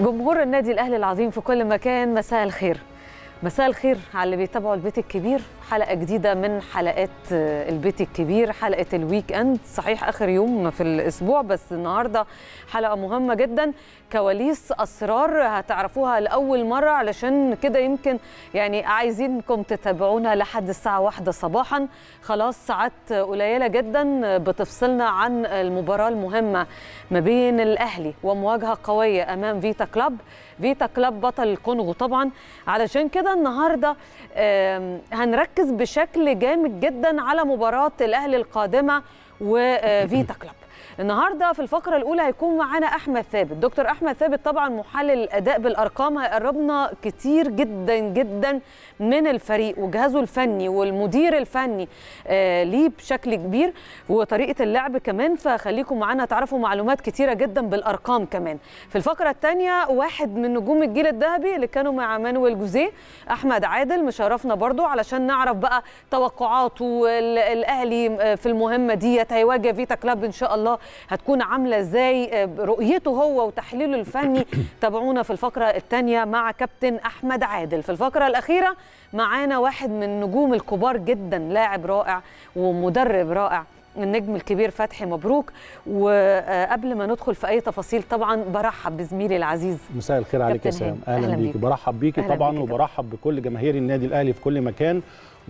جمهور النادي الاهلي العظيم في كل مكان مساء الخير مساء الخير على اللي بيتابعوا البيت الكبير حلقه جديده من حلقات البيت الكبير حلقه الويك اند صحيح اخر يوم في الاسبوع بس النهارده حلقه مهمه جدا كواليس اسرار هتعرفوها لاول مره علشان كده يمكن يعني عايزينكم تتابعونا لحد الساعه واحدة صباحا خلاص ساعات قليله جدا بتفصلنا عن المباراه المهمه ما بين الاهلي ومواجهه قويه امام فيتا كلاب فيتا كلاب بطل الكونغو طبعا علشان كده النهارده هنركز بشكل جامد جدا على مباراه الاهلي القادمه وفيتا كلاب النهارده في الفقره الاولى هيكون معانا احمد ثابت دكتور احمد ثابت طبعا محلل الاداء بالارقام هيقربنا كتير جدا جدا من الفريق وجهازه الفني والمدير الفني آه ليه بشكل كبير وطريقه اللعب كمان فخليكم معانا تعرفوا معلومات كتيره جدا بالارقام كمان في الفقره الثانيه واحد من نجوم الجيل الذهبي اللي كانوا مع مانويل جوزيه احمد عادل مشرفنا برضو علشان نعرف بقى توقعاته الاهلي في المهمه ديت هيواجه فيتا كلاب ان شاء الله هتكون عامله ازاي رؤيته هو وتحليله الفني تابعونا في الفقره الثانيه مع كابتن احمد عادل في الفقره الاخيره معانا واحد من النجوم الكبار جدا لاعب رائع ومدرب رائع النجم الكبير فتحي مبروك وقبل ما ندخل في اي تفاصيل طبعا برحب بزميلي العزيز مساء الخير عليك يا سام اهلا, أهلا بيكي برحب بيكي طبعا بيك وبرحب بكل جماهير النادي الاهلي في كل مكان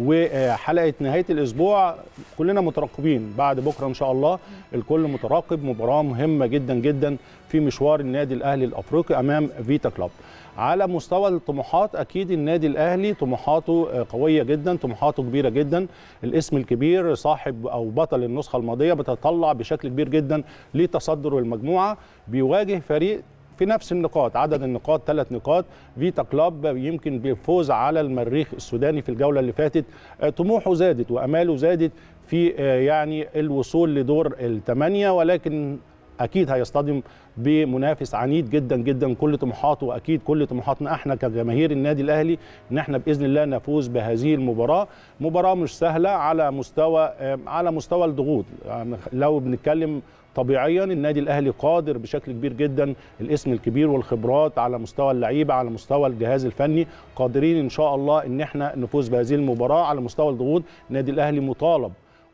وحلقه نهايه الاسبوع كلنا مترقبين بعد بكره ان شاء الله الكل متراقب مباراه مهمه جدا جدا في مشوار النادي الاهلي الافريقي امام فيتا كلوب على مستوى الطموحات اكيد النادي الاهلي طموحاته قويه جدا طموحاته كبيره جدا الاسم الكبير صاحب او بطل النسخه الماضيه بتطلع بشكل كبير جدا لتصدر المجموعه بيواجه فريق في نفس النقاط عدد النقاط ثلاث نقاط فيتا كلاب يمكن بالفوز على المريخ السوداني في الجوله اللي فاتت طموحه زادت واماله زادت في يعني الوصول لدور الثمانيه ولكن اكيد هيصطدم بمنافس عنيد جدا جدا كل طموحاته واكيد كل طموحاتنا احنا كجماهير النادي الاهلي ان احنا باذن الله نفوز بهذه المباراه مباراه مش سهله على مستوى على مستوى الضغوط يعني لو بنتكلم طبيعيا النادي الاهلي قادر بشكل كبير جدا الاسم الكبير والخبرات على مستوى اللعيبه على مستوى الجهاز الفني قادرين ان شاء الله ان احنا نفوز بهذه المباراه على مستوى الضغوط النادي الاهلي مطالب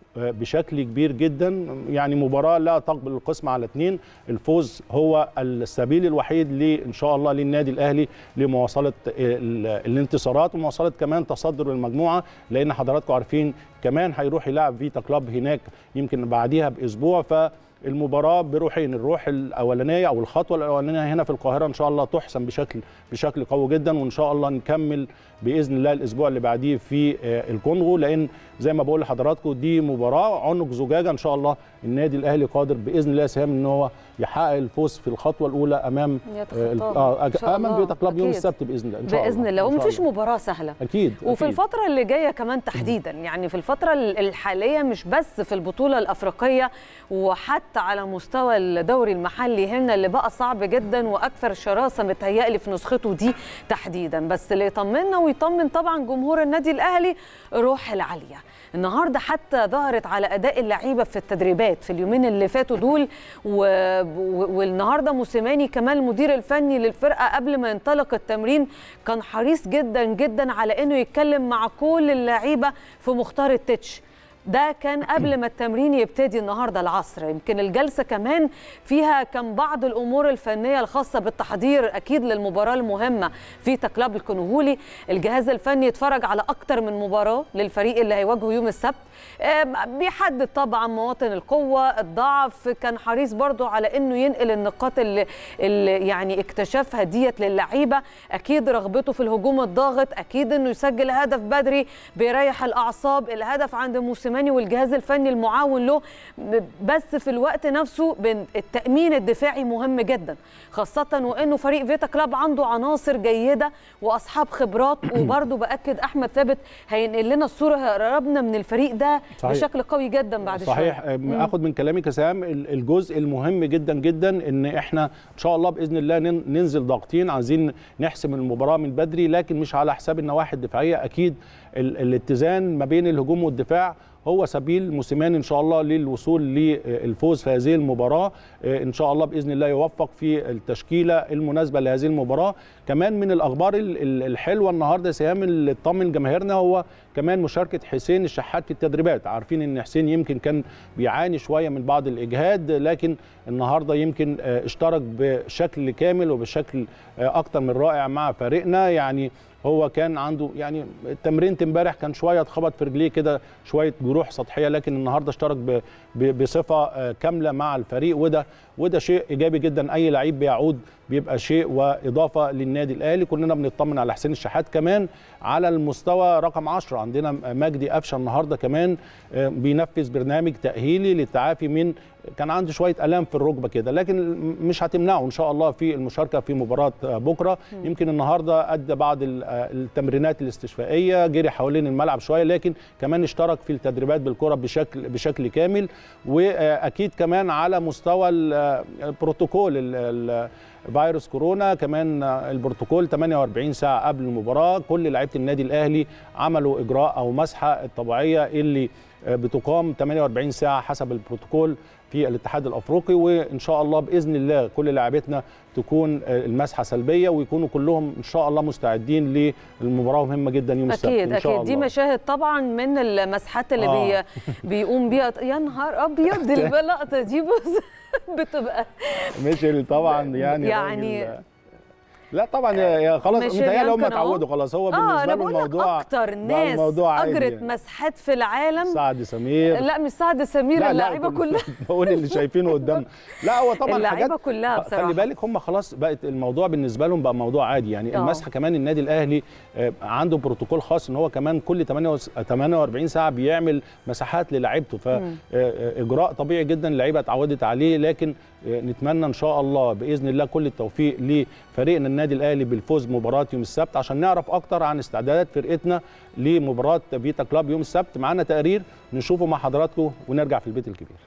بشكل كبير جدا يعني مباراه لا تقبل القسم على اثنين الفوز هو السبيل الوحيد ان شاء الله للنادي الاهلي لمواصله الانتصارات ومواصله كمان تصدر المجموعه لان حضراتكم عارفين كمان هيروح يلعب فيتا كلاب هناك يمكن بعديها باسبوع ف المباراه بروحين الروح الاولانيه او الخطوه الاولانيه هنا في القاهره ان شاء الله تحسم بشكل بشكل قوي جدا وان شاء الله نكمل باذن الله الاسبوع اللي بعديه في الكونغو لان زي ما بقول لحضراتكم دي مباراه عنق زجاجه ان شاء الله النادي الاهلي قادر باذن الله سهام ان هو يحقق الفوز في الخطوه الاولى امام آه امام فيتا كلاب يوم السبت باذن الله ان شاء باذن الله ومفيش مباراه سهله اكيد وفي أكيد. الفتره اللي جايه كمان تحديدا يعني في الفتره الحاليه مش بس في البطوله الافريقيه وحتى على مستوى الدوري المحلي هنا اللي بقى صعب جدا واكثر شراسه متهيألي في نسخته دي تحديدا بس اللي يطمنا ويطمن طبعا جمهور النادي الاهلي روح العاليه النهارده حتى ظهرت على اداء اللعيبه في التدريبات في اليومين اللي فاتوا دول و... والنهارده موسيماني كمان المدير الفني للفرقه قبل ما ينطلق التمرين كان حريص جدا جدا على انه يتكلم مع كل اللعيبه في مختار التتش ده كان قبل ما التمرين يبتدي النهارده العصر يمكن الجلسه كمان فيها كان بعض الامور الفنيه الخاصه بالتحضير اكيد للمباراه المهمه في تكلاب الكونغولي الجهاز الفني اتفرج على اكتر من مباراه للفريق اللي هيواجهه يوم السبت بيحدد طبعا مواطن القوه الضعف كان حريص برضو على انه ينقل النقاط اللي, اللي يعني اكتشفها ديت للعيبه اكيد رغبته في الهجوم الضاغط اكيد انه يسجل هدف بدري بيريح الاعصاب الهدف عند موسيماني والجهاز الفني المعاون له بس في الوقت نفسه التامين الدفاعي مهم جدا خاصه وانه فريق فيتا كلاب عنده عناصر جيده واصحاب خبرات وبرضه باكد احمد ثابت هينقل لنا الصوره هيقربنا من الفريق ده صحيح. بشكل قوي جدا بعد صحيح شوية. اخد من كلامك يا سام الجزء المهم جدا جدا ان احنا ان شاء الله باذن الله ننزل ضاغطين عايزين نحسم المباراه من بدري لكن مش على حساب النواحي الدفاعيه اكيد الاتزان ما بين الهجوم والدفاع هو سبيل موسيماني ان شاء الله للوصول للفوز في هذه المباراه ان شاء الله باذن الله يوفق في التشكيله المناسبه لهذه المباراه كمان من الاخبار الحلوه النهارده سهام اللي طمن جماهيرنا هو كمان مشاركه حسين الشحات في التدريبات عارفين ان حسين يمكن كان بيعاني شويه من بعض الاجهاد لكن النهارده يمكن اشترك بشكل كامل وبشكل اكتر من رائع مع فريقنا يعني هو كان عنده يعني تمرينة امبارح كان شويه اتخبط في رجليه كده شويه جروح سطحيه لكن النهارده اشترك بصفه كامله مع الفريق وده وده شيء ايجابي جدا اي لعيب بيعود بيبقى شيء واضافه للنادي الاهلي كلنا بنطمن على حسين الشحات كمان على المستوى رقم 10 عندنا مجدي قفشه النهارده كمان بينفذ برنامج تاهيلي للتعافي من كان عنده شويه الام في الركبه كده لكن مش هتمنعه ان شاء الله في المشاركه في مباراه بكره يمكن النهارده ادى بعض التمرينات الاستشفائيه جري حوالين الملعب شويه لكن كمان اشترك في التدريبات بالكره بشكل بشكل كامل واكيد كمان على مستوى البروتوكول فيروس كورونا كمان البروتوكول 48 ساعه قبل المباراه كل لعيبه النادي الاهلي عملوا اجراء او مسحه الطبيعيه اللي بتقام 48 ساعه حسب البروتوكول في الاتحاد الافريقي وان شاء الله باذن الله كل لاعبتنا تكون المسحه سلبيه ويكونوا كلهم ان شاء الله مستعدين للمباراه مهمه جدا يوم السبت اكيد إن شاء اكيد دي الله. مشاهد طبعا من المسحات اللي آه. بي بيقوم بيها يا نهار ابيض اللقطه دي بص بتبقى ميشيل طبعا يعني يعني راجل- لا طبعا يا يا خلاص ميشيل متهيألي هم يمكن أهو. اتعودوا خلاص هو اه بالنسبه انا له بقول لك الموضوع اكتر بقى ناس الموضوع عادي اجرت يعني. مسحات في العالم سعد سمير لا مش سعد سمير لا، لا، اللعيبه كل- كلها بقول اللي شايفينه قدامنا لا هو طبعا اللعيبه حاجات كلها بصراحه خلي بالك هم خلاص بقت الموضوع بالنسبه لهم بقى موضوع عادي يعني آه. المسح كمان النادي الاهلي آه، عنده بروتوكول خاص ان هو كمان كل 48 ساعه بيعمل مساحات للاعيبته فاجراء طبيعي جدا اللعيبه اتعودت عليه لكن آه، نتمنى ان شاء الله باذن الله كل التوفيق لفريقنا النادي الاهلي بالفوز بمباراه يوم السبت عشان نعرف اكتر عن استعدادات فرقتنا لمباراه فيتا كلاب يوم السبت معانا تقرير نشوفه مع حضراتكم ونرجع في البيت الكبير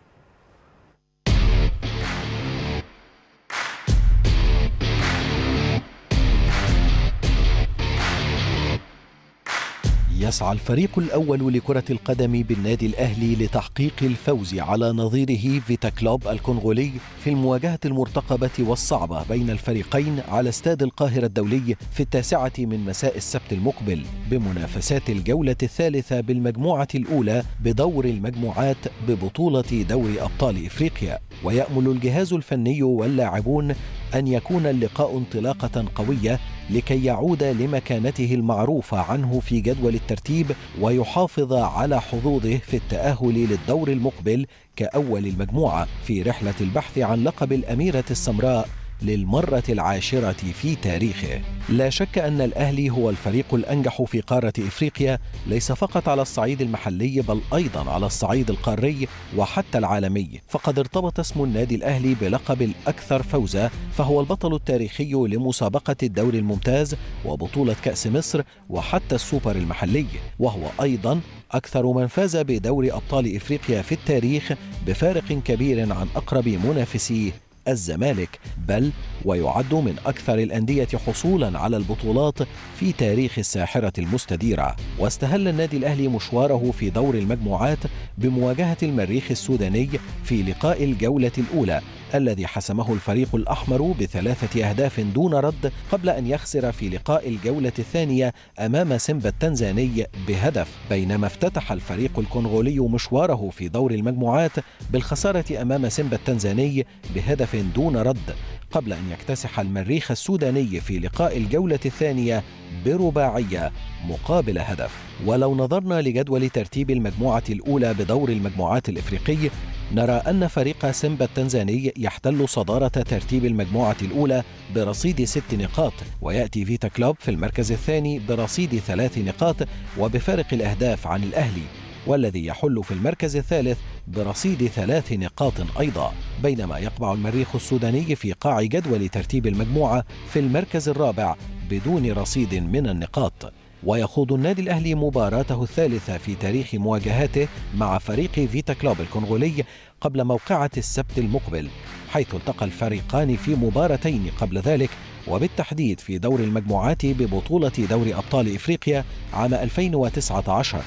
يسعى الفريق الأول لكرة القدم بالنادي الأهلي لتحقيق الفوز على نظيره فيتا كلوب الكونغولي في المواجهة المرتقبة والصعبة بين الفريقين على استاد القاهرة الدولي في التاسعة من مساء السبت المقبل بمنافسات الجولة الثالثة بالمجموعة الأولى بدور المجموعات ببطولة دوري أبطال إفريقيا ويأمل الجهاز الفني واللاعبون أن يكون اللقاء انطلاقة قوية لكي يعود لمكانته المعروفة عنه في جدول الترتيب ويحافظ على حظوظه في التأهل للدور المقبل كأول المجموعة في رحلة البحث عن لقب الأميرة السمراء للمرة العاشرة في تاريخه. لا شك أن الأهلي هو الفريق الأنجح في قارة إفريقيا ليس فقط على الصعيد المحلي بل أيضا على الصعيد القاري وحتى العالمي، فقد ارتبط اسم النادي الأهلي بلقب الأكثر فوزا فهو البطل التاريخي لمسابقة الدوري الممتاز وبطولة كأس مصر وحتى السوبر المحلي، وهو أيضا أكثر من فاز بدوري أبطال إفريقيا في التاريخ بفارق كبير عن أقرب منافسيه الزمالك بل ويعد من أكثر الأندية حصولا على البطولات في تاريخ الساحرة المستديرة واستهل النادي الأهلي مشواره في دور المجموعات بمواجهة المريخ السوداني في لقاء الجولة الأولى الذي حسمه الفريق الأحمر بثلاثة أهداف دون رد قبل أن يخسر في لقاء الجولة الثانية أمام سيمبا التنزاني بهدف بينما افتتح الفريق الكونغولي مشواره في دور المجموعات بالخسارة أمام سيمبا التنزاني بهدف دون رد قبل أن يكتسح المريخ السوداني في لقاء الجولة الثانية برباعية مقابل هدف ولو نظرنا لجدول ترتيب المجموعة الأولى بدور المجموعات الإفريقي نرى أن فريق سيمبا التنزاني يحتل صدارة ترتيب المجموعة الأولى برصيد ست نقاط ويأتي فيتا كلوب في المركز الثاني برصيد ثلاث نقاط وبفارق الأهداف عن الأهلي والذي يحل في المركز الثالث برصيد ثلاث نقاط أيضا بينما يقبع المريخ السوداني في قاع جدول ترتيب المجموعة في المركز الرابع بدون رصيد من النقاط ويخوض النادي الأهلي مباراته الثالثة في تاريخ مواجهاته مع فريق فيتا كلوب الكونغولي قبل موقعة السبت المقبل حيث التقى الفريقان في مباراتين قبل ذلك وبالتحديد في دور المجموعات ببطولة دوري أبطال إفريقيا عام 2019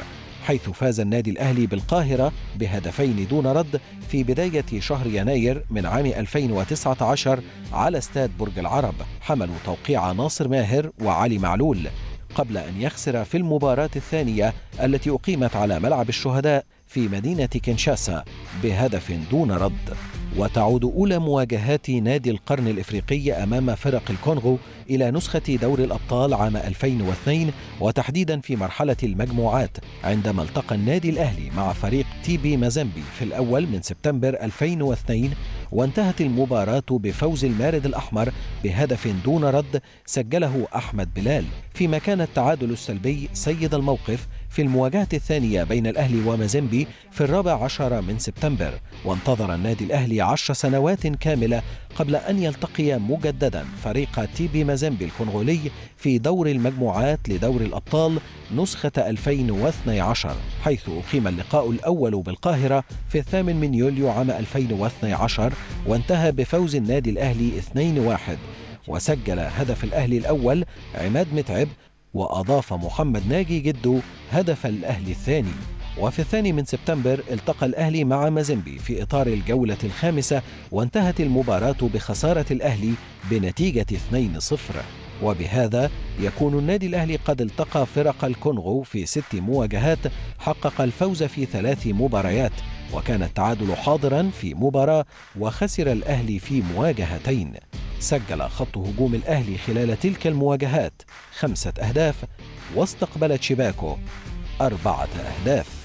حيث فاز النادي الأهلي بالقاهرة بهدفين دون رد في بداية شهر يناير من عام 2019 على استاد برج العرب حملوا توقيع ناصر ماهر وعلي معلول قبل أن يخسر في المباراة الثانية التي أقيمت على ملعب الشهداء في مدينة كينشاسا بهدف دون رد وتعود أولى مواجهات نادي القرن الإفريقي أمام فرق الكونغو إلى نسخة دور الأبطال عام 2002 وتحديدا في مرحلة المجموعات عندما التقى النادي الأهلي مع فريق تي بي مازامبي في الأول من سبتمبر 2002 وانتهت المباراة بفوز المارد الأحمر بهدف دون رد سجله أحمد بلال فيما كان التعادل السلبي سيد الموقف في المواجهة الثانية بين الأهلي ومازيمبي في الرابع عشر من سبتمبر وانتظر النادي الأهلي عشر سنوات كاملة قبل أن يلتقي مجددا فريق تي بي مازيمبي الكونغولي في دور المجموعات لدور الأبطال نسخة 2012 حيث أقيم اللقاء الأول بالقاهرة في الثامن من يوليو عام 2012 وانتهى بفوز النادي الأهلي 2-1 وسجل هدف الأهلي الأول عماد متعب وأضاف محمد ناجي جدو هدف الأهلي الثاني وفي الثاني من سبتمبر التقى الأهلي مع مازيمبي في إطار الجولة الخامسة وانتهت المباراة بخسارة الأهلي بنتيجة 2-0 وبهذا يكون النادي الأهلي قد التقى فرق الكونغو في ست مواجهات حقق الفوز في ثلاث مباريات وكان التعادل حاضرا في مباراة وخسر الأهلي في مواجهتين سجل خط هجوم الأهلي خلال تلك المواجهات خمسة أهداف واستقبلت شباكه أربعة أهداف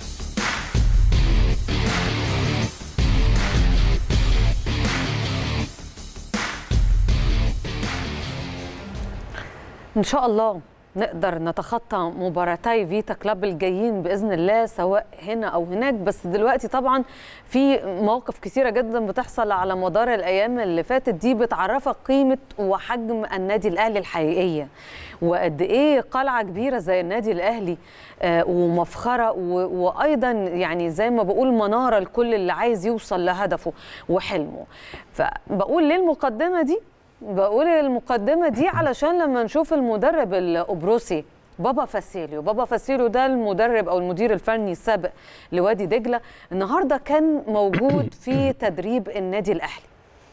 ان شاء الله نقدر نتخطى مباراتي فيتا كلاب الجايين باذن الله سواء هنا او هناك بس دلوقتي طبعا في مواقف كثيره جدا بتحصل على مدار الايام اللي فاتت دي بتعرفك قيمه وحجم النادي الاهلي الحقيقيه وقد ايه قلعه كبيره زي النادي الاهلي آه ومفخره وايضا يعني زي ما بقول مناره لكل اللي عايز يوصل لهدفه وحلمه فبقول ليه المقدمه دي بقول المقدمه دي علشان لما نشوف المدرب القبرصي بابا فاسيليو بابا فاسيليو ده المدرب او المدير الفني السابق لوادي دجله النهارده كان موجود في تدريب النادي الاهلي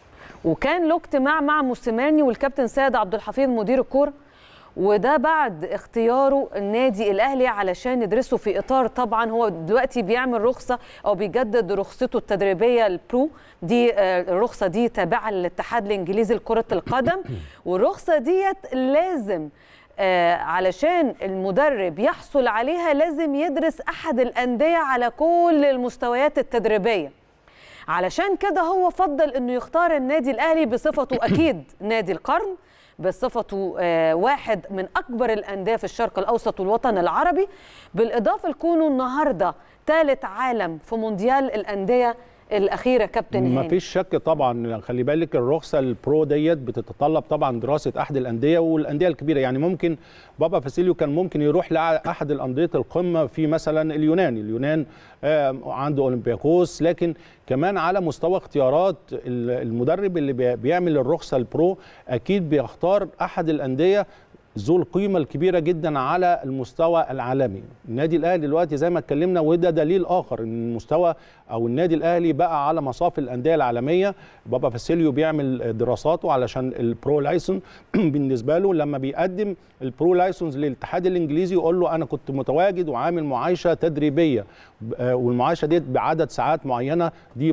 وكان له اجتماع مع موسيماني والكابتن سيد عبد الحفيظ مدير الكوره وده بعد اختياره النادي الاهلي علشان يدرسه في اطار طبعا هو دلوقتي بيعمل رخصه او بيجدد رخصته التدريبيه البرو دي الرخصه دي تابعه للاتحاد الانجليزي لكره القدم والرخصه ديت لازم آه علشان المدرب يحصل عليها لازم يدرس احد الانديه على كل المستويات التدريبيه علشان كده هو فضل انه يختار النادي الاهلي بصفته اكيد نادي القرن بصفته واحد من اكبر الانديه في الشرق الاوسط والوطن العربي بالاضافه لكونه النهارده ثالث عالم في مونديال الانديه الاخيره كابتن هاني ما فيش شك طبعا خلي بالك الرخصه البرو ديت بتتطلب طبعا دراسه احد الانديه والانديه الكبيره يعني ممكن بابا فاسيليو كان ممكن يروح لاحد الانديه القمه في مثلا اليونان اليونان عنده اولمبياكوس لكن كمان على مستوى اختيارات المدرب اللي بيعمل الرخصه البرو اكيد بيختار احد الانديه ذو القيمه الكبيره جدا على المستوى العالمي النادي الاهلي دلوقتي زي ما اتكلمنا وده دليل اخر ان المستوى او النادي الاهلي بقى على مصاف الانديه العالميه بابا فاسيليو بيعمل دراساته علشان البرو لايسون بالنسبه له لما بيقدم البرو لايسونز للاتحاد الانجليزي يقول له انا كنت متواجد وعامل معايشه تدريبيه والمعايشه ديت بعدد ساعات معينه دي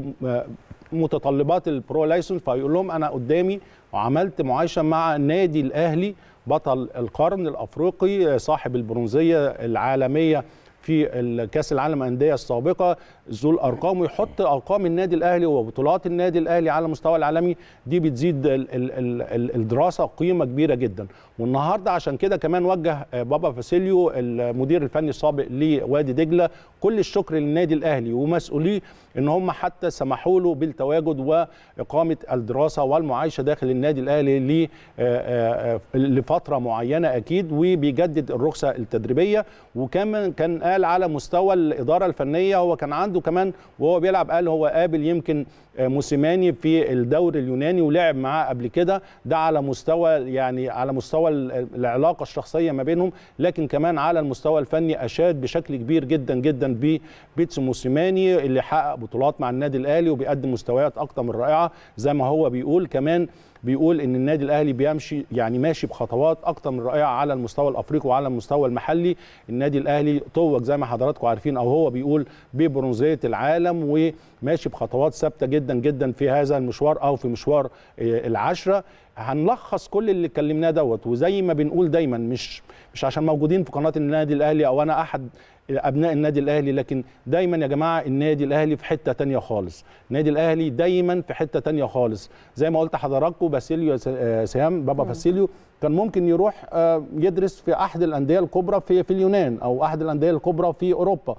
متطلبات البرو لايسونز فيقول لهم انا قدامي وعملت معايشه مع النادي الاهلي بطل القرن الافريقي صاحب البرونزيه العالميه في كاس العالم الانديه السابقه ذو الارقام ويحط ارقام النادي الاهلي وبطولات النادي الاهلي على المستوى العالمي دي بتزيد ال ال ال الدراسه قيمه كبيره جدا والنهارده عشان كده كمان وجه بابا فاسيليو المدير الفني السابق لوادي دجله كل الشكر للنادي الاهلي ومسؤوليه ان هم حتى سمحوا له بالتواجد واقامه الدراسه والمعايشه داخل النادي الاهلي لفتره معينه اكيد وبيجدد الرخصه التدريبيه وكمان كان قال قال على مستوى الاداره الفنيه هو كان عنده كمان وهو بيلعب قال هو قابل يمكن موسيماني في الدوري اليوناني ولعب معاه قبل كده ده على مستوى يعني على مستوى العلاقه الشخصيه ما بينهم لكن كمان على المستوى الفني اشاد بشكل كبير جدا جدا ببيتسو موسيماني اللي حقق بطولات مع النادي الاهلي وبيقدم مستويات اكتر من رائعه زي ما هو بيقول كمان بيقول ان النادي الاهلي بيمشي يعني ماشي بخطوات اكتر من رائعه على المستوى الافريقي وعلى المستوى المحلي النادي الاهلي توج زي ما حضراتكم عارفين او هو بيقول ببرونزيه العالم وماشي بخطوات ثابته جدا جدا في هذا المشوار او في مشوار العشره هنلخص كل اللي اتكلمناه دوت وزي ما بنقول دايما مش مش عشان موجودين في قناه النادي الاهلي او انا احد ابناء النادي الاهلي لكن دايما يا جماعه النادي الاهلي في حته تانية خالص النادي الاهلي دايما في حته تانية خالص زي ما قلت حضراتكم باسيليو سيام بابا باسيليو كان ممكن يروح يدرس في احد الانديه الكبرى في في اليونان او احد الانديه الكبرى في اوروبا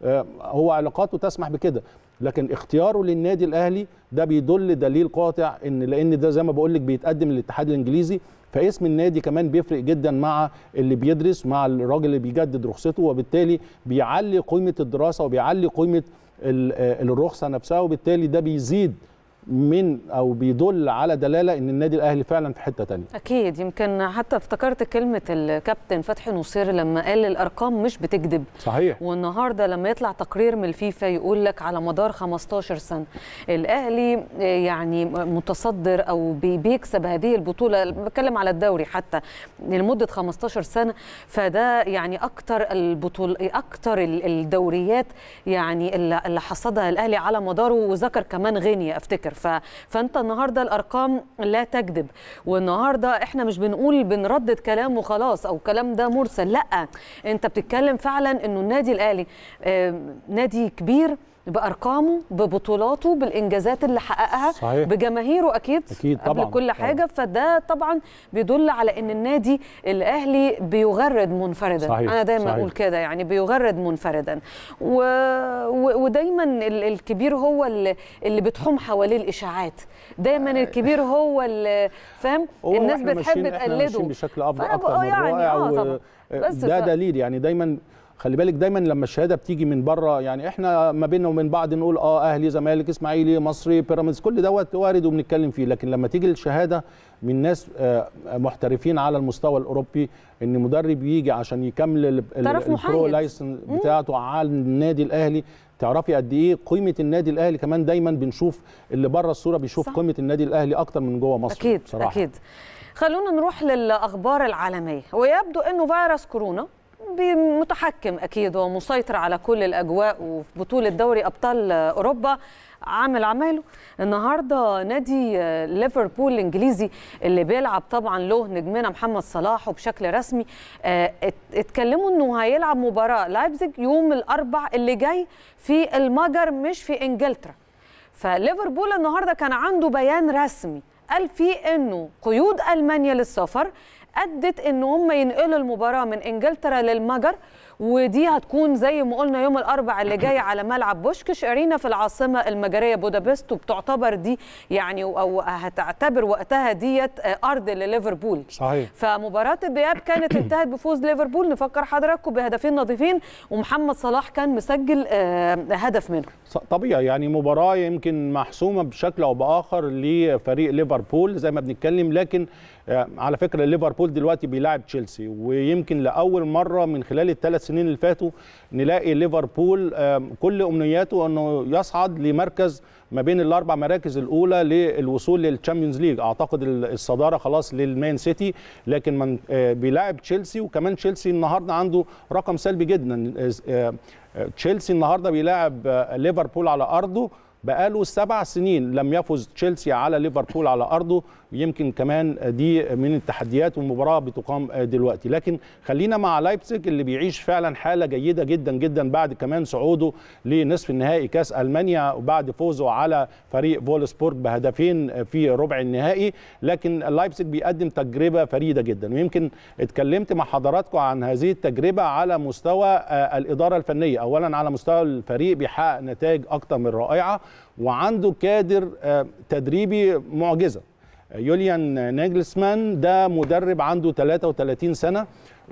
هو علاقاته تسمح بكده لكن اختياره للنادي الاهلي ده بيدل دليل قاطع ان لان ده زي ما بقول لك بيتقدم للاتحاد الانجليزي فاسم النادي كمان بيفرق جدا مع اللي بيدرس مع الراجل اللي بيجدد رخصته وبالتالي بيعلي قيمه الدراسه وبيعلي قيمه الرخصه نفسها وبالتالي ده بيزيد من او بيدل على دلاله ان النادي الاهلي فعلا في حته تانية اكيد يمكن حتى افتكرت كلمه الكابتن فتحي نصير لما قال الارقام مش بتكذب صحيح والنهارده لما يطلع تقرير من الفيفا يقول لك على مدار 15 سنه الاهلي يعني متصدر او بيكسب هذه البطوله بتكلم على الدوري حتى لمده 15 سنه فده يعني اكتر البطول اكتر الدوريات يعني اللي حصدها الاهلي على مداره وذكر كمان غينيا افتكر ف... فانت النهارده الارقام لا تكذب والنهارده احنا مش بنقول بنردد كلام وخلاص او كلام ده مرسل لا انت بتتكلم فعلا انه النادي الاهلي آه نادي كبير بارقامه ببطولاته بالانجازات اللي حققها صحيح. بجماهيره اكيد اكيد طبعا قبل كل حاجه طبعا. فده طبعا بيدل على ان النادي الاهلي بيغرد منفردا صحيح. انا دايما صحيح. اقول كده يعني بيغرد منفردا و... و... ودايما الكبير هو اللي, اللي بتحوم حواليه الاشاعات دايما الكبير هو اللي فاهم الناس بتحب تقلده بشكل افضل اكتر من يعني رائع آه و... طبعا. بس ده ف... دليل يعني دايما خلي بالك دايما لما الشهاده بتيجي من بره يعني احنا ما بيننا وبين بعض نقول اه اهلي زمالك اسماعيلي مصري بيراميدز كل دوت وارد وبنتكلم فيه لكن لما تيجي الشهاده من ناس محترفين على المستوى الاوروبي ان مدرب يجي عشان يكمل البرو لايسن بتاعته على النادي الاهلي تعرفي قد ايه قيمه النادي الاهلي كمان دايما بنشوف اللي بره الصوره بيشوف صح. قيمه النادي الاهلي اكتر من جوه مصر اكيد بصراحة. اكيد خلونا نروح للاخبار العالميه ويبدو انه فيروس كورونا متحكم اكيد ومسيطر على كل الاجواء وفي بطوله دوري ابطال اوروبا عامل عماله النهارده نادي ليفربول الانجليزي اللي بيلعب طبعا له نجمنا محمد صلاح وبشكل رسمي اتكلموا انه هيلعب مباراه لايبزيج يوم الاربع اللي جاي في المجر مش في انجلترا فليفربول النهارده كان عنده بيان رسمي قال فيه انه قيود المانيا للسفر ادت ان هم ينقلوا المباراه من انجلترا للمجر ودي هتكون زي ما قلنا يوم الاربع اللي جاي على ملعب بوشكش ارينا في العاصمه المجريه بودابست وبتعتبر دي يعني او هتعتبر وقتها ديت ارض لليفربول صحيح فمباراه الذهاب كانت انتهت بفوز ليفربول نفكر حضراتكم بهدفين نظيفين ومحمد صلاح كان مسجل هدف منه طبيعي يعني مباراه يمكن محسومه بشكل او باخر لفريق ليفربول زي ما بنتكلم لكن على فكره ليفربول دلوقتي بيلاعب تشيلسي ويمكن لاول مره من خلال الثلاث سنين اللي فاتوا نلاقي ليفربول كل امنياته انه يصعد لمركز ما بين الاربع مراكز الاولى للوصول للتشامبيونز ليج اعتقد الصداره خلاص للمان سيتي لكن من بيلاعب تشيلسي وكمان تشيلسي النهارده عنده رقم سلبي جدا تشيلسي النهارده بيلاعب ليفربول على ارضه بقاله سبع سنين لم يفز تشيلسي على ليفربول على ارضه يمكن كمان دي من التحديات والمباراه بتقام دلوقتي لكن خلينا مع لايبزيج اللي بيعيش فعلا حاله جيده جدا جدا بعد كمان صعوده لنصف النهائي كاس المانيا وبعد فوزه على فريق فولسبورج بهدفين في ربع النهائي لكن لايبزيج بيقدم تجربه فريده جدا ويمكن اتكلمت مع حضراتكم عن هذه التجربه على مستوى الاداره الفنيه اولا على مستوى الفريق بيحقق نتائج اكتر من رائعه وعنده كادر تدريبي معجزه يوليان ناجلسمان ده مدرب عنده 33 سنه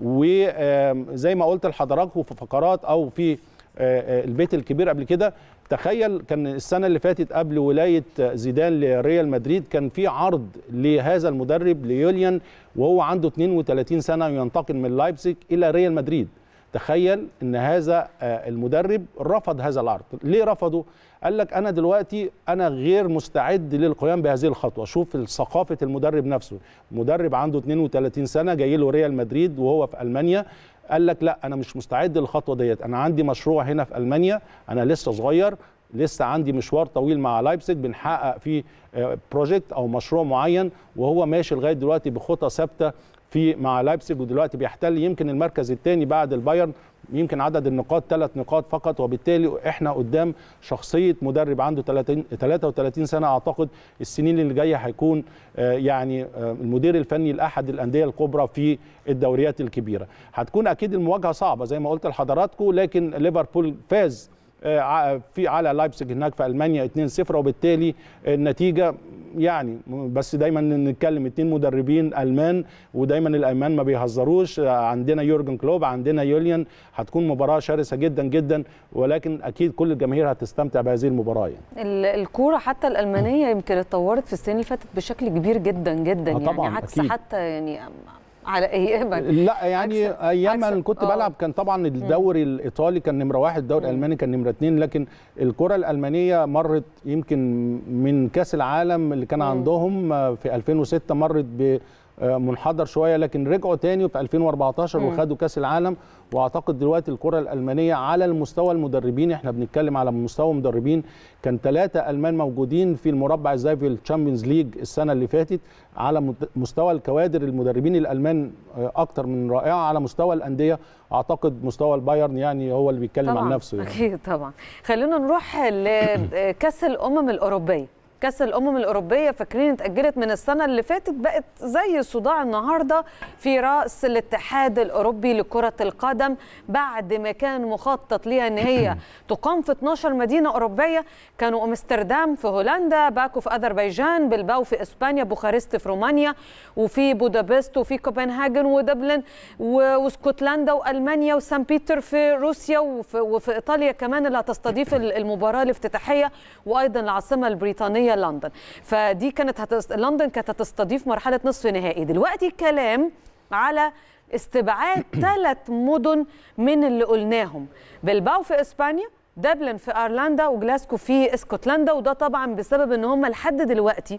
وزي ما قلت لحضراتكم في فقرات او في البيت الكبير قبل كده تخيل كان السنه اللي فاتت قبل ولايه زيدان لريال مدريد كان في عرض لهذا المدرب ليوليان وهو عنده 32 سنه ينتقل من لايبزيج الى ريال مدريد تخيل ان هذا المدرب رفض هذا العرض ليه رفضه قال لك انا دلوقتي انا غير مستعد للقيام بهذه الخطوه شوف ثقافه المدرب نفسه مدرب عنده 32 سنه جاي له ريال مدريد وهو في المانيا قال لك لا انا مش مستعد للخطوه ديت انا عندي مشروع هنا في المانيا انا لسه صغير لسه عندي مشوار طويل مع لايبسك بنحقق فيه بروجكت او مشروع معين وهو ماشي لغايه دلوقتي بخطى ثابته في مع لايبسك ودلوقتي بيحتل يمكن المركز الثاني بعد البايرن يمكن عدد النقاط ثلاث نقاط فقط وبالتالي احنا قدام شخصيه مدرب عنده 30 33 سنه اعتقد السنين اللي جايه هيكون يعني المدير الفني لاحد الانديه الكبرى في الدوريات الكبيره هتكون اكيد المواجهه صعبه زي ما قلت لحضراتكم لكن ليفربول فاز في على لايبزيج هناك في المانيا 2-0 وبالتالي النتيجه يعني بس دايما نتكلم اتنين مدربين المان ودايما الالمان ما بيهزروش عندنا يورجن كلوب عندنا يوليان هتكون مباراه شرسه جدا جدا ولكن اكيد كل الجماهير هتستمتع بهذه المباراه يعني. الكوره حتى الالمانيه يمكن اتطورت في السنين اللي فاتت بشكل كبير جدا جدا يعني طبعاً عكس أكيد. حتى يعني على ايامك لا يعني عكس- ايام عكس- انا كنت آه. بلعب كان طبعا الدوري الايطالي كان نمره واحد الدوري الالماني كان نمره اثنين لكن الكره الالمانيه مرت يمكن من كاس العالم اللي كان عندهم آه، في 2006 مرت ب آه، منحدر شويه لكن رجعوا تاني في 2014 وخدوا كاس العالم واعتقد دلوقتي الكره الالمانيه على المستوى المدربين احنا بنتكلم على مستوى مدربين كان ثلاثه المان موجودين في المربع الذهبي في الشامبيونز ليج السنه اللي فاتت على مت- مستوى الكوادر المدربين الالمان آه، اكتر من رائعه على مستوى الانديه اعتقد مستوى البايرن يعني هو اللي بيتكلم عن نفسه يعني. اكيد طبعا خلونا نروح لكاس الامم الاوروبيه كاس الامم الاوروبيه فاكرين اتاجلت من السنه اللي فاتت بقت زي صداع النهارده في راس الاتحاد الاوروبي لكره القدم بعد ما كان مخطط ليها ان هي تقام في 12 مدينه اوروبيه كانوا امستردام في هولندا باكو في اذربيجان بلباو في اسبانيا بوخارست في رومانيا وفي بودابست وفي كوبنهاجن ودبلن و- واسكتلندا والمانيا وسان بيتر في روسيا وفي, وفي ايطاليا كمان اللي هتستضيف ال- المباراه الافتتاحيه وايضا العاصمه البريطانيه لندن فدي كانت هتست... لندن كانت هتستضيف مرحله نصف نهائي دلوقتي الكلام على استبعاد ثلاث مدن من اللي قلناهم بلباو في اسبانيا دبلن في ايرلندا وجلاسكو في اسكتلندا وده طبعا بسبب ان هم لحد دلوقتي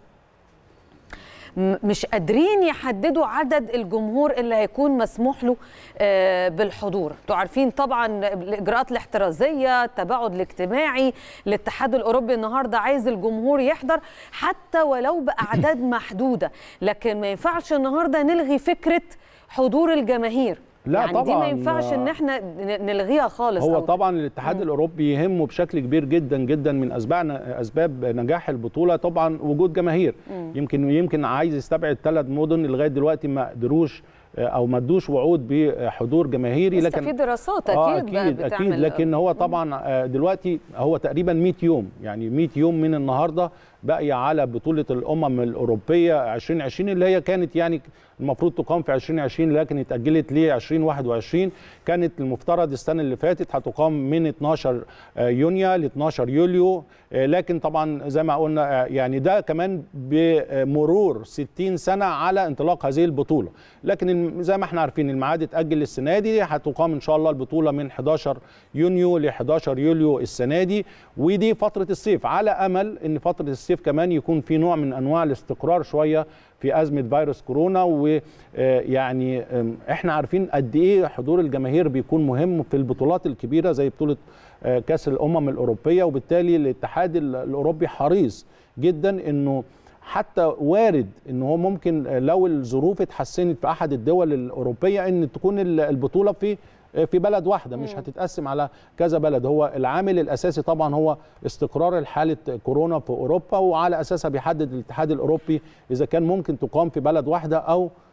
م- مش قادرين يحددوا عدد الجمهور اللي هيكون مسموح له آه، بالحضور انتوا عارفين طبعا الاجراءات الاحترازيه التباعد الاجتماعي الاتحاد الاوروبي النهارده عايز الجمهور يحضر حتى ولو باعداد محدوده لكن ما ينفعش النهارده نلغي فكره حضور الجماهير لا يعني دي ما طبعاً. ينفعش ان احنا ن- نلغيها خالص هو أو طبعا الاتحاد الاوروبي يهمه بشكل كبير جدا جدا من اسباب اسباب نجاح البطوله طبعا وجود جماهير يمكن يمكن عايز يستبعد ثلاث مدن لغايه دلوقتي ما قدروش آه، او ما ادوش وعود بحضور جماهيري لسه لكن في دراسات آه اكيد بقى اكيد اكيد بتعمل- لكن هو طبعا آه، دلوقتي هو تقريبا 100 يوم يعني 100 يوم من النهارده باقيه على بطوله الامم الاوروبيه 2020 اللي هي كانت يعني المفروض تقام في 2020 لكن اتاجلت ل 2021 كانت المفترض السنه اللي فاتت هتقام من 12 آه، يونيو ل 12 يوليو آه، لكن طبعا زي ما قلنا آه، يعني ده كمان بمرور 60 سنه على انطلاق هذه البطوله لكن الم- زي ما احنا عارفين الميعاد اتاجل السنه دي هتقام ان شاء الله البطوله من 11 يونيو ل 11 يوليو السنه دي ودي فتره الصيف على امل ان فتره الصيف كمان يكون في نوع من انواع الاستقرار شويه في ازمه فيروس كورونا ويعني احنا عارفين قد ايه حضور الجماهير بيكون مهم في البطولات الكبيره زي بطوله آه، كاس الامم الاوروبيه وبالتالي الاتحاد ال- الاوروبي حريص جدا انه حتى وارد ان هو ممكن لو الظروف اتحسنت في احد الدول الاوروبيه ان تكون ال- البطوله في في بلد واحده مش هتتقسم على كذا بلد هو العامل الاساسي طبعا هو استقرار الحاله كورونا في اوروبا وعلى اساسها بيحدد الاتحاد الاوروبي اذا كان ممكن تقام في بلد واحده او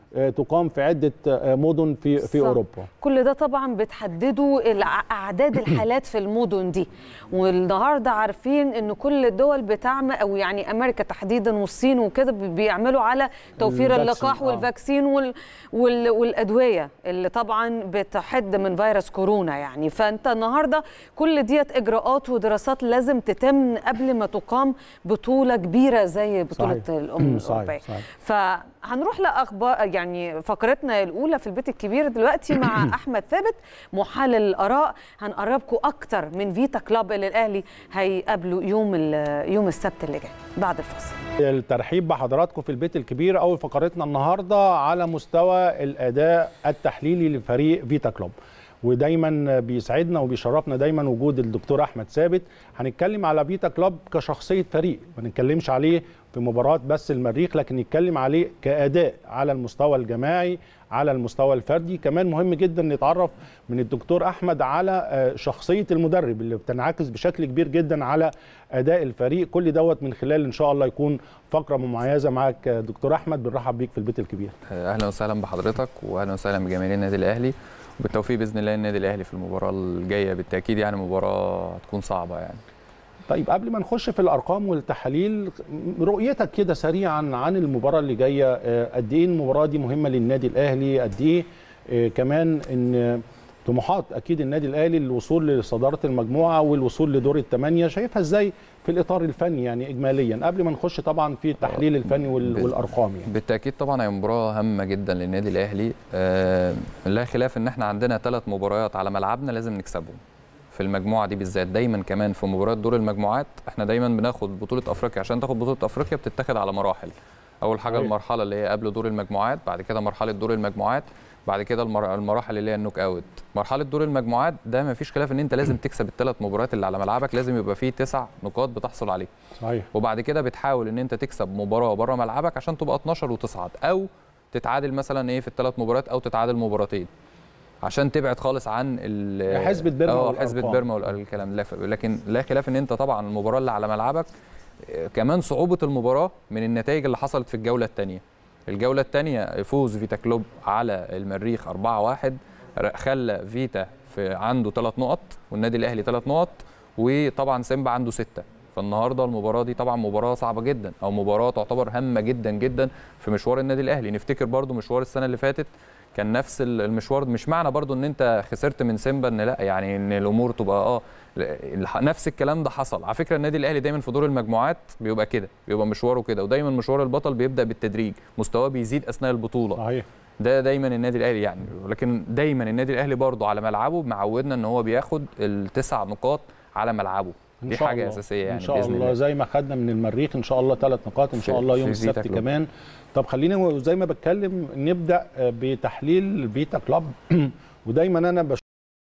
تقام في عده مدن في في صح. اوروبا كل ده طبعا بتحددوا اعداد الحالات في المدن دي والنهارده عارفين ان كل الدول بتعمل او يعني امريكا تحديدا والصين وكده بيعملوا على توفير اللقاح والفاكسين وال وال والادويه اللي طبعا بتحد من فيروس كورونا يعني فانت النهارده كل ديت اجراءات ودراسات لازم تتم قبل ما تقام بطوله كبيره زي بطوله صحيح. الامم الاوروبيه فهنروح لاخبار يعني فقرتنا الاولى في البيت الكبير دلوقتي مع احمد ثابت محلل الاراء هنقربكم اكتر من فيتا كلاب اللي الاهلي هيقابله يوم يوم السبت اللي جاي بعد الفاصل الترحيب بحضراتكم في البيت الكبير اول فقرتنا النهارده على مستوى الاداء التحليلي لفريق فيتا كلوب ودايما بيسعدنا وبيشرفنا دايما وجود الدكتور احمد ثابت هنتكلم على فيتا كلوب كشخصيه فريق ما نتكلمش عليه في مباراه بس المريخ لكن نتكلم عليه كاداء على المستوى الجماعي على المستوى الفردي كمان مهم جدا نتعرف من الدكتور احمد على شخصيه المدرب اللي بتنعكس بشكل كبير جدا على اداء الفريق كل دوت من خلال ان شاء الله يكون فقره مميزه معاك دكتور احمد بنرحب بيك في البيت الكبير اهلا وسهلا بحضرتك واهلا وسهلا بجماهير النادي الاهلي وبالتوفيق باذن الله النادي الاهلي في المباراه الجايه بالتاكيد يعني مباراه هتكون صعبه يعني طيب قبل ما نخش في الارقام والتحاليل رؤيتك كده سريعا عن المباراه اللي جايه قد ايه المباراه دي مهمه للنادي الاهلي قد ايه كمان ان طموحات اكيد النادي الاهلي للوصول لصداره المجموعه والوصول لدور الثمانيه شايفها ازاي في الاطار الفني يعني اجماليا قبل ما نخش طبعا في التحليل الفني والارقام يعني بالتاكيد طبعا هي مباراه هامه جدا للنادي الاهلي آه لا خلاف ان احنا عندنا ثلاث مباريات على ملعبنا لازم نكسبهم في المجموعه دي بالذات دايما كمان في مباريات دور المجموعات احنا دايما بناخد بطوله افريقيا عشان تاخد بطوله افريقيا بتتاخد على مراحل اول حاجه المرحله اللي هي قبل دور المجموعات بعد كده مرحله دور المجموعات بعد كده المراحل اللي هي النوك اوت مرحله دور المجموعات ده ما فيش خلاف ان انت لازم تكسب الثلاث مباريات اللي على ملعبك لازم يبقى فيه تسع نقاط بتحصل عليه صحيح وبعد كده بتحاول ان انت تكسب مباراه بره ملعبك عشان تبقى 12 وتصعد او تتعادل مثلا ايه في الثلاث مباريات او تتعادل مباراتين عشان تبعد خالص عن حسبه بيرما اه حسبه بيرما والكلام ده لكن لا خلاف ان انت طبعا المباراه اللي على ملعبك كمان صعوبه المباراه من النتائج اللي حصلت في الجوله الثانيه الجوله الثانيه فوز فيتا كلوب على المريخ 4-1 خلى فيتا في عنده ثلاث نقط والنادي الاهلي ثلاث نقط وطبعا سيمبا عنده سته فالنهارده المباراه دي طبعا مباراه صعبه جدا او مباراه تعتبر هامه جدا جدا في مشوار النادي الاهلي نفتكر برضو مشوار السنه اللي فاتت كان نفس المشوار مش معنى برضو ان انت خسرت من سيمبا ان لا يعني ان الامور تبقى اه نفس الكلام ده حصل على فكره النادي الاهلي دايما في دور المجموعات بيبقى كده بيبقى مشواره كده ودايما مشوار البطل بيبدا بالتدريج مستواه بيزيد اثناء البطوله صحيح ده دايما النادي الاهلي يعني ولكن دايما النادي الاهلي برضه على ملعبه معودنا ان هو بياخد التسع نقاط على ملعبه إن دي شاء حاجه الله. اساسيه يعني ان شاء باذن الله, الله زي ما خدنا من المريخ ان شاء الله ثلاث نقاط ان شاء في- الله يوم في السبت فيتا كلوب. كمان طب خلينا زي ما بتكلم نبدا بتحليل فيتا كلوب ودايما انا بشوف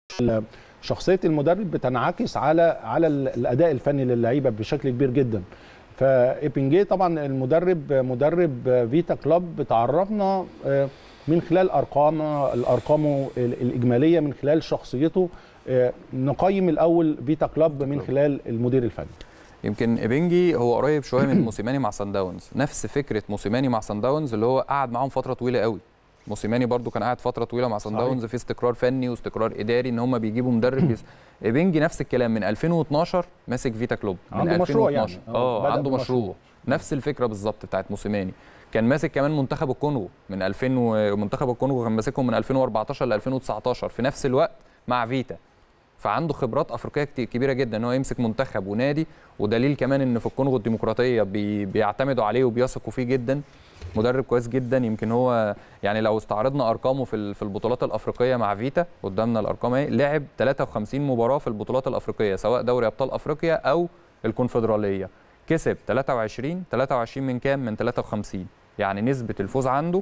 شخصيه المدرب بتنعكس على على الاداء الفني للعيبه بشكل كبير جدا فايبنجي طبعا المدرب مدرب فيتا كلوب تعرفنا آه، من خلال ارقامه الارقام الاجماليه من خلال شخصيته آه، نقيم الاول فيتا كلوب من خلال المدير الفني يمكن ابنجي هو قريب شويه من موسيماني مع سان داونز نفس فكره موسيماني مع سان داونز اللي هو قعد معاهم فتره طويله قوي موسيماني برضو كان قاعد فتره طويله مع سان صحيح. داونز في استقرار فني واستقرار اداري ان هم بيجيبوا مدرب يس... ابنجي نفس الكلام من 2012 ماسك فيتا كلوب من عنده مشروع 2012 يعني. اه بدأ عنده بمشروع. مشروع نفس الفكره بالظبط بتاعت موسيماني كان ماسك كمان منتخب الكونغو من 2000 ومنتخب الكونغو كان ماسكهم من 2014 ل 2019 في نفس الوقت مع فيتا فعنده خبرات افريقيه كتير كبيره جدا ان هو يمسك منتخب ونادي ودليل كمان ان في الكونغو الديمقراطيه بي بيعتمدوا عليه وبيثقوا فيه جدا مدرب كويس جدا يمكن هو يعني لو استعرضنا ارقامه في ال- في البطولات الافريقيه مع فيتا قدامنا الارقام اهي لعب 53 مباراه في البطولات الافريقيه سواء دوري ابطال افريقيا او الكونفدراليه كسب 23 23 من كام من 53 يعني نسبه الفوز عنده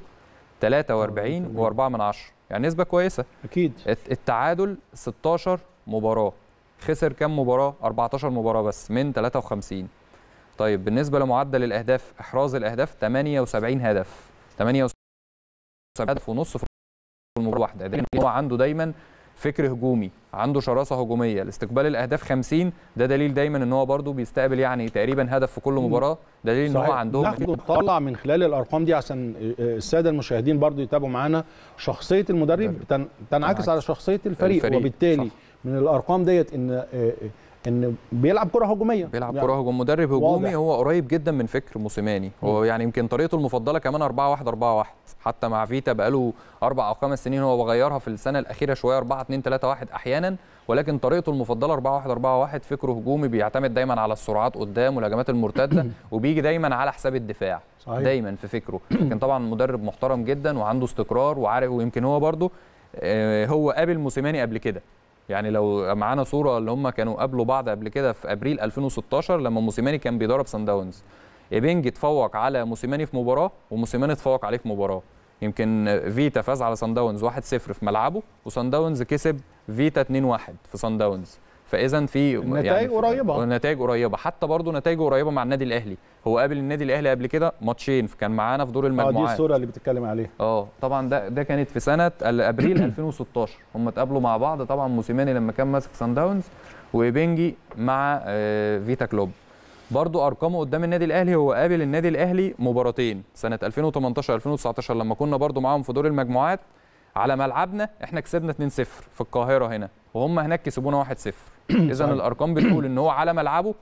43 و4 من 10 يعني نسبه كويسه اكيد الت- التعادل 16 مباراة خسر كام مباراة؟ 14 مباراة بس من 53 طيب بالنسبة لمعدل الأهداف إحراز الأهداف 78 هدف 78 هدف ونص في المباراة الواحدة ده هو عنده دايما فكر هجومي عنده شراسه هجوميه لاستقبال الاهداف 50 ده دليل دايما ان هو برده بيستقبل يعني تقريبا هدف في كل مباراه دليل ان هو عندهم ناخد نطلع من خلال الارقام دي عشان الساده المشاهدين برضو يتابعوا معانا شخصيه المدرب تنعكس على شخصيه الفريق, الفريق. وبالتالي صح. من الارقام ديت ان ان بيلعب كره هجوميه بيلعب يعني كره هجوم مدرب هجومي واضح. هو قريب جدا من فكر موسيماني هو يعني يمكن طريقته المفضله كمان 4 1 4 1 حتى مع فيتا بقاله اربع او خمس سنين هو بغيرها في السنه الاخيره شويه 4 2 3 1 احيانا ولكن طريقته المفضله 4 1 4 1 فكره هجومي بيعتمد دايما على السرعات قدام والهجمات المرتده وبيجي دايما على حساب الدفاع صحيح. دايما في فكره لكن طبعا مدرب محترم جدا وعنده استقرار وعارف ويمكن هو برده هو قابل موسيماني قبل كده يعني لو معانا صوره اللي هم كانوا قابلوا بعض قبل كده في ابريل 2016 لما موسيماني كان بيدرب سان داونز ايبنج اتفوق على موسيماني في مباراه وموسيماني اتفوق عليه في مباراه يمكن فيتا فاز على سان داونز 1-0 في ملعبه وسان داونز كسب فيتا 2-1 في سان داونز فاذا في نتائج يعني قريبه نتائج قريبه حتى برضه نتائجه قريبه مع النادي الاهلي هو قابل النادي الاهلي قبل كده ماتشين كان معانا في دور المجموعات اه دي الصوره اللي بتتكلم عليها اه طبعا ده ده كانت في سنه ابريل 2016 هم اتقابلوا مع بعض طبعا موسيماني لما كان ماسك سان داونز وبنجي مع فيتا كلوب برضه ارقامه قدام النادي الاهلي هو قابل النادي الاهلي مباراتين سنه 2018 2019 لما كنا برضه معاهم في دور المجموعات على ملعبنا احنا كسبنا 2-0 في القاهره هنا وهم هناك كسبونا 1-0 اذا الارقام بتقول ان هو على ملعبه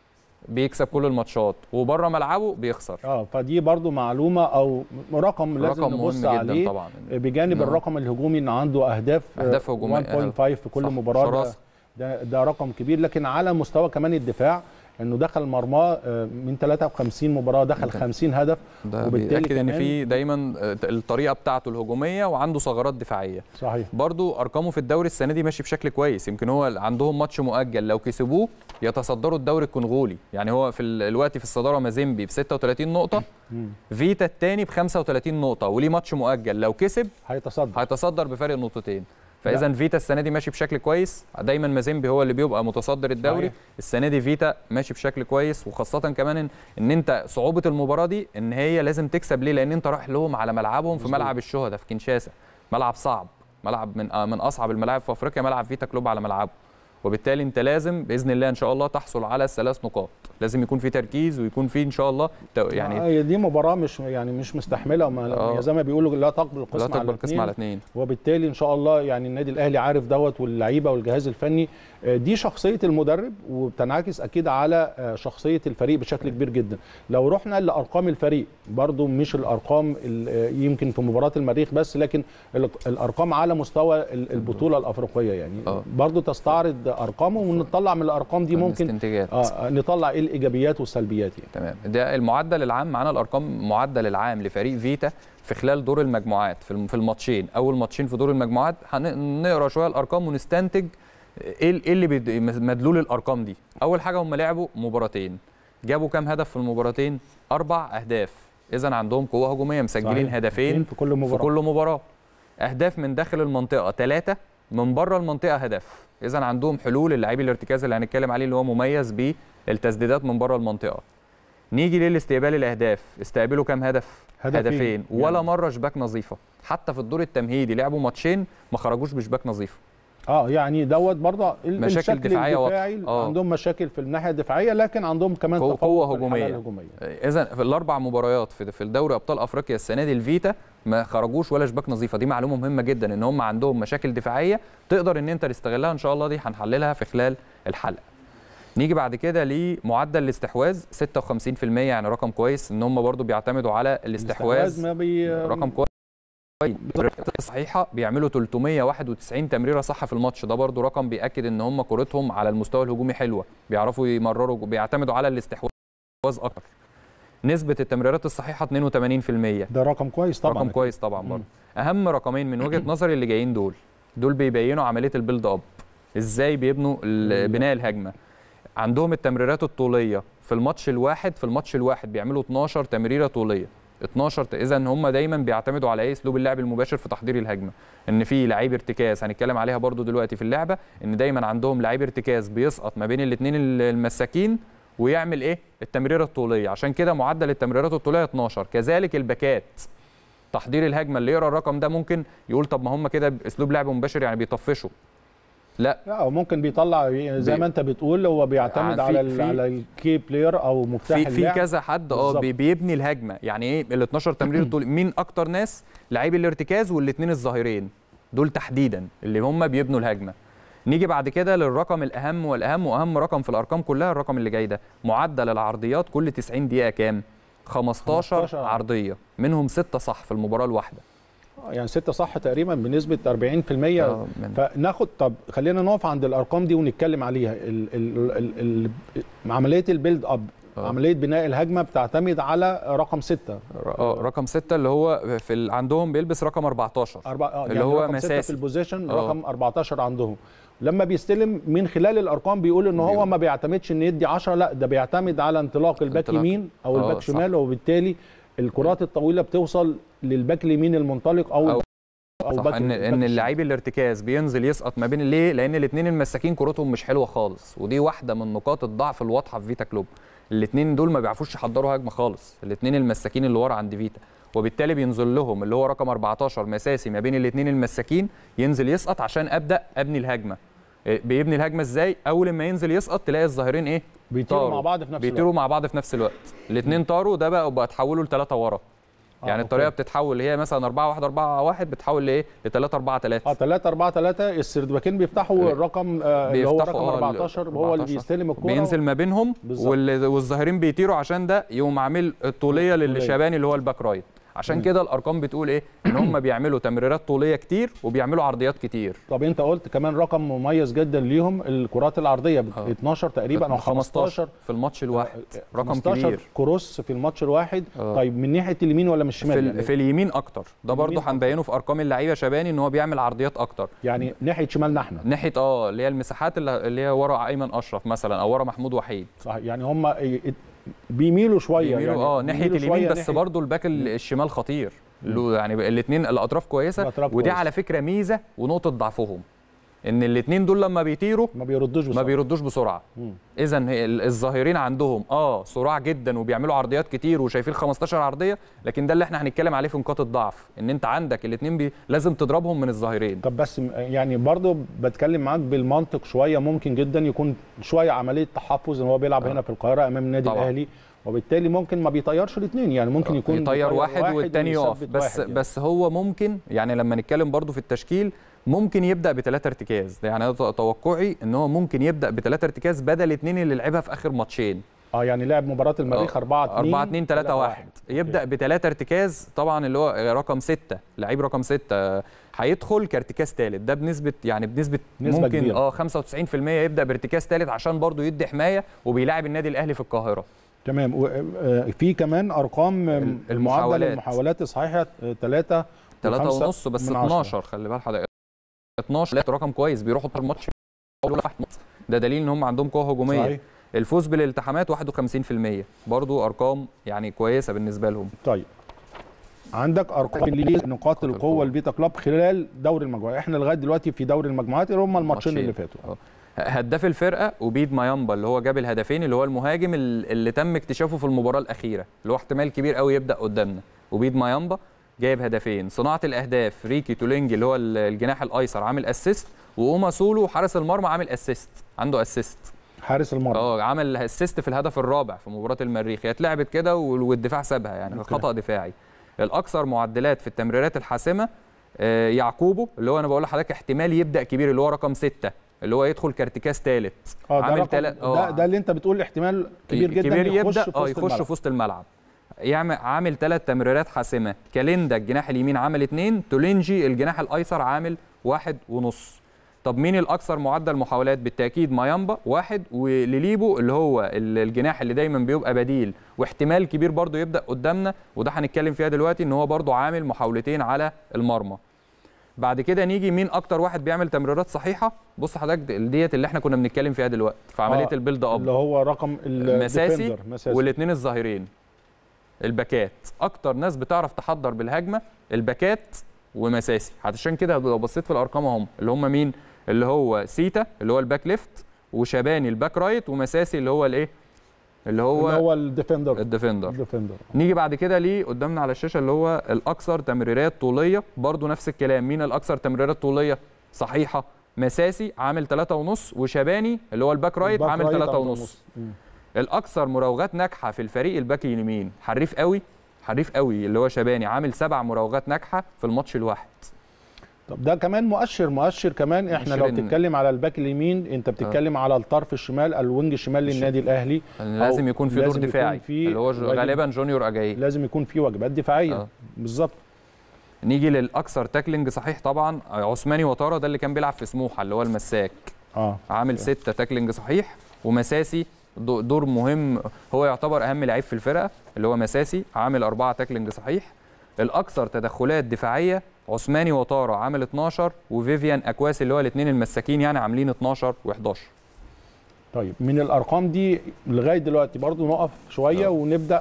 بيكسب كل الماتشات وبره ملعبه بيخسر اه فدي برضو معلومه او رقم لازم رقم نبص مهم عليه جدا طبعا بجانب الرقم الهجومي ان عنده اهداف اهداف هجوميه 1.5 في كل مباراه ده, ده ده رقم كبير لكن على مستوى كمان الدفاع انه دخل مرماه من 53 مباراه دخل 50 هدف ده وبالتالي بيأكد ان في دايما الطريقه بتاعته الهجوميه وعنده ثغرات دفاعيه صحيح برضو ارقامه في الدوري السنه دي ماشي بشكل كويس يمكن هو عندهم ماتش مؤجل لو كسبوه يتصدروا الدوري الكونغولي يعني هو في الوقت في الصداره مازيمبي ب 36 نقطه فيتا الثاني ب 35 نقطه وليه ماتش مؤجل لو كسب هيتصدر هيتصدر بفارق نقطتين فاذا فيتا السنه دي ماشي بشكل كويس دايما مازيمبي هو اللي بيبقى متصدر الدوري صحيح. السنه دي فيتا ماشي بشكل كويس وخاصه كمان إن, ان انت صعوبه المباراه دي ان هي لازم تكسب ليه لان انت رايح لهم على ملعبهم في ملعب الشهداء في كينشاسا ملعب صعب ملعب من من اصعب الملاعب في افريقيا ملعب فيتا كلوب على ملعبه وبالتالي انت لازم باذن الله ان شاء الله تحصل على الثلاث نقاط لازم يكون في تركيز ويكون في ان شاء الله يعني هي دي مباراه مش يعني مش مستحمله زي ما بيقولوا لا تقبل القسم لا تقبل القسم على اثنين وبالتالي ان شاء الله يعني النادي الاهلي عارف دوت واللعيبه والجهاز الفني دي شخصيه المدرب وبتنعكس اكيد على شخصيه الفريق بشكل كبير جدا لو رحنا لارقام الفريق برضو مش الارقام يمكن في مباراه المريخ بس لكن الارقام على مستوى البطوله الافريقيه يعني أوه. برضو تستعرض ارقامه ونطلع من الارقام دي ممكن آه نطلع ايه الايجابيات والسلبيات يعني. تمام ده المعدل العام معانا الارقام معدل العام لفريق فيتا في خلال دور المجموعات في الماتشين اول ماتشين في دور المجموعات هنقرا شويه الارقام ونستنتج ايه اللي مدلول الارقام دي اول حاجه هم لعبوا مباراتين جابوا كام هدف في المباراتين اربع اهداف اذا عندهم قوه هجوميه مسجلين صحيح. هدفين في كل مباراه في كل مباراه اهداف من داخل المنطقه ثلاثه من بره المنطقه هدف اذا عندهم حلول اللاعبي الارتكاز اللي هنتكلم عليه اللي هو مميز بالتسديدات من بره المنطقه نيجي للاستقبال الاهداف استقبلوا كام هدف هدفين, هدفين. ولا يعني. مره شباك نظيفه حتى في الدور التمهيدي لعبوا ماتشين ما خرجوش بشباك نظيفه اه يعني دوت برضه مشاكل دفاعيه واضحه آه. عندهم مشاكل في الناحيه الدفاعيه لكن عندهم كمان قوه, قوة هجوميه اذا في الاربع مباريات في, في الدوري ابطال افريقيا السنه دي الفيتا ما خرجوش ولا شباك نظيفه دي معلومه مهمه جدا ان هم عندهم مشاكل دفاعيه تقدر ان انت تستغلها ان شاء الله دي هنحللها في خلال الحلقه نيجي بعد كده لمعدل الاستحواذ 56% يعني رقم كويس ان هم برضو بيعتمدوا على الاستحواذ ما بي... رقم كويس الصحيحه بيعملوا 391 تمريره صح في الماتش ده برضو رقم بياكد ان هم كورتهم على المستوى الهجومي حلوه بيعرفوا يمرروا بيعتمدوا على الاستحواذ اكتر نسبه التمريرات الصحيحه 82% ده رقم كويس طبعا رقم كويس طبعا برضو اهم رقمين من وجهه نظري اللي جايين دول دول بيبينوا عمليه البيلد اب ازاي بيبنوا بناء الهجمه عندهم التمريرات الطوليه في الماتش الواحد في الماتش الواحد بيعملوا 12 تمريره طوليه 12 اذا هم دايما بيعتمدوا على ايه اسلوب اللعب المباشر في تحضير الهجمه ان في لعيب ارتكاز هنتكلم عليها برضو دلوقتي في اللعبه ان دايما عندهم لعيب ارتكاز بيسقط ما بين الاثنين المساكين ويعمل ايه التمريره الطوليه عشان كده معدل التمريرات الطوليه 12 كذلك الباكات تحضير الهجمه اللي يقرا الرقم ده ممكن يقول طب ما هم كده اسلوب لعب مباشر يعني بيطفشوا لا لا هو ممكن بيطلع زي بي- ما انت بتقول هو بيعتمد عن- على في- ال في- على الكي بلاير او مفتاح في في اللعب كذا حد اه بالظبط. بي- بيبني الهجمه يعني ايه ال 12 تمرير طول مين اكتر ناس لعيب الارتكاز والاثنين الظاهرين دول تحديدا اللي هم بيبنوا الهجمه نيجي بعد كده للرقم الاهم والاهم واهم رقم في الارقام كلها الرقم اللي جاي ده معدل العرضيات كل 90 دقيقه كام 15, 15 عرضيه منهم 6 صح في المباراه الواحده يعني ستة صح تقريبا بنسبة 40% آه، من- فناخد طب خلينا نقف عند الأرقام دي ونتكلم عليها ال ال ال ال عملية البيلد أب آه. عملية بناء الهجمة بتعتمد على رقم ستة اه رقم 6 اللي هو في ال... عندهم بيلبس رقم 14 أربعة آه، اللي يعني هو رقم ستة مساسي. في البوزيشن آه. رقم 14 عندهم لما بيستلم من خلال الارقام بيقول ان هو بيقول. ما بيعتمدش ان يدي 10 لا ده بيعتمد على انطلاق الباك انطلاق. يمين او آه، الباك صح. شمال وبالتالي الكرات الطويله بتوصل للباك اليمين المنطلق او أو- او صح باك ان الباك ان الشمال. اللعيب الارتكاز بينزل يسقط ما بين ليه لان الاثنين المساكين كورتهم مش حلوه خالص ودي واحده من نقاط الضعف الواضحه في فيتا كلوب الاثنين دول ما بيعرفوش يحضروا هجمه خالص الاثنين المساكين اللي ورا عند فيتا وبالتالي بينزل لهم اللي هو رقم 14 مساسي ما بين الاثنين المساكين ينزل يسقط عشان ابدا ابني الهجمه إيه، بيبني الهجمه ازاي اول ما ينزل يسقط تلاقي الظاهرين ايه بيطيروا طاروا. مع بعض في نفس بيطيروا الوقت مع بعض في نفس الوقت الاثنين طاروا ده بقى بقى اتحولوا لثلاثه ورا يعني أوكي. الطريقه بتتحول هي مثلا 4 1 4 1 بتتحول لايه ل 3 4 3 اه 3 4 3 السردباكين بيفتحوا الرقم آه اللي هو بيفتحوا رقم آه، 14 هو اللي 14. بيستلم الكوره بينزل ما بينهم بالظبط. وال- والظاهرين بيطيروا عشان ده يقوم عامل الطوليه الطولية. للشباني اللي هو الباك رايت عشان كده الارقام بتقول ايه ان هم بيعملوا تمريرات طوليه كتير وبيعملوا عرضيات كتير طب انت قلت كمان رقم مميز جدا ليهم الكرات العرضيه بت- آه. 12 تقريبا او 15 في الماتش الواحد رقم 15 كبير كروس في الماتش الواحد آه. طيب من ناحيه اليمين ولا من الشمال في, ال- يعني, في اليمين اكتر ده برضه اليمين أكتر. هنبينه في ارقام اللعيبه شباني ان هو بيعمل عرضيات اكتر يعني ناحيه شمالنا احنا ناحيه اه اللي هي المساحات اللي اللي هي ورا ايمن اشرف مثلا او ورا محمود وحيد صح يعني هم بيميلوا شويه بيميلوا يعني اه ناحيه بيميلوا اليمين شوية بس ناحية- برضه الباك ال- الشمال خطير له يعني الاثنين الاطراف كويسه الأطراف ودي كويسة. على فكره ميزه ونقطه ضعفهم ان الاثنين دول لما بيطيروا ما بيردوش ما بسرعه بيردوش بسرعه مم. اذا الظاهرين عندهم اه صراع جدا وبيعملوا عرضيات كتير وشايفين 15 عرضيه لكن ده اللي احنا هنتكلم عليه في نقاط الضعف ان انت عندك الاثنين بي... لازم تضربهم من الظاهرين طب بس م- يعني برضو بتكلم معاك بالمنطق شويه ممكن جدا يكون شويه عمليه تحفظ ان هو بيلعب آه. هنا في القاهره امام النادي طبعاً. الاهلي وبالتالي ممكن ما بيطيرش الاثنين يعني ممكن يكون يطير واحد, والتاني يقف ويثبت بس واحد يعني. بس هو ممكن يعني لما نتكلم برضو في التشكيل ممكن يبدا بثلاثه ارتكاز يعني انا توقعي ان هو ممكن يبدا بثلاثه ارتكاز بدل اثنين اللي لعبها في اخر ماتشين اه يعني لعب مباراه المريخ 4 2 4 2 3 1 يبدا بثلاثه ارتكاز طبعا اللي هو رقم 6 لعيب رقم 6 هيدخل كارتكاز ثالث ده بنسبه يعني بنسبه نسبة ممكن كبيرة. اه 95% يبدا بارتكاز ثالث عشان برضو يدي حمايه وبيلاعب النادي الاهلي في القاهره تمام و- آه، في كمان ارقام آه، معدل المحاولات. المحاولات الصحيحه 3 3 ونص بس 12 خلي بال حضرتك 12 لا رقم كويس بيروحوا الماتش أول واحد نقط. ده دليل ان هم عندهم قوه هجوميه صحيح الفوز بالالتحامات 51% برضو ارقام يعني كويسه بالنسبه لهم طيب عندك ارقام اللي نقاط القوه البيتا كلوب خلال دوري المجموعات احنا لغايه دلوقتي في دوري المجموعات اللي هم الماتشين ماتشين. اللي فاتوا آه. هداف الفرقه وبيد مايامبا اللي هو جاب الهدفين اللي هو المهاجم ال- اللي تم اكتشافه في المباراه الاخيره اللي هو احتمال كبير قوي يبدا قدامنا وبيد مايامبا جايب هدفين صناعه الاهداف ريكي تولينج اللي هو ال- الجناح الايسر عامل اسيست واوما سولو حارس المرمى عامل اسيست عنده اسيست حارس المرمى اه عمل اسيست في الهدف الرابع في مباراه المريخ هي اتلعبت كده وال- والدفاع سابها يعني أوكي. خطا دفاعي الاكثر معدلات في التمريرات الحاسمه آه، يعقوبو اللي هو انا بقول لحضرتك احتمال يبدا كبير اللي هو رقم ستة اللي هو يدخل كارتكاز ثالث اه ده عامل رقم تلات- آه. ده, ده اللي انت بتقول احتمال كبير جدا كبير يخش يبدا في اه وسط يخش الملعب. في وسط الملعب يعمل عامل ثلاث تمريرات حاسمه كاليندا الجناح اليمين عامل اثنين تولينجي الجناح الايسر عامل واحد ونص طب مين الاكثر معدل محاولات بالتاكيد مايامبا واحد وليليبو اللي هو ال- الجناح اللي دايما بيبقى بديل واحتمال كبير برضو يبدا قدامنا وده هنتكلم فيها دلوقتي ان هو برضو عامل محاولتين على المرمى بعد كده نيجي مين اكتر واحد بيعمل تمريرات صحيحه بص حضرتك ديت اللي احنا كنا بنتكلم فيها دلوقتي في عمليه آه، البيلد اب اللي هو رقم مساسي الديفندر مساسي والاثنين الظاهرين الباكات اكتر ناس بتعرف تحضر بالهجمه الباكات ومساسي عشان كده لو بصيت في الارقام اهم اللي هم مين اللي هو سيتا اللي هو الباك ليفت وشباني الباك رايت ومساسي اللي هو الايه اللي هو اللي هو الديفندر الديفندر الديفندر نيجي بعد كده ليه قدامنا على الشاشه اللي هو الاكثر تمريرات طوليه برضو نفس الكلام مين الاكثر تمريرات طوليه صحيحه مساسي عامل 3 ونص وشباني اللي هو الباك رايت الباك عامل رايت 3 عامل ونص مم. الاكثر مراوغات ناجحه في الفريق الباك اليمين حريف قوي حريف قوي اللي هو شباني عامل سبع مراوغات ناجحه في الماتش الواحد طب ده كمان مؤشر مؤشر كمان احنا مؤشر لو إن- بتتكلم على الباك اليمين انت بتتكلم على الطرف الشمال الوينج الشمال للنادي الاهلي لازم يكون في دور لازم يكون دفاعي في اللي هو جو- واجب- غالبا جونيور اجاي لازم يكون في واجبات دفاعيه آه. بالظبط نيجي للاكثر تاكلينج صحيح طبعا عثماني وطاره ده اللي كان بيلعب في سموحه اللي هو المساك اه عامل ستة تاكلينج صحيح ومساسي دو- دور مهم هو يعتبر اهم لعيب في الفرقه اللي هو مساسي عامل أربعة تاكلينج صحيح الاكثر تدخلات دفاعيه عثماني وطاره عامل 12 وفيفيان اكواسي اللي هو الاثنين المساكين يعني عاملين 12 و11 طيب من الارقام دي لغايه دلوقتي برضو نقف شويه آه. ونبدا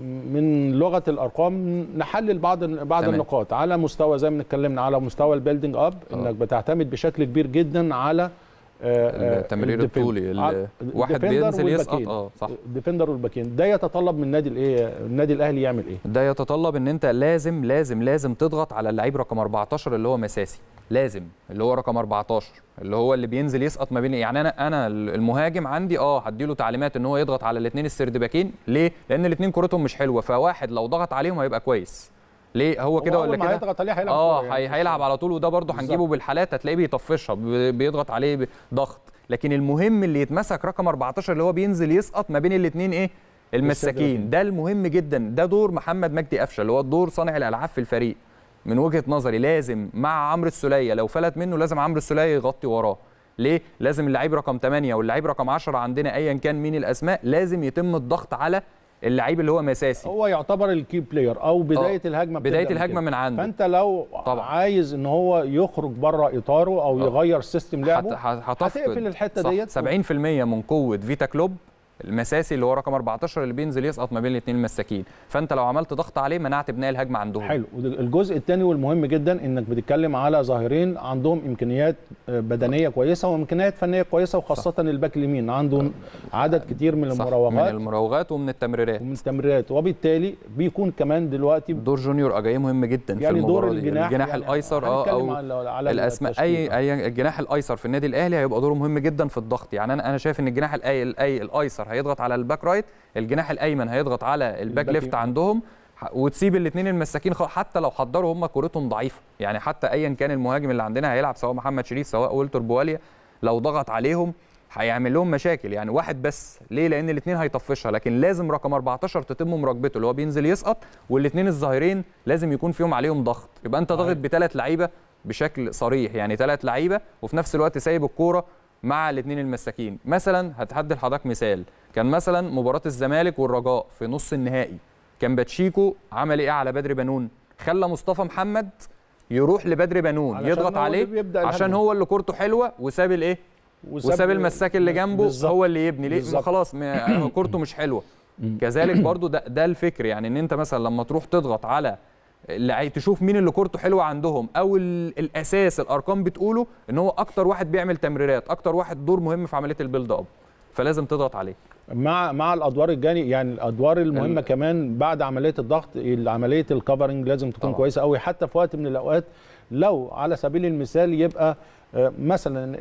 من لغه الارقام نحلل بعض بعض تمام. النقاط على مستوى زي ما اتكلمنا على مستوى البيلدينج اب آه. انك بتعتمد بشكل كبير جدا على آه، آه، التمرير الديفند. الطولي على- اللي واحد الديفندر بينزل يسقط والباكين. اه صح الديفندر والباكين ده يتطلب من النادي الايه النادي الاهلي يعمل ايه ده يتطلب ان انت لازم لازم لازم تضغط على اللعيب رقم 14 اللي هو مساسي لازم اللي هو رقم 14 اللي هو اللي بينزل يسقط ما بين يعني انا انا المهاجم عندي اه هديله تعليمات ان هو يضغط على الاثنين السردباكين ليه لان الاثنين كورتهم مش حلوه فواحد لو ضغط عليهم هيبقى كويس ليه هو كده هو ولا أول ما كده هيضغط عليه هيلعب اه كورة يعني. هي- هيلعب على طول وده برضه بالظبط. هنجيبه بالحالات هتلاقيه بيطفشها بي- بيضغط عليه ضغط لكن المهم اللي يتمسك رقم 14 اللي هو بينزل يسقط ما بين الاثنين ايه المساكين السردباكين. ده المهم جدا ده دور محمد مجدي قفشه اللي هو الدور صانع الالعاب في الفريق من وجهه نظري لازم مع عمرو السوليه لو فلت منه لازم عمرو السوليه يغطي وراه ليه لازم اللعيب رقم 8 واللعيب رقم 10 عندنا ايا كان مين الاسماء لازم يتم الضغط على اللعيب اللي هو مساسي هو يعتبر الكي بلاير او بدايه الهجمه بدايه بتبدأ الهجمه كده. من عنده فانت لو طبعا. عايز ان هو يخرج بره اطاره او آه. يغير سيستم لعبه هت- هتفقد هتقفل الحته صح، ديت 70% من قوه فيتا كلوب المساسي اللي هو رقم 14 اللي بينزل يسقط ما بين الاثنين المساكين فانت لو عملت ضغط عليه منعت بناء الهجمه عندهم حلو الجزء الثاني والمهم جدا انك بتتكلم على ظاهرين عندهم امكانيات بدنيه كويسه وامكانيات فنيه كويسه وخاصه الباك اليمين عنده عدد كتير من صح، من المراوغات المراوغات ومن التمريرات ومن التمريرات وبالتالي بيكون كمان دلوقتي دور جونيور اجاي مهم جدا في يعني المباراه دور دي. الجناح الجناح يعني الايسر اه هنتكلم او على, على الاسماء التشكيل. اي اي الجناح الايسر في النادي الاهلي هيبقى دوره مهم جدا في الضغط يعني انا انا شايف ان الجناح الاي الاي الايسر هيضغط على الباك رايت الجناح الايمن هيضغط على الباك الباك ليفت يمين. عندهم ح- وتسيب الاثنين المساكين خ- حتى لو حضروا هم كورتهم ضعيفه يعني حتى ايا كان المهاجم اللي عندنا هيلعب سواء محمد شريف سواء ولتر بواليا لو ضغط عليهم هيعمل لهم مشاكل يعني واحد بس ليه لان الاثنين هيطفشها لكن لازم رقم 14 تتم مراقبته اللي هو بينزل يسقط والاثنين الظاهرين لازم يكون فيهم عليهم ضغط يبقى انت ضاغط بثلاث لعيبه بشكل صريح يعني ثلاث لعيبه وفي نفس الوقت سايب الكوره مع الاثنين المساكين مثلا هتحدد لحضرتك مثال كان مثلا مباراه الزمالك والرجاء في نص النهائي كان باتشيكو عمل ايه على بدر بنون خلى مصطفى محمد يروح لبدر بنون علشان يضغط هو اللي عليه بيبدأ عشان الهجمة. هو اللي كورته حلوه وساب الايه وساب المساك اللي جنبه بالظبط. هو اللي يبني ليه ما بالظبط. خلاص ما- كورته مش حلوه كذلك برضو ده ده الفكر يعني ان انت مثلا لما تروح تضغط على اللعيب تشوف مين اللي كورته حلوه عندهم او ال- الاساس الارقام بتقوله ان هو اكتر واحد بيعمل تمريرات اكتر واحد دور مهم في عمليه البيلد اب فلازم تضغط عليه مع مع الادوار الجاني يعني الادوار المهمه ال- كمان بعد عمليه الضغط عمليه الكفرنج لازم تكون طبعا. كويسه قوي حتى في وقت من الاوقات لو على سبيل المثال يبقى آه، مثلا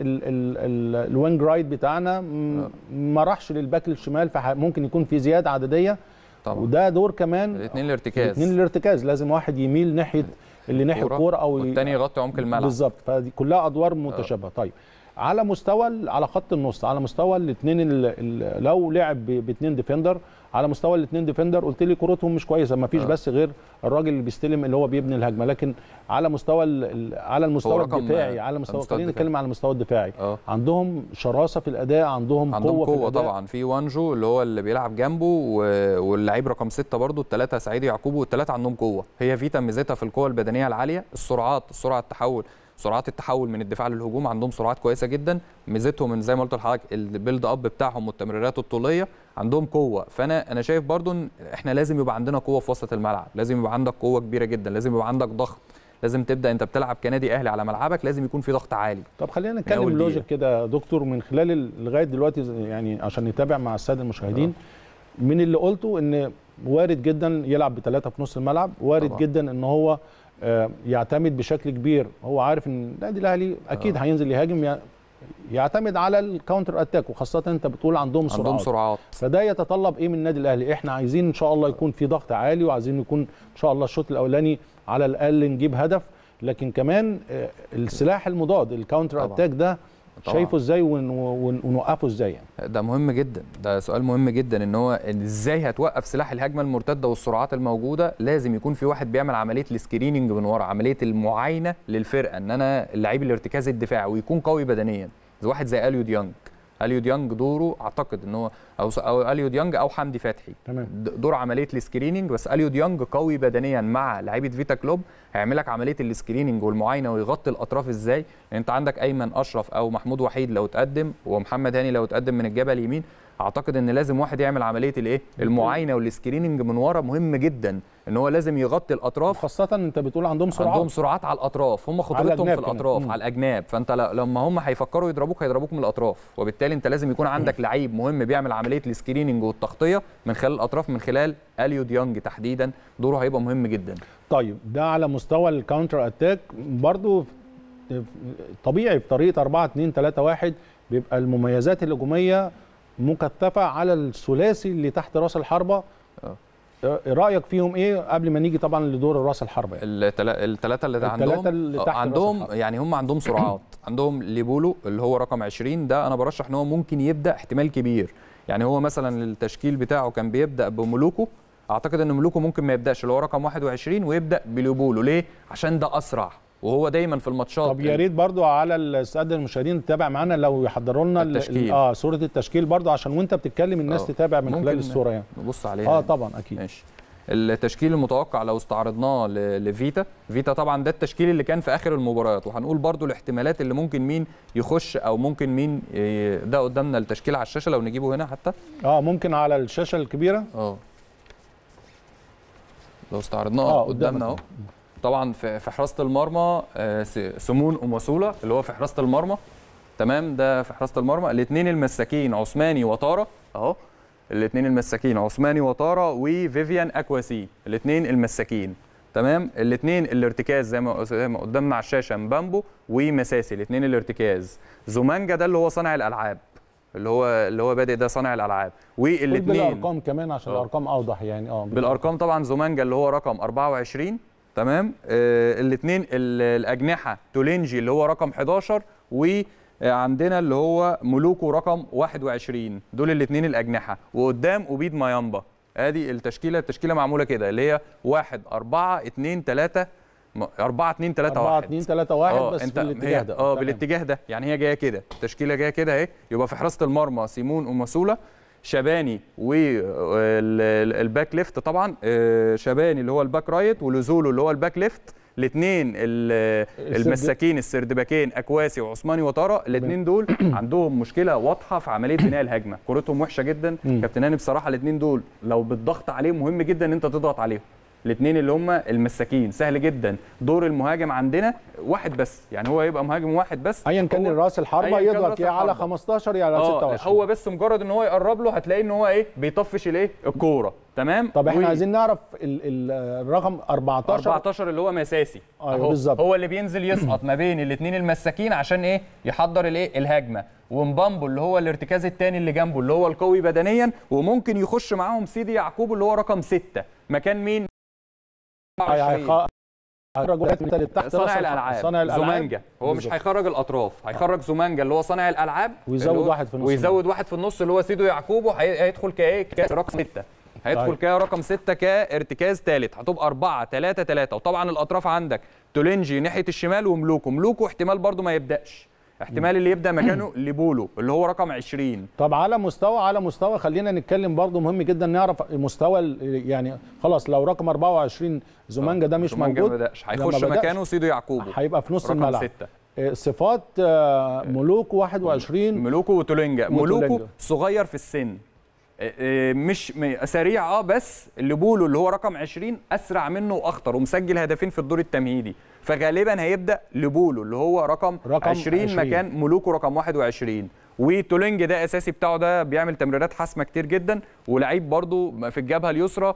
الوينج رايت بتاعنا م- ما راحش للباك الشمال فممكن يكون في زياده عدديه طبعا وده دور كمان الاثنين الارتكاز الاثنين الارتكاز لازم واحد يميل ناحيه اللي ناحيه كورة، الكوره او ي- والتاني يغطي عمق الملعب بالظبط فدي كلها ادوار متشابهه طيب على مستوى ال- على خط النص على مستوى الاثنين لو لعب باثنين ديفندر على مستوى الاثنين ديفندر قلت لي كورتهم مش كويسه ما فيش آه. بس غير الراجل اللي بيستلم اللي هو بيبني الهجمه لكن على مستوى ال- ال- على المستوى رقم- الدفاعي على على مستوى مستوى خلينا الدفاع. نتكلم على المستوى الدفاعي اه عندهم شراسه في الاداء عندهم, عندهم قوه, قوة, في الاداء طبعا في وانجو اللي هو اللي بيلعب جنبه و- واللعيب رقم ستة برضو الثلاثة سعيد يعقوب والثلاثة عندهم قوة هي فيتا ميزتها في القوة البدنية العالية السرعات السرعة التحول سرعات التحول من الدفاع للهجوم عندهم سرعات كويسة جدا ميزتهم من زي ما قلت لحضرتك البيلد اب بتاعهم والتمريرات الطولية عندهم قوة فانا انا شايف برضو ان احنا لازم يبقى عندنا قوة في وسط الملعب لازم يبقى عندك قوة كبيرة جدا لازم يبقى عندك ضغط لازم تبدا انت بتلعب كنادي اهلي على ملعبك لازم يكون في ضغط عالي طب خلينا أول نتكلم دقيقة. لوجيك كده يا دكتور من خلال ال- لغايه دلوقتي يعني عشان نتابع مع الساده المشاهدين من اللي قلته ان وارد جدا يلعب بثلاثه في نص الملعب وارد طبعا. جدا ان هو آه، يعتمد بشكل كبير هو عارف ان النادي الاهلي اكيد هينزل يهاجم يع- يعتمد على الكاونتر اتاك وخاصه انت بتقول عندهم سرعات عندهم سرعات فده يتطلب ايه من النادي الاهلي احنا عايزين ان شاء الله يكون في ضغط عالي وعايزين يكون ان شاء الله الشوط الاولاني على الاقل نجيب هدف لكن كمان آه، السلاح المضاد الكاونتر طبعاً. اتاك ده طبعاً. شايفه ازاي ون- ون- ونوقفه ازاي يعني ده مهم جدا ده سؤال مهم جدا ان هو إن ازاي هتوقف سلاح الهجمه المرتده والسرعات الموجوده لازم يكون في واحد بيعمل عمليه السكريننج من ورا عمليه المعاينه للفرقه ان انا اللعيب الارتكاز الدفاعي ويكون قوي بدنيا زي واحد زي اليو ديانج اليو ديانج دوره اعتقد ان هو او او اليو ديانج او حمدي فتحي تمام د- دور عمليه السكريننج بس اليو ديانج قوي بدنيا مع لعيبه فيتا كلوب هيعمل لك عمليه السكريننج والمعاينه ويغطي الاطراف ازاي يعني انت عندك ايمن اشرف او محمود وحيد لو تقدم ومحمد هاني لو تقدم من الجبهه اليمين اعتقد ان لازم واحد يعمل عمليه الايه المعاينه والسكريننج من ورا مهم جدا ان هو لازم يغطي الاطراف خاصه انت بتقول عندهم سرعات عندهم سرعات على الاطراف هم خطورتهم الأجناب في كمان. الاطراف مم. على الاجناب فانت ل- لما هم هيفكروا يضربوك هيضربوك من الاطراف وبالتالي انت لازم يكون عندك لعيب مهم بيعمل عمليه السكريننج والتغطيه من خلال الاطراف من خلال اليو ديانج تحديدا دوره هيبقى مهم جدا طيب ده على مستوى الكاونتر اتاك برضو طبيعي في طريقه 4 2 3 1 بيبقى المميزات الهجوميه مكثفه على الثلاثي اللي تحت راس الحربه آه. آه، رايك فيهم ايه قبل ما نيجي طبعا لدور راس الحربه يعني. الثلاثه اللي التلاتة عندهم اللي آه، تحت رأس عندهم الحربة. يعني هم عندهم سرعات عندهم ليبولو اللي هو رقم 20 ده انا برشح ان هو ممكن يبدا احتمال كبير يعني هو مثلا التشكيل بتاعه كان بيبدا بملوكو اعتقد ان ملوكو ممكن ما يبداش اللي هو رقم 21 ويبدا بليبولو ليه عشان ده اسرع وهو دايما في الماتشات طب يا ريت برضو على الساده المشاهدين تتابع معانا لو يحضروا لنا ال- التشكيل. اه صوره التشكيل برضو عشان وانت بتتكلم الناس آه. تتابع من ممكن خلال الصوره يعني نبص عليها اه يعني. طبعا اكيد ماشي التشكيل المتوقع لو استعرضناه ل- لفيتا فيتا طبعا ده التشكيل اللي كان في اخر المباريات وهنقول برضو الاحتمالات اللي ممكن مين يخش او ممكن مين ي- ده قدامنا التشكيل على الشاشه لو نجيبه هنا حتى اه ممكن على الشاشه الكبيره اه لو استعرضناه آه، قدامنا اهو قدامك. طبعا في في حراسه المرمى آه، س- سمون ومسوله اللي هو في حراسه المرمى تمام ده في حراسه المرمى الاثنين المساكين عثماني وطاره اهو الاثنين المساكين عثماني وطاره وفيفيان اكواسي الاثنين المساكين تمام الاثنين الارتكاز زي ما زي ما قدامنا على الشاشه مبامبو ومساسي الاثنين الارتكاز زومانجا ده اللي هو صانع الالعاب اللي هو اللي هو بادئ ده صانع الالعاب قول والاثنين بالارقام كمان عشان آه. الارقام اوضح يعني اه بالارقام طبعا زومانجا اللي هو رقم 24 تمام آه الاثنين الاجنحه تولينجي اللي هو رقم 11 وعندنا اللي هو ملوكو رقم 21 دول الاثنين الاجنحه وقدام اوبيد مايامبا ادي التشكيله التشكيله معموله كده اللي هي 1 4 2 3 4 2 3 4 1 2 3 1 اه بس انت في الاتجاه هي- ده اه تمام. بالاتجاه ده يعني هي جايه كده التشكيله جايه كده اهي يبقى في حراسه المرمى سيمون ومسوله شباني والباك ليفت طبعا آه، شباني اللي هو الباك رايت ولزولو اللي هو الباك ليفت الاثنين المساكين السردباكين اكواسي وعثماني وطاره الاثنين دول عندهم مشكله واضحه في عمليه بناء الهجمه كورتهم وحشه جدا مم. كابتن هاني بصراحه الاثنين دول لو بالضغط عليهم مهم جدا ان انت تضغط عليهم الاثنين اللي هم المساكين سهل جدا دور المهاجم عندنا واحد بس يعني هو يبقى مهاجم واحد بس ايا كان هو- راس الحربه أياً كان يضغط رأس يا على الحربة. 15 يا على اه 26 هو بس مجرد ان هو يقرب له هتلاقي ان هو ايه بيطفش الايه الكوره تمام طب احنا و- عايزين نعرف ال- ال- الرقم 14 14 اللي هو مساسي أيوة أهو، بالظبط. هو اللي بينزل يسقط ما بين الاثنين المساكين عشان ايه يحضر الايه الهجمه ومبامبو اللي هو الارتكاز الثاني اللي جنبه اللي هو القوي بدنيا وممكن يخش معاهم سيدي يعقوب اللي هو رقم 6 مكان مين هي- هيخ- هيخرج واحد من تحت راس صانع الحربة. الالعاب صانع الالعاب زومانجا هو مش بالظبط. هيخرج الاطراف هيخرج زومانجا اللي هو صانع الالعاب ويزود اللي هو- واحد في النص ويزود واحد في النص اللي هو سيدو يعقوب وهي- هيدخل كايه كرقم 6 هيدخل طيب. كرقم 6 كارتكاز ثالث هتبقى 4 3 3 وطبعا الاطراف عندك تولينجي ناحيه الشمال وملوكو ملوكو احتمال برضو ما يبداش احتمال اللي يبدا مكانه ليبولو اللي هو رقم 20 طب على مستوى على مستوى خلينا نتكلم برضو مهم جدا نعرف مستوى ال- يعني خلاص لو رقم 24 زومانجا ده مش زومانجا موجود ما بدأش لما هيخش بدأش مكانه سيدو يعقوب هيبقى في نص رقم الملعب 6 آه، صفات آه، ملوك 21 ملوكو وتولينجا وتولينجا. ملوكو صغير في السن آه، آه، مش م- سريع اه بس اللي بولو اللي هو رقم 20 اسرع منه واخطر ومسجل هدفين في الدور التمهيدي فغالبا هيبدا لبولو اللي هو رقم, رقم 20, 20. مكان ملوكو رقم 21 وتولينج ده اساسي بتاعه ده بيعمل تمريرات حاسمه كتير جدا ولعيب برده في الجبهه اليسرى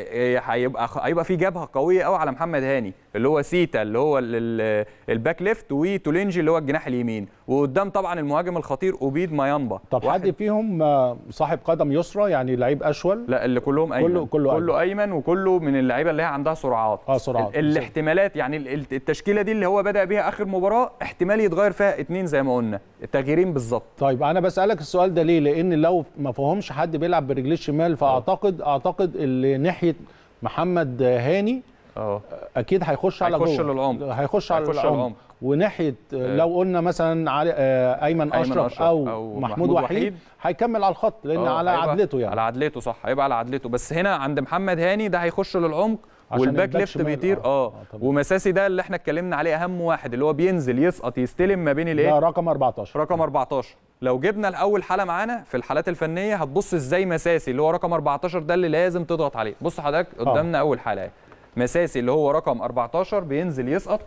هيبقى هيبقى في جبهه قويه قوي على محمد هاني اللي هو سيتا اللي هو الباك ليفت وتولينجي اللي هو الجناح اليمين وقدام طبعا المهاجم الخطير اوبيد مايانبا طب حد فيهم صاحب قدم يسرى يعني لعيب اشول لا اللي كلهم ايمن كله كله, كله ايمن وكله من اللعيبه اللي هي عندها سرعات اه سرعات الاحتمالات يعني التشكيله دي اللي هو بدا بيها اخر مباراه احتمال يتغير فيها اثنين زي ما قلنا التغييرين بالظبط طيب انا بسالك السؤال ده ليه لان لو ما فهمش حد بيلعب برجليه الشمال فاعتقد اعتقد اللي ناحيه محمد هاني اه اكيد هيخش على هيخش جوه للعمق هيخش على هيخش العمق للعمق. وناحيه آه. لو قلنا مثلا علي آه ايمن أيمن اشرف, أشرف او, أو محمود, محمود وحيد, وحيد. هيكمل على الخط لان آه، على هيبقى عدلته يعني على عدلته صح هيبقى على عدلته بس هنا عند محمد هاني ده هيخش للعمق عشان والباك الباك ليفت شمال، بيطير آه، اه, آه، طبعا. ومساسي ده اللي احنا اتكلمنا عليه اهم واحد اللي هو بينزل يسقط يستلم ما بين الايه ده رقم 14 رقم 14 لو جبنا الاول حاله معانا في الحالات الفنيه هتبص ازاي مساسي اللي هو رقم 14 ده اللي لازم تضغط عليه بص حضرتك قدامنا اول حاله اهي. مساسي اللي هو رقم 14 بينزل يسقط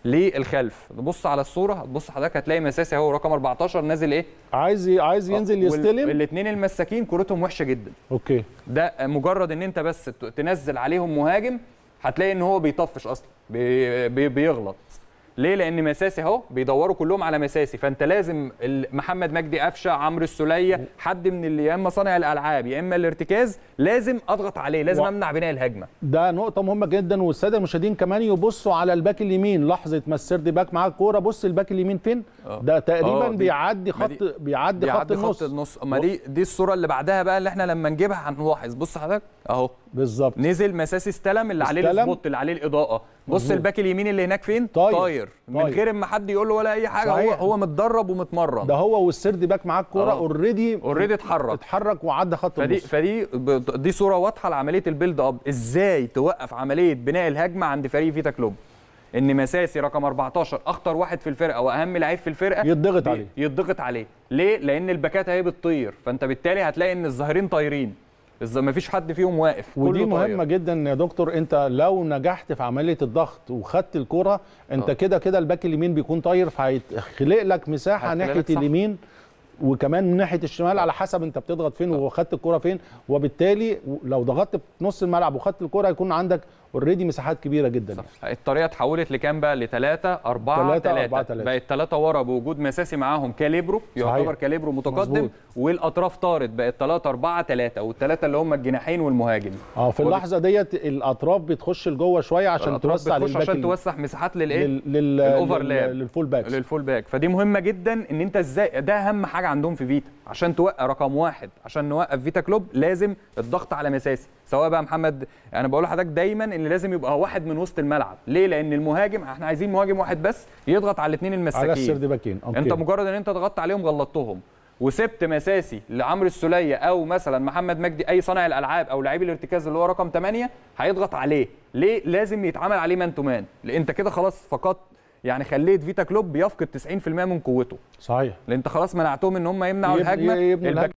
للخلف نبص على الصوره هتبص حضرتك هتلاقي مساسي اهو رقم 14 نازل ايه عايز ي- عايز ينزل يستلم الاثنين المساكين كورتهم وحشه جدا اوكي ده مجرد ان انت بس ت- تنزل عليهم مهاجم هتلاقي ان هو بيطفش اصلا بي بي بيغلط ليه لان مساسي اهو بيدوروا كلهم على مساسي فانت لازم ال- محمد مجدي قفشه عمرو السوليه حد من اللي يا اما صانع الالعاب يا اما الارتكاز لازم اضغط عليه لازم و- امنع بناء الهجمه ده نقطة مهمة جدا والسادة المشاهدين كمان يبصوا على الباك اليمين لحظة ما السرد باك معاه الكورة بص الباك اليمين فين؟ آه. ده تقريبا آه، دي- بيعدي ما خط دي- بيعدي خط بيعدي النص خط النص اما دي دي الصوره اللي بعدها بقى اللي احنا لما نجيبها هنلاحظ بص حضرتك اهو بالظبط نزل مساسي استلم اللي عليه استلم. السبوت اللي عليه الاضاءه بص مظبوط. الباك اليمين اللي هناك فين طاير. طاير من طاير. غير ما حد يقول له ولا اي حاجه هو صحيح. هو متدرب ومتمرن ده هو والسرد باك معاه الكورة آه. اوريدي اوريدي اتحرك اتحرك وعدى خط فدي النص فدي ب- دي صوره واضحه لعمليه البيلد اب ازاي توقف عمليه بناء الهجمه عند فريق فيتا كلوب ان مساسي رقم 14 اخطر واحد في الفرقه واهم لعيب في الفرقه يتضغط بي- عليه. يتضغط عليه ليه لان الباكات اهي بتطير فانت بالتالي هتلاقي ان الظاهرين طايرين الز- مفيش حد فيهم واقف ودي كله طاير. مهمة جدا يا دكتور انت لو نجحت في عملية الضغط وخدت الكرة انت آه. كده كده الباك اليمين بيكون طاير فهيخلق لك مساحة هيخلق ناحية لك صح. اليمين وكمان من ناحيه الشمال على حسب انت بتضغط فين وخدت الكرة فين وبالتالي لو ضغطت في نص الملعب وخدت الكرة هيكون عندك اوريدي مساحات كبيره جدا صح. الطريقه اتحولت لكام بقى لثلاثة أربعة تلاتة، أربعة، ثلاثة تلاتة. بقت ثلاثة ورا بوجود مساسي معاهم كاليبرو يعتبر صحيح. كاليبرو متقدم مظبوط. والاطراف طارت بقت ثلاثة أربعة ثلاثة والثلاثة اللي هم الجناحين والمهاجم اه في وبت- اللحظه ديت الاطراف بتخش لجوه شويه عشان الأطراف توسع بتخش للباك عشان ال- توسع مساحات للايه لل... لل... الأوفرلاب. لل- للفول باكس للفول باك فدي مهمه جدا ان انت ازاي ده اهم حاجه عندهم في فيتا عشان توقف رقم واحد عشان نوقف فيتا كلوب لازم الضغط على مساسي سواء بقى محمد انا بقول لحضرتك دايما ان لازم يبقى واحد من وسط الملعب ليه لان المهاجم احنا عايزين مهاجم واحد بس يضغط على الاثنين على المساكين السرد باكين أوكي. انت مجرد ان انت ضغطت عليهم غلطتهم وسبت مساسي لعمرو السوليه او مثلا محمد مجدي اي صانع الالعاب او لعيب الارتكاز اللي هو رقم 8 هيضغط عليه ليه لازم يتعامل عليه مان تو مان لان انت كده خلاص فقدت يعني خليت فيتا كلوب بيفقد 90% من قوته صحيح لان انت خلاص منعتهم ان هم يمنعوا يب- الهجمه يبنوا الباك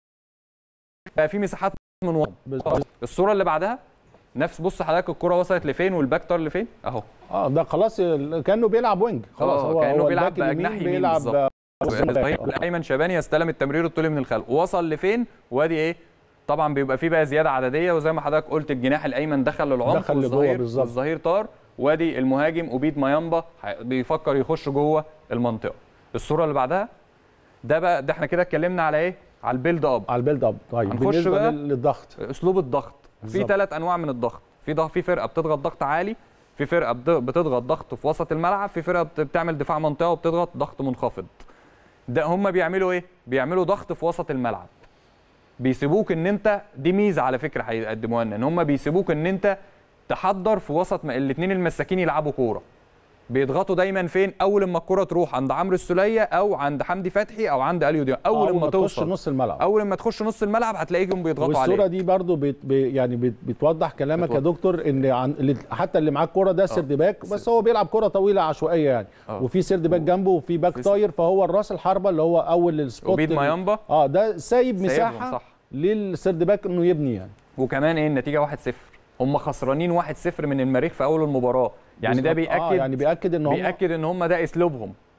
بقى في مساحات من ورا بالظبط. الصوره اللي بعدها نفس بص حضرتك الكره وصلت لفين والباك طار لفين اهو اه ده خلاص ال- كانه بيلعب وينج خلاص آه، هو كأنه هو بيلعب الباك اليمين بأجنحة يمين بيلعب بالظبط. آه، الظهير ايمن شباني يستلم التمرير الطولي من الخلف وصل لفين وادي ايه طبعا بيبقى فيه بقى زياده عدديه وزي ما حضرتك قلت الجناح الايمن دخل للعمق دخل لجوه والظهير بالظبط. والظهير طار وادي المهاجم اوبيد مايامبا ح- بيفكر يخش جوه المنطقه الصوره اللي بعدها ده بقى ده احنا كده اتكلمنا على ايه على البيلد اب على البيلد اب طيب هنخش بالنسبه بقى. لل- للضغط اسلوب الضغط في بالظبط. ثلاث انواع من الضغط في ضغط في فرقه بتضغط ضغط عالي في فرقه بت- بتضغط ضغط في وسط الملعب في فرقه بت- بتعمل دفاع منطقه وبتضغط ضغط منخفض ده هم بيعملوا ايه بيعملوا ضغط في وسط الملعب بيسيبوك ان انت دي ميزه على فكره هيقدموها لنا ان هم بيسيبوك ان انت تحضر في وسط الاثنين المساكين يلعبوا كوره بيضغطوا دايما فين اول ما الكره تروح عند عمرو السوليه او عند حمدي فتحي او عند اليو ديانج اول, أول ما ما تخش توصل نص الملعب اول ما تخش نص الملعب هتلاقيهم بيضغطوا عليك والصوره دي برضو بت بي يعني بت بتوضح كلامك يا بتوضح. دكتور ان عن اللي- حتى اللي معاه الكوره ده سيرد باك بس هو بيلعب كوره طويله عشوائيه يعني آه. وفي سيرد باك جنبه وفي باك وفي- طاير فهو الراس الحربه اللي هو اول السبوت وبيد اللي- مايامبا اه ده سايب سايبهم، مساحه صح. للسيرد باك انه يبني يعني وكمان ايه النتيجه 1-0 هم خسرانين 1-0 من المريخ في اول المباراه يعني ده بالظبط. بياكد آه يعني بياكد ان هم بياكد ان هم ده اسلوبهم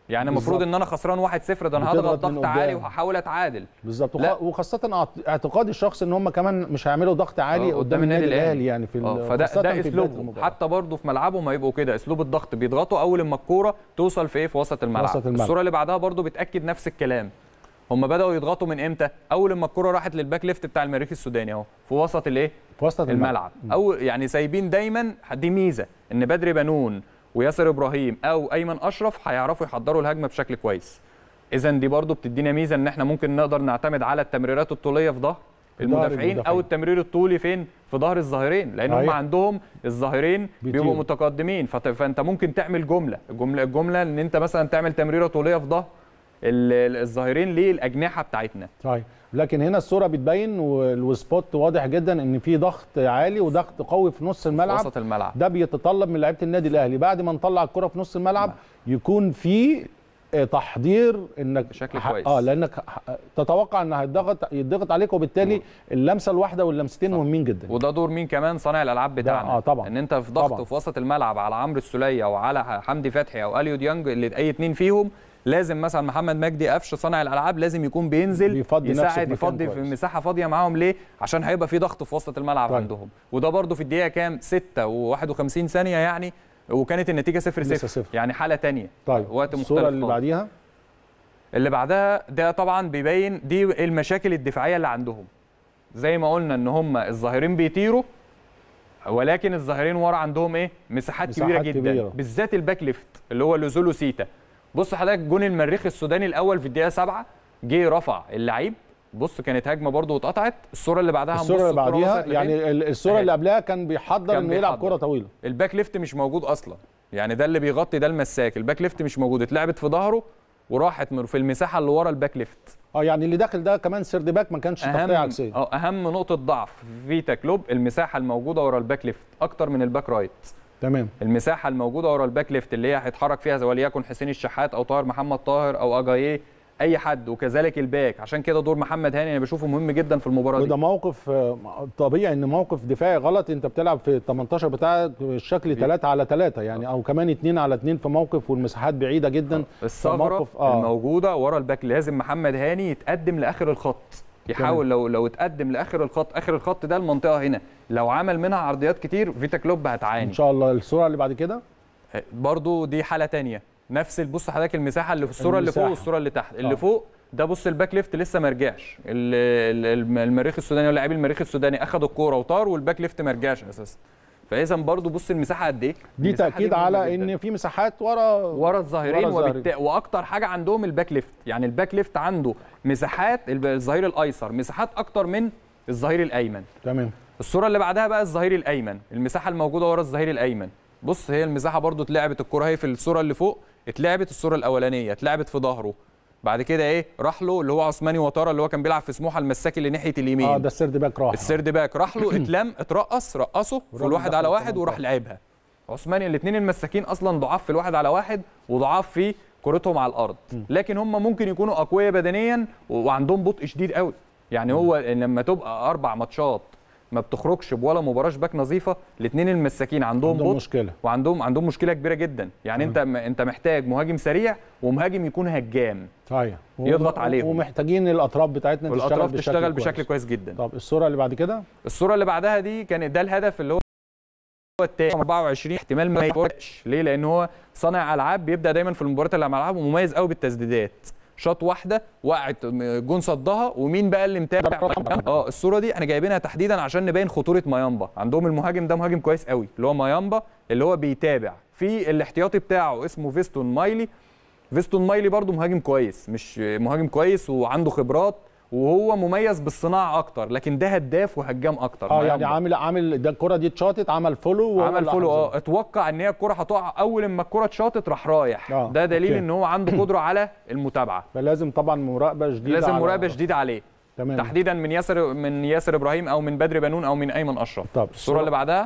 يعني المفروض بالظبط. ان انا خسران 1-0 ده انا بتضغط هضغط من ضغط عالي قدام. وهحاول اتعادل بالظبط لا. وخ- وخاصه اعت- اعتقاد الشخص ان هم كمان مش هيعملوا ضغط عالي آه، قدام النادي الاهلي يعني في اه ال- فده خاصة ده في بداية اسلوبهم المباراة. حتى برضه في ملعبهم هيبقوا كده اسلوب الضغط بيضغطوا اول ما الكوره توصل في ايه في وسط الملعب. وسط الملعب. الصوره اللي بعدها برضه بتاكد نفس الكلام هم بداوا يضغطوا من امتى اول ما الكوره راحت للباك ليفت بتاع المريخ السوداني اهو في وسط الايه في وسط الملعب او يعني سايبين دايما دي ميزه ان بدري بنون وياسر ابراهيم او ايمن اشرف هيعرفوا يحضروا الهجمه بشكل كويس اذا دي برضو بتدينا ميزه ان احنا ممكن نقدر نعتمد على التمريرات الطوليه في ظهر في ظهر المدافعين او المدافعين. التمرير الطولي فين في ظهر الظاهرين لان هم صحيح. عندهم الظاهرين بيبقوا بيطيروا. متقدمين فت- فانت ممكن تعمل جمله الجمله الجمله ان انت مثلا تعمل تمريره طوليه في ظهر ال- ال- الظاهرين للاجنحه بتاعتنا صحيح لكن هنا الصوره بتبين وال- والسبوت واضح جدا ان في ضغط عالي وضغط قوي في نص في الملعب وسط الملعب ده بيتطلب من لعيبه النادي الاهلي بعد ما نطلع الكره في نص الملعب يكون في آه، تحضير انك بشكل ح- كويس. اه لانك ح- تتوقع ان هيتضغط يتضغط عليك وبالتالي اللمسه الواحده واللمستين مهمين جدا وده دور مين كمان صانع الالعاب بتاعنا آه طبعاً. ان انت في ضغط طبعاً. في وسط الملعب على عمرو السوليه او على حمدي فتحي او اليو ديانج اللي اي اتنين فيهم لازم مثلا محمد مجدي قفش صانع الالعاب لازم يكون بينزل بيفضي نفسه في يساعد مكان يفضي في كويس. مساحه فاضيه معاهم ليه عشان هيبقى في ضغط في وسط الملعب طيب. عندهم وده برده في الدقيقه كام 6 و51 ثانيه يعني وكانت النتيجه 0 لسه 0 صفر. يعني حاله تانية طيب وقت مختلف الصوره اللي خالص. بعديها اللي بعدها ده طبعا بيبين دي المشاكل الدفاعيه اللي عندهم زي ما قلنا ان هم الظاهرين بيطيروا ولكن الظاهرين ورا عندهم ايه مساحات, مساحات كبيره جدا كبيرة. بالذات الباك ليفت اللي هو لوزولو سيتا بص حضرتك جون المريخ السوداني الاول في الدقيقه 7 جه رفع اللعيب بص كانت هجمه برده واتقطعت الصوره اللي بعدها هنبص الصوره اللي الكرة بعديها وصلت لفين. يعني ال- الصوره أهي. اللي قبلها كان بيحضر كان انه يلعب بيحضر. كره طويله الباك ليفت مش موجود اصلا يعني ده اللي بيغطي ده المساك الباك ليفت مش موجود اتلعبت في ظهره وراحت من- في المساحه اللي ورا الباك ليفت اه يعني اللي داخل ده كمان سيرد باك ما كانش تغطيه عكسيه اه اهم نقطه ضعف فيتا كلوب المساحه الموجوده ورا الباك ليفت اكتر من الباك رايت تمام المساحه الموجوده ورا الباك ليفت اللي هي هيتحرك فيها زي وليكن حسين الشحات او طاهر محمد طاهر او اجاييه اي حد وكذلك الباك عشان كده دور محمد هاني انا بشوفه مهم جدا في المباراه وده دي موقف آه، طبيعي ان موقف دفاعي غلط انت بتلعب في ال 18 بتاع الشكل 3 على 3 يعني او كمان 2 على 2 في موقف والمساحات بعيده جدا الثغره فموقف- آه. الموجوده ورا الباك لازم محمد هاني يتقدم لاخر الخط يحاول لو لو اتقدم لاخر الخط اخر الخط ده المنطقه هنا لو عمل منها عرضيات كتير فيتا كلوب ان هتعاني شاء الله الصوره اللي بعد كده برضو دي حاله تانية نفس ال- بص حضرتك المساحه اللي في الصوره اللي فوق المساحة. والصوره اللي تحت اللي آه. فوق ده بص الباك ليفت لسه ما رجعش ال- ال- المريخ السوداني ولا لاعبي المريخ السوداني اخد الكوره وطار والباك ليفت ما رجعش اساسا فاذا برضو بص المساحه قد ايه دي المساحة تاكيد مهمة على جداً. ان في مساحات ورا ورا الظاهرين ورا الظاهرين. وبالت... واكتر حاجه عندهم الباك ليفت يعني الباك ليفت عنده مساحات الب- الظهير الايسر مساحات اكتر من الظهير الايمن تمام الصوره اللي بعدها بقى الظهير الايمن المساحه الموجوده ورا الظهير الايمن بص هي المساحه برضو اتلعبت الكره هي في الصوره اللي فوق اتلعبت الصوره الاولانيه اتلعبت في ظهره بعد كده ايه راح له اللي هو عثماني وطاره اللي هو كان بيلعب في سموحه المساك اللي ناحيه اليمين اه ده السيرد باك راح السيرد باك راح له اتلم اترقص رقصه في والراجل الواحد دخل على في واحد وراح 18. لعبها عثماني الاثنين المساكين اصلا ضعاف في الواحد على واحد وضعاف في كورتهم على الارض لكن هم ممكن يكونوا اقوياء بدنيا و- وعندهم بطء شديد قوي يعني هو لما تبقى اربع ماتشات ما بتخرجش بولا مباراه باك نظيفه الاثنين المساكين عندهم, عندهم بطء مشكله وعندهم عندهم مشكله كبيره جدا يعني انت انت محتاج مهاجم سريع ومهاجم يكون هجام صحيح يضغط عليهم. ومحتاجين الاطراف بتاعتنا والاطراف تشتغل تشتغل بشكل, بشكل كويس جدا طب الصوره اللي بعد كده الصوره اللي بعدها دي كان ده الهدف اللي هو هو التاني 24 احتمال ما يفوتش ليه لان هو صانع العاب بيبدا دايما في المباريات اللي على ملعبه مميز قوي بالتسديدات شاط واحده وقعت جون صدها ومين بقى اللي متابع اه الصوره دي احنا جايبينها تحديدا عشان نبين خطوره مايامبا عندهم المهاجم ده مهاجم كويس قوي اللي هو مايامبا اللي هو بيتابع في الاحتياطي بتاعه اسمه فيستون مايلي فيستون مايلي برضو مهاجم كويس مش مهاجم كويس وعنده خبرات وهو مميز بالصناعه اكتر لكن ده هداف وهجام اكتر اه يعني مايامبا. عامل عامل ده الكره دي اتشاطت عمل فولو وهو عمل اللي فولو حافظها. اه اتوقع ان هي الكره هتقع اول ما الكره اتشاطت راح رايح آه، ده دليل أوكي. ان هو عنده قدره على المتابعه فلازم طبعا مراقبه شديده لازم على- مراقبه شديده عليه تمام تحديدا من ياسر من ياسر ابراهيم او من بدر بنون او من ايمن اشرف طب الصوره اللي بعدها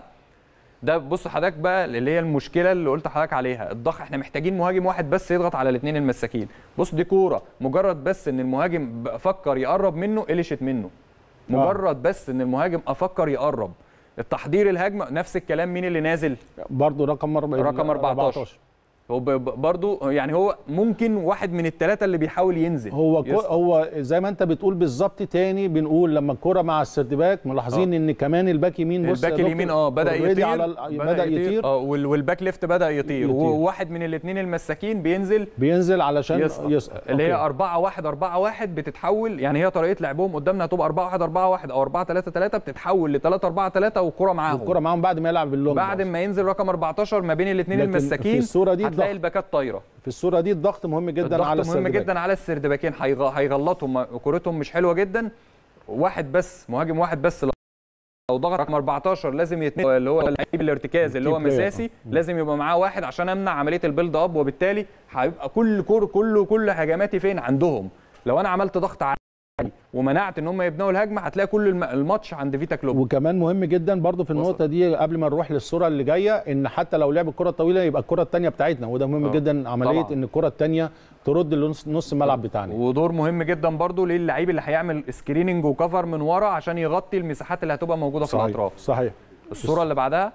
ده بص حضرتك بقى اللي هي المشكله اللي قلت لحضرتك عليها الضغط احنا محتاجين مهاجم واحد بس يضغط على الاثنين المساكين بص دي كوره مجرد بس ان المهاجم ب- فكر يقرب منه قلشت منه مجرد بس ان المهاجم افكر يقرب التحضير الهجمه نفس الكلام مين اللي نازل برضه رقم أربع- رقم 14 هو برضه يعني هو ممكن واحد من الثلاثه اللي بيحاول ينزل هو كو هو زي ما انت بتقول بالظبط تاني بنقول لما الكره مع السردباك ملاحظين ان كمان الباك يمين بص الباك اليمين اه بدا يطير على بدا يطير اه والباك ليفت بدا يطير, يطير. وواحد من الاثنين المساكين بينزل بينزل علشان يسقط, يسقط. اللي هي 4 1 4 1 بتتحول يعني هي طريقه لعبهم قدامنا هتبقى 4 1 4 1 او 4 3 3 بتتحول ل 3 4 3 والكره معاهم والكره معاهم بعد ما يلعب باللونج بعد ما ينزل رقم 14 ما بين الاثنين المساكين في الصوره دي هتلاقي الباكات طايره في الصوره دي الضغط مهم جدا الضغط على مهم جدا على السردباكين هيغلطهم كورتهم مش حلوه جدا واحد بس مهاجم واحد بس لو ضغط رقم 14 لازم يتنقل اللي هو لعيب الارتكاز اللي هو مساسي لازم يبقى معاه واحد عشان امنع عمليه البيلد اب وبالتالي هيبقى كل كور كله كل هجماتي فين عندهم لو انا عملت ضغط عالي ومنعت ان هم يبنوا الهجمه هتلاقي كل الماتش عند فيتا كلوب وكمان مهم جدا برضو في النقطه وصل. دي قبل ما نروح للصوره اللي جايه ان حتى لو لعب الكره الطويله يبقى الكره الثانيه بتاعتنا وده مهم أوه. جدا عمليه طبعا. ان الكره الثانيه ترد لنص نص الملعب بتاعنا ودور مهم جدا برضو للعيب اللي هيعمل سكريننج وكفر من ورا عشان يغطي المساحات اللي هتبقى موجوده صحيح. في الاطراف صحيح الصوره اللي بعدها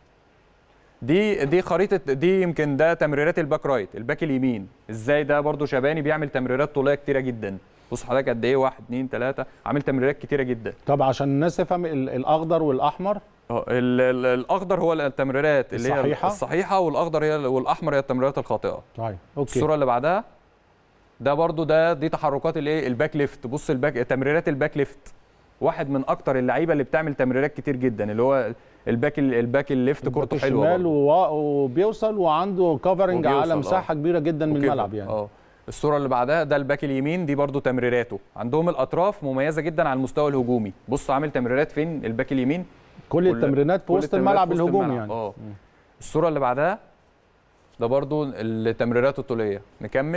دي دي خريطه دي يمكن ده تمريرات الباك رايت الباك اليمين ازاي ده برضو شباني بيعمل تمريرات طوليه كتيره جدا بص حضرتك قد ايه 1 2 3 عامل تمريرات كتيره جدا طب عشان الناس تفهم الاخضر والاحمر اه الاخضر هو التمريرات اللي الصحيحة. هي الصحيحه والاخضر هي والاحمر هي التمريرات الخاطئه طيب اوكي الصوره اللي بعدها ده برضو ده دي تحركات الايه الباك ليفت بص الباك تمريرات الباك ليفت واحد من اكتر اللعيبه اللي بتعمل تمريرات كتير جدا اللي هو الباك الباك الليفت كورته حلوه شمال وبيوصل وعنده كفرنج على مساحه أوه. كبيره جدا من الملعب يعني اه الصوره اللي بعدها ده الباك اليمين دي برضو تمريراته عندهم الاطراف مميزه جدا على المستوى الهجومي بص عامل تمريرات فين الباك اليمين كل التمرينات في وسط الملعب الهجومي يعني اه الصوره اللي بعدها ده برضو التمريرات الطوليه نكمل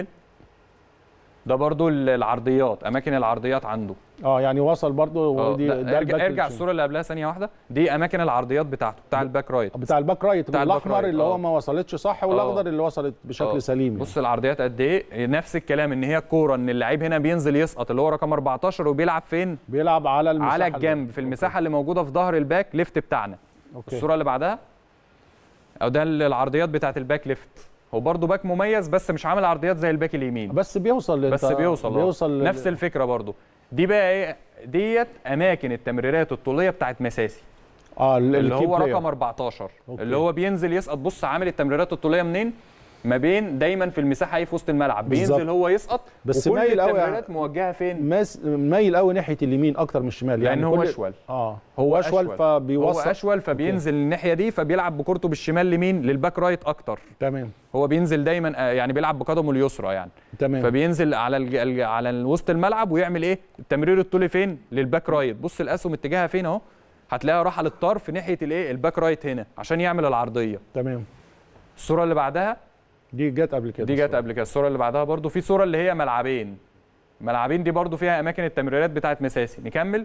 ده برضو العرضيات اماكن العرضيات عنده اه يعني وصل برضو دي ده, ده ارجع, ارجع الصوره اللي قبلها ثانيه واحده دي اماكن العرضيات بتاعته بتاع الباك رايت بتاع الباك رايت بتاع الاحمر اللي هو ما وصلتش صح والاخضر اللي وصلت بشكل أوه. سليم يعني. بص العرضيات قد ايه نفس الكلام ان هي الكوره ان اللعيب هنا بينزل يسقط اللي هو رقم 14 وبيلعب فين بيلعب على المساحه على الجنب في المساحه أوكي. اللي موجوده في ظهر الباك ليفت بتاعنا أوكي. الصوره اللي بعدها او ده العرضيات بتاعت الباك ليفت هو برضه باك مميز بس مش عامل عرضيات زي الباك اليمين بس بيوصل بس بيوصل بيوصل نفس الفكره برضه دي بقى ايه ديت اماكن التمريرات الطوليه بتاعت مساسي اه اللي هو رقم 14 أوكي. اللي هو بينزل يسقط بص عامل التمريرات الطوليه منين ما بين دايما في المساحه ايه في وسط الملعب بينزل بالزبط. هو يسقط بس وكل مايل التمريرات موجهه فين ماس مايل قوي ناحيه اليمين اكتر من الشمال يعني هو اشول اه هو اشول فبيوصل هو اشول فبينزل أوكي. الناحيه دي فبيلعب بكورته بالشمال لمين للباك رايت اكتر تمام هو بينزل دايما يعني بيلعب بقدمه اليسرى يعني تمام فبينزل على الج... على وسط الملعب ويعمل ايه التمرير الطولي فين للباك رايت بص الاسهم اتجاهها فين اهو هتلاقيها رايحه للطرف ناحيه الايه الباك رايت هنا عشان يعمل العرضيه تمام الصوره اللي بعدها دي جت قبل كده دي جت قبل كده الصوره اللي بعدها برضو في صوره اللي هي ملعبين ملعبين دي برضو فيها اماكن التمريرات بتاعه مساسي نكمل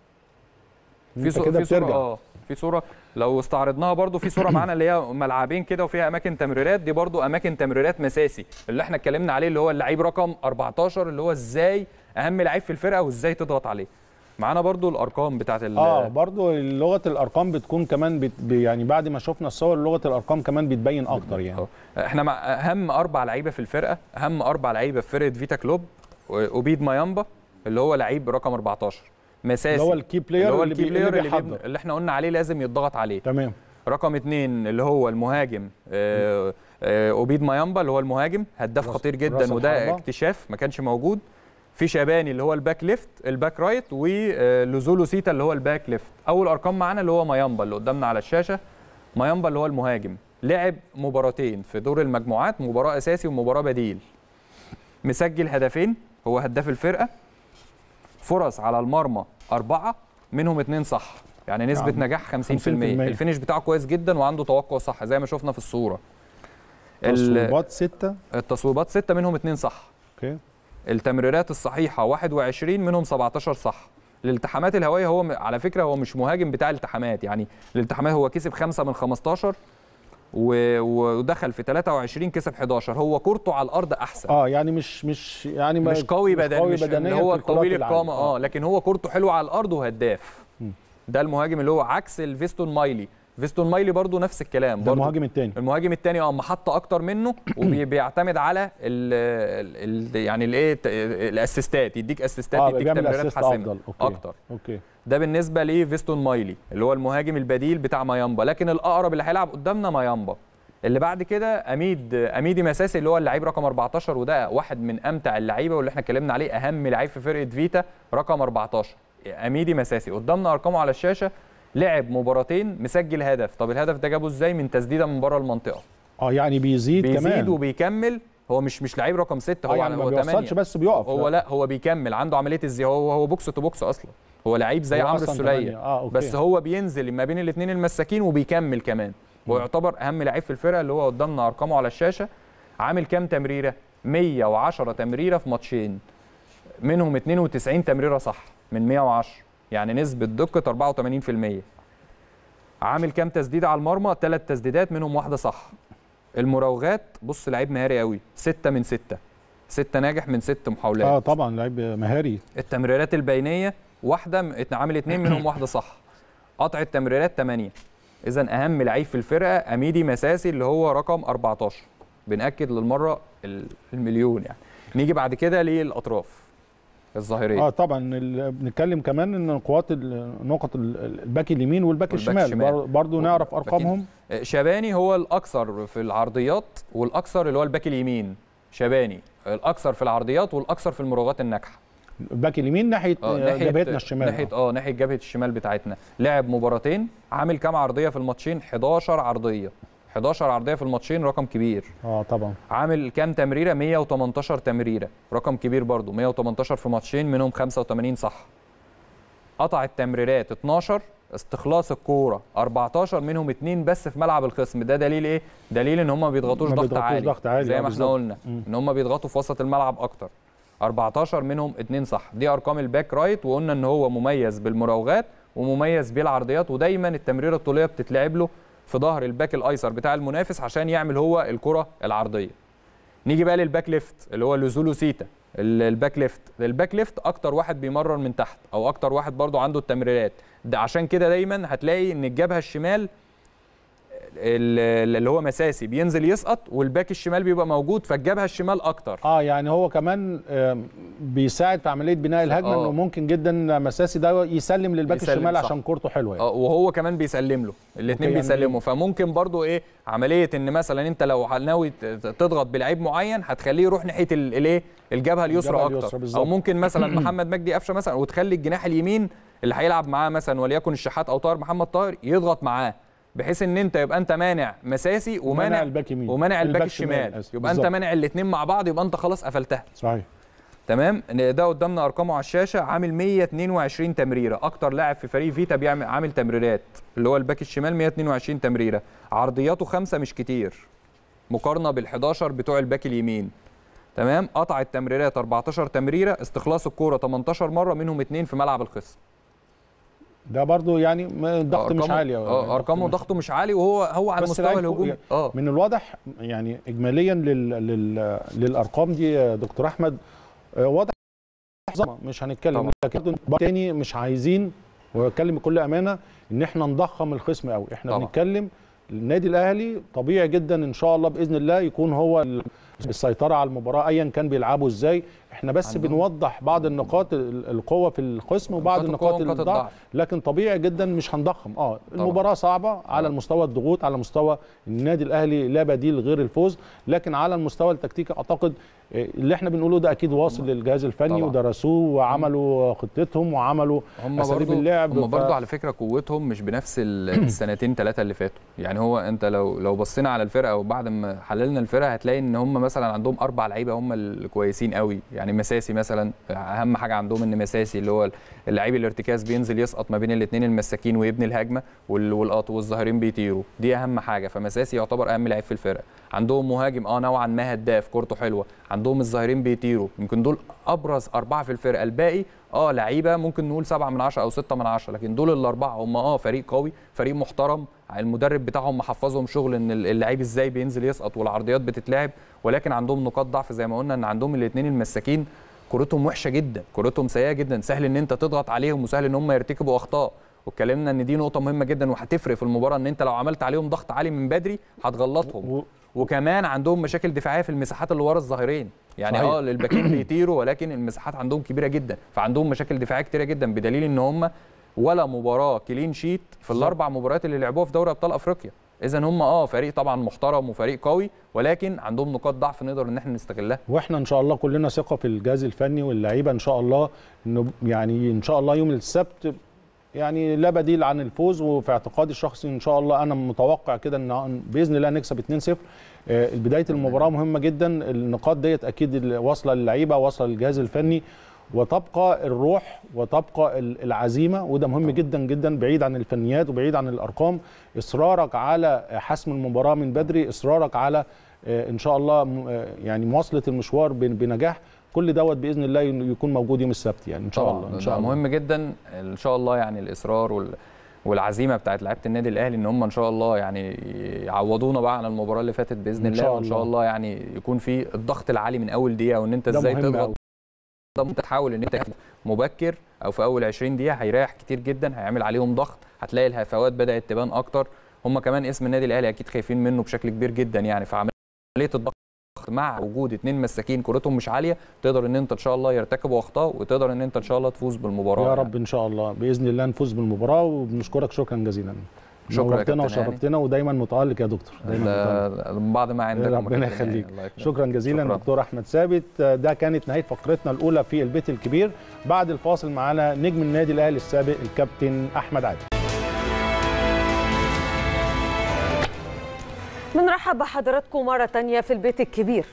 في صوره في صوره اه في صوره لو استعرضناها برضو في صوره معانا اللي هي ملعبين كده وفيها اماكن تمريرات دي برضو اماكن تمريرات مساسي اللي احنا اتكلمنا عليه اللي هو اللعيب رقم 14 اللي هو ازاي اهم لعيب في الفرقه وازاي تضغط عليه معانا برضو الارقام بتاعت اه برضو لغه الارقام بتكون كمان بت يعني بعد ما شفنا الصور لغه الارقام كمان بتبين اكتر يعني أوه. احنا مع اهم اربع لعيبه في الفرقه اهم اربع لعيبه في فرقه فيتا كلوب اوبيد مايامبا اللي هو لعيب رقم 14 مساسي اللي هو الكي بلاير اللي هو الكي بلاير اللي, اللي, اللي, اللي احنا قلنا عليه لازم يتضغط عليه تمام رقم اثنين اللي هو المهاجم آه آه اوبيد مايامبا اللي هو المهاجم هداف خطير جدا وده اكتشاف ما كانش موجود في شاباني اللي هو الباك ليفت الباك رايت ولوزولو سيتا اللي هو الباك ليفت اول ارقام معانا اللي هو مايامبا اللي قدامنا على الشاشه مايامبا اللي هو المهاجم لعب مباراتين في دور المجموعات مباراه اساسي ومباراه بديل مسجل هدفين هو هداف الفرقه فرص على المرمى أربعة منهم اتنين صح يعني نسبة يعني نجاح 50%, 50%. الفينش بتاعه كويس جدا وعنده توقع صح زي ما شفنا في الصورة تصويبات ستة التصويبات ستة منهم اتنين صح اوكي التمريرات الصحيحة 21 منهم 17 صح الالتحامات الهوائية هو على فكرة هو مش مهاجم بتاع الالتحامات يعني الالتحامات هو كسب خمسة من 15 ودخل في 23 كسب 11 هو كورته على الارض احسن اه يعني مش مش يعني مش قوي بدنيا مش, مش بدنيا هو طويل القامه اه لكن هو كورته حلو على الارض وهداف ده المهاجم اللي هو عكس الفيستون مايلي فيستون مايلي برضو نفس الكلام ده برضو المهاجم الثاني المهاجم الثاني اه محط اكتر منه وبيعتمد على ال ال يعني الايه الاسيستات يديك اسيستات اه يديك بيعمل تمريرات اسيست حاسمه افضل اوكي اكتر اوكي ده بالنسبه لفيستون مايلي اللي هو المهاجم البديل بتاع مايامبا لكن الاقرب اللي هيلعب قدامنا مايامبا اللي بعد كده اميد اميدي مساسي اللي هو اللعيب رقم 14 وده واحد من امتع اللعيبه واللي احنا اتكلمنا عليه اهم لعيب في فرقه فيتا رقم 14 اميدي مساسي قدامنا ارقامه على الشاشه لعب مباراتين مسجل هدف طب الهدف ده جابه ازاي من تسديده من بره المنطقه اه يعني بيزيد, بيزيد كمان وبيكمل هو مش مش لعيب رقم 6 اه هو يعني ما هو بيوصلش 8 بس بيقف هو لا هو بيكمل عنده عمليه الزي هو هو بوكس تو بوكس اصلا هو لعيب زي هو عمرو أصلاً السوليه تمانية. آه، أوكي. بس هو بينزل ما بين الاثنين المساكين وبيكمل كمان هو يعتبر اهم لعيب في الفرقه اللي هو قدامنا ارقامه على الشاشه عامل كام تمريره 110 تمريره في ماتشين منهم 92 تمريره صح من 110 يعني نسبه دقه 84% عامل كام تسديده على المرمى ثلاث تسديدات منهم واحده صح المراوغات بص لعيب مهاري قوي 6 من 6 6 ناجح من 6 محاولات اه طبعا لعيب مهاري التمريرات البينيه واحده م- عامل اثنين منهم واحده صح قطع التمريرات 8 اذا اهم لعيب في الفرقه اميدي مساسي اللي هو رقم 14 بناكد للمره ال- المليون يعني نيجي بعد كده للاطراف الظاهريه اه طبعا ال- بنتكلم كمان ان قوات ال- نقط ال- الباك اليمين والباك والباك الشمال الشمال. بر- برضو نعرف باكين. ارقامهم شباني هو الاكثر في العرضيات والاكثر اللي هو الباك اليمين شباني الاكثر في العرضيات والاكثر في المراوغات الناجحه الباك اليمين ناحيه اه آه، جبهتنا الشمال ناحيه اه ناحيه جبهه الشمال بتاعتنا لعب مباراتين عامل كام عرضيه في الماتشين 11 عرضيه 11 عرضيه في الماتشين رقم كبير اه طبعا عامل كام تمريره 118 تمريره رقم كبير برضو 118 في ماتشين منهم 85 صح قطع التمريرات 12 استخلاص الكوره 14 منهم اتنين بس في ملعب الخصم ده دليل ايه دليل ان هم ما بيضغطوش ما ضغط بيضغطوش عالي ضغط عالي، زي آه ما احنا بالظبط. قلنا مم. ان هم بيضغطوا في وسط الملعب اكتر 14 منهم اتنين صح دي ارقام الباك رايت وقلنا ان هو مميز بالمراوغات ومميز بالعرضيات ودايما التمريره الطوليه بتتلعب له في ظهر الباك الايسر بتاع المنافس عشان يعمل هو الكره العرضيه نيجي بقى للباك ليفت اللي هو لوزولو سيتا ال- الباك ليفت الباك ليفت اكتر واحد بيمرر من تحت او اكتر واحد برضو عنده التمريرات ده عشان كده دايما هتلاقي ان الجبهه الشمال ال- اللي هو مساسي بينزل يسقط والباك الشمال بيبقى موجود فالجبهه الشمال اكتر اه يعني هو كمان آم، بيساعد في عمليه بناء الهجمه آه. انه ممكن جدا مساسي ده يسلم للباك يسلم، الشمال صح. عشان كورته حلوه يعني. اه وهو كمان بيسلم له الاثنين أوكي، يعني بيسلموا فممكن برضو ايه عمليه ان مثلا انت لو ناوي ت- تضغط بلعيب معين هتخليه يروح ناحيه ال- الايه الجبهه اليسرى الجبهة اكتر اليسرى بالظبط. او ممكن مثلا محمد مجدي قفشه مثلا وتخلي الجناح اليمين اللي هيلعب معاه مثلا وليكن الشحات او طاهر محمد طاهر يضغط معاه بحيث ان انت يبقى انت مانع مساسي ومانع ومانع الباك يمين. ومانع الباك الباك شمال، الشمال آسف. يبقى انت بالظبط. مانع الاثنين مع بعض يبقى انت خلاص قفلتها صحيح تمام ده قدامنا ارقامه على الشاشه عامل 122 تمريره اكتر لاعب في فريق فيتا بيعمل عامل تمريرات اللي هو الباك الشمال 122 تمريره عرضياته خمسه مش كتير مقارنه بال11 بتوع الباك اليمين تمام قطع التمريرات 14 تمريره استخلاص الكوره 18 مره منهم اثنين في ملعب الخصم ده برضو يعني م- ضغط مش أرقامه- عالي أوي. اه ارقامه مش- ضغطه مش عالي وهو هو على بس المستوى لعيب الهجومي يعني اه من الواضح يعني اجماليا لل... لل... للارقام دي يا دكتور احمد آه، واضح ظلمة. مش هنتكلم طبعا. لكن برضه تاني مش عايزين واتكلم بكل امانه ان احنا نضخم الخصم قوي احنا طبعا. بنتكلم النادي الاهلي طبيعي جدا ان شاء الله باذن الله يكون هو ال- السيطره على المباراه ايا كان بيلعبوا ازاي احنا بس عندهم- بنوضح بعض النقاط ال- القوه في الخصم وبعض نقاط القوة النقاط ونقاط الضعف الضعف. لكن طبيعي جدا مش هنضخم اه المباراه صعبه على طبعا. المستوى الضغوط على مستوى النادي الاهلي لا بديل غير الفوز لكن على المستوى التكتيكي اعتقد آه، اللي احنا بنقوله ده اكيد واصل للجهاز الفني طبعا. ودرسوه وعملوا خطتهم وعملوا هم اساليب برضو اللعب هم ف- برضو على فكره قوتهم مش بنفس ال- السنتين ثلاثه اللي فاتوا يعني هو انت لو لو بصينا على الفرقه وبعد ما حللنا الفرقه هتلاقي ان هم مثلا عندهم اربع لعيبه هم الكويسين قوي يعني مساسي مثلا اهم حاجه عندهم ان مساسي اللي هو اللعيب الارتكاز بينزل يسقط ما بين الاثنين المساكين ويبني الهجمه وال- والقط والظاهرين بيطيروا دي اهم حاجه فمساسي يعتبر اهم لعيب في الفرقه عندهم مهاجم اه نوعا ما هداف كورته حلوه عندهم الظاهرين بيطيروا يمكن دول ابرز اربعه في الفرقه الباقي اه لعيبه ممكن نقول سبعة من عشرة او ستة من عشرة لكن دول الاربعه هم اه فريق قوي فريق محترم المدرب بتاعهم محفظهم شغل ان اللعيب ازاي بينزل يسقط والعرضيات بتتلعب ولكن عندهم نقاط ضعف زي ما قلنا ان عندهم الاثنين المساكين كورتهم وحشه جدا كورتهم سيئه جدا سهل ان انت تضغط عليهم وسهل ان هم يرتكبوا اخطاء واتكلمنا ان دي نقطه مهمه جدا وهتفرق في المباراه ان انت لو عملت عليهم ضغط عالي من بدري هتغلطهم و- وكمان عندهم مشاكل دفاعيه في المساحات اللي ورا الظهيرين يعني صحيح. اه الباكين بيطيروا ولكن المساحات عندهم كبيره جدا فعندهم مشاكل دفاعيه كتيره جدا بدليل ان هم ولا مباراه كلين شيت في الاربع مباريات اللي لعبوها في دوري ابطال افريقيا اذا هم اه فريق طبعا محترم وفريق قوي ولكن عندهم نقاط ضعف نقدر ان احنا نستغلها واحنا ان شاء الله كلنا ثقه في الجهاز الفني واللعيبه ان شاء الله انه يعني ان شاء الله يوم السبت يعني لا بديل عن الفوز وفي اعتقادي الشخصي ان شاء الله انا متوقع كده ان باذن الله نكسب 2-0 آه، بدايه المباراه مهمه جدا النقاط ديت اكيد واصله للعيبه واصله للجهاز الفني وتبقى الروح وتبقى ال- العزيمه وده مهم جدا جدا بعيد عن الفنيات وبعيد عن الارقام اصرارك على حسم المباراه من بدري اصرارك على آه، ان شاء الله م- آه، يعني مواصله المشوار بن- بنجاح كل دوت باذن الله ين- يكون موجود يوم السبت يعني ان شاء طبعاً، الله ان ده شاء الله مهم جدا ان شاء الله يعني الاصرار وال والعزيمه بتاعت لعيبه النادي الاهلي ان هم ان شاء الله يعني يعوضونا بقى عن المباراه اللي فاتت باذن إن الله شاء وان شاء الله. الله يعني يكون في الضغط العالي من اول دقيقه وان انت ده ازاي مهم تضغط أوي. ده انت تحاول ان انت مبكر او في اول 20 دقيقه هيريح كتير جدا هيعمل عليهم ضغط هتلاقي الهفوات بدات تبان اكتر هم كمان اسم النادي الاهلي اكيد خايفين منه بشكل كبير جدا يعني فعمليه الضغط مع وجود اتنين مساكين كرتهم مش عاليه تقدر ان انت ان شاء الله يرتكبوا اخطاء وتقدر ان انت ان شاء الله تفوز بالمباراه يا يعني. رب ان شاء الله باذن الله نفوز بالمباراه وبنشكرك شكرا جزيلا شكرا يا نورتنا كابتن هاني. وشرفتنا ودايما متالق يا دكتور دايما متألق. ده من بعد ما عندك ربنا يخليك شكرا جزيلا شكراً. دكتور احمد ثابت ده كانت نهايه فقرتنا الاولى في البيت الكبير بعد الفاصل معانا نجم النادي الاهلي السابق الكابتن احمد عادل بنرحب بحضراتكم مرة تانية في البيت الكبير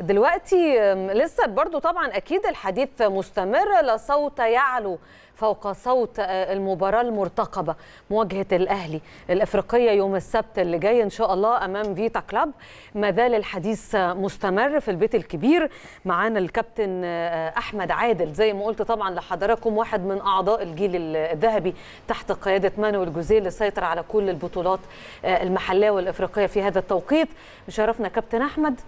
دلوقتي أم، لسه برضو طبعا أكيد الحديث مستمر لا صوت يعلو فوق صوت آه، المباراة المرتقبة مواجهة الأهلي الأفريقية يوم السبت اللي جاي إن شاء الله أمام فيتا كلاب ما زال الحديث آه، مستمر في البيت الكبير معانا الكابتن آه، أحمد عادل زي ما قلت طبعا لحضراتكم واحد من أعضاء الجيل الذهبي تحت قيادة مانويل جوزيه اللي سيطر على كل البطولات آه، المحلية والإفريقية في هذا التوقيت شرفنا كابتن أحمد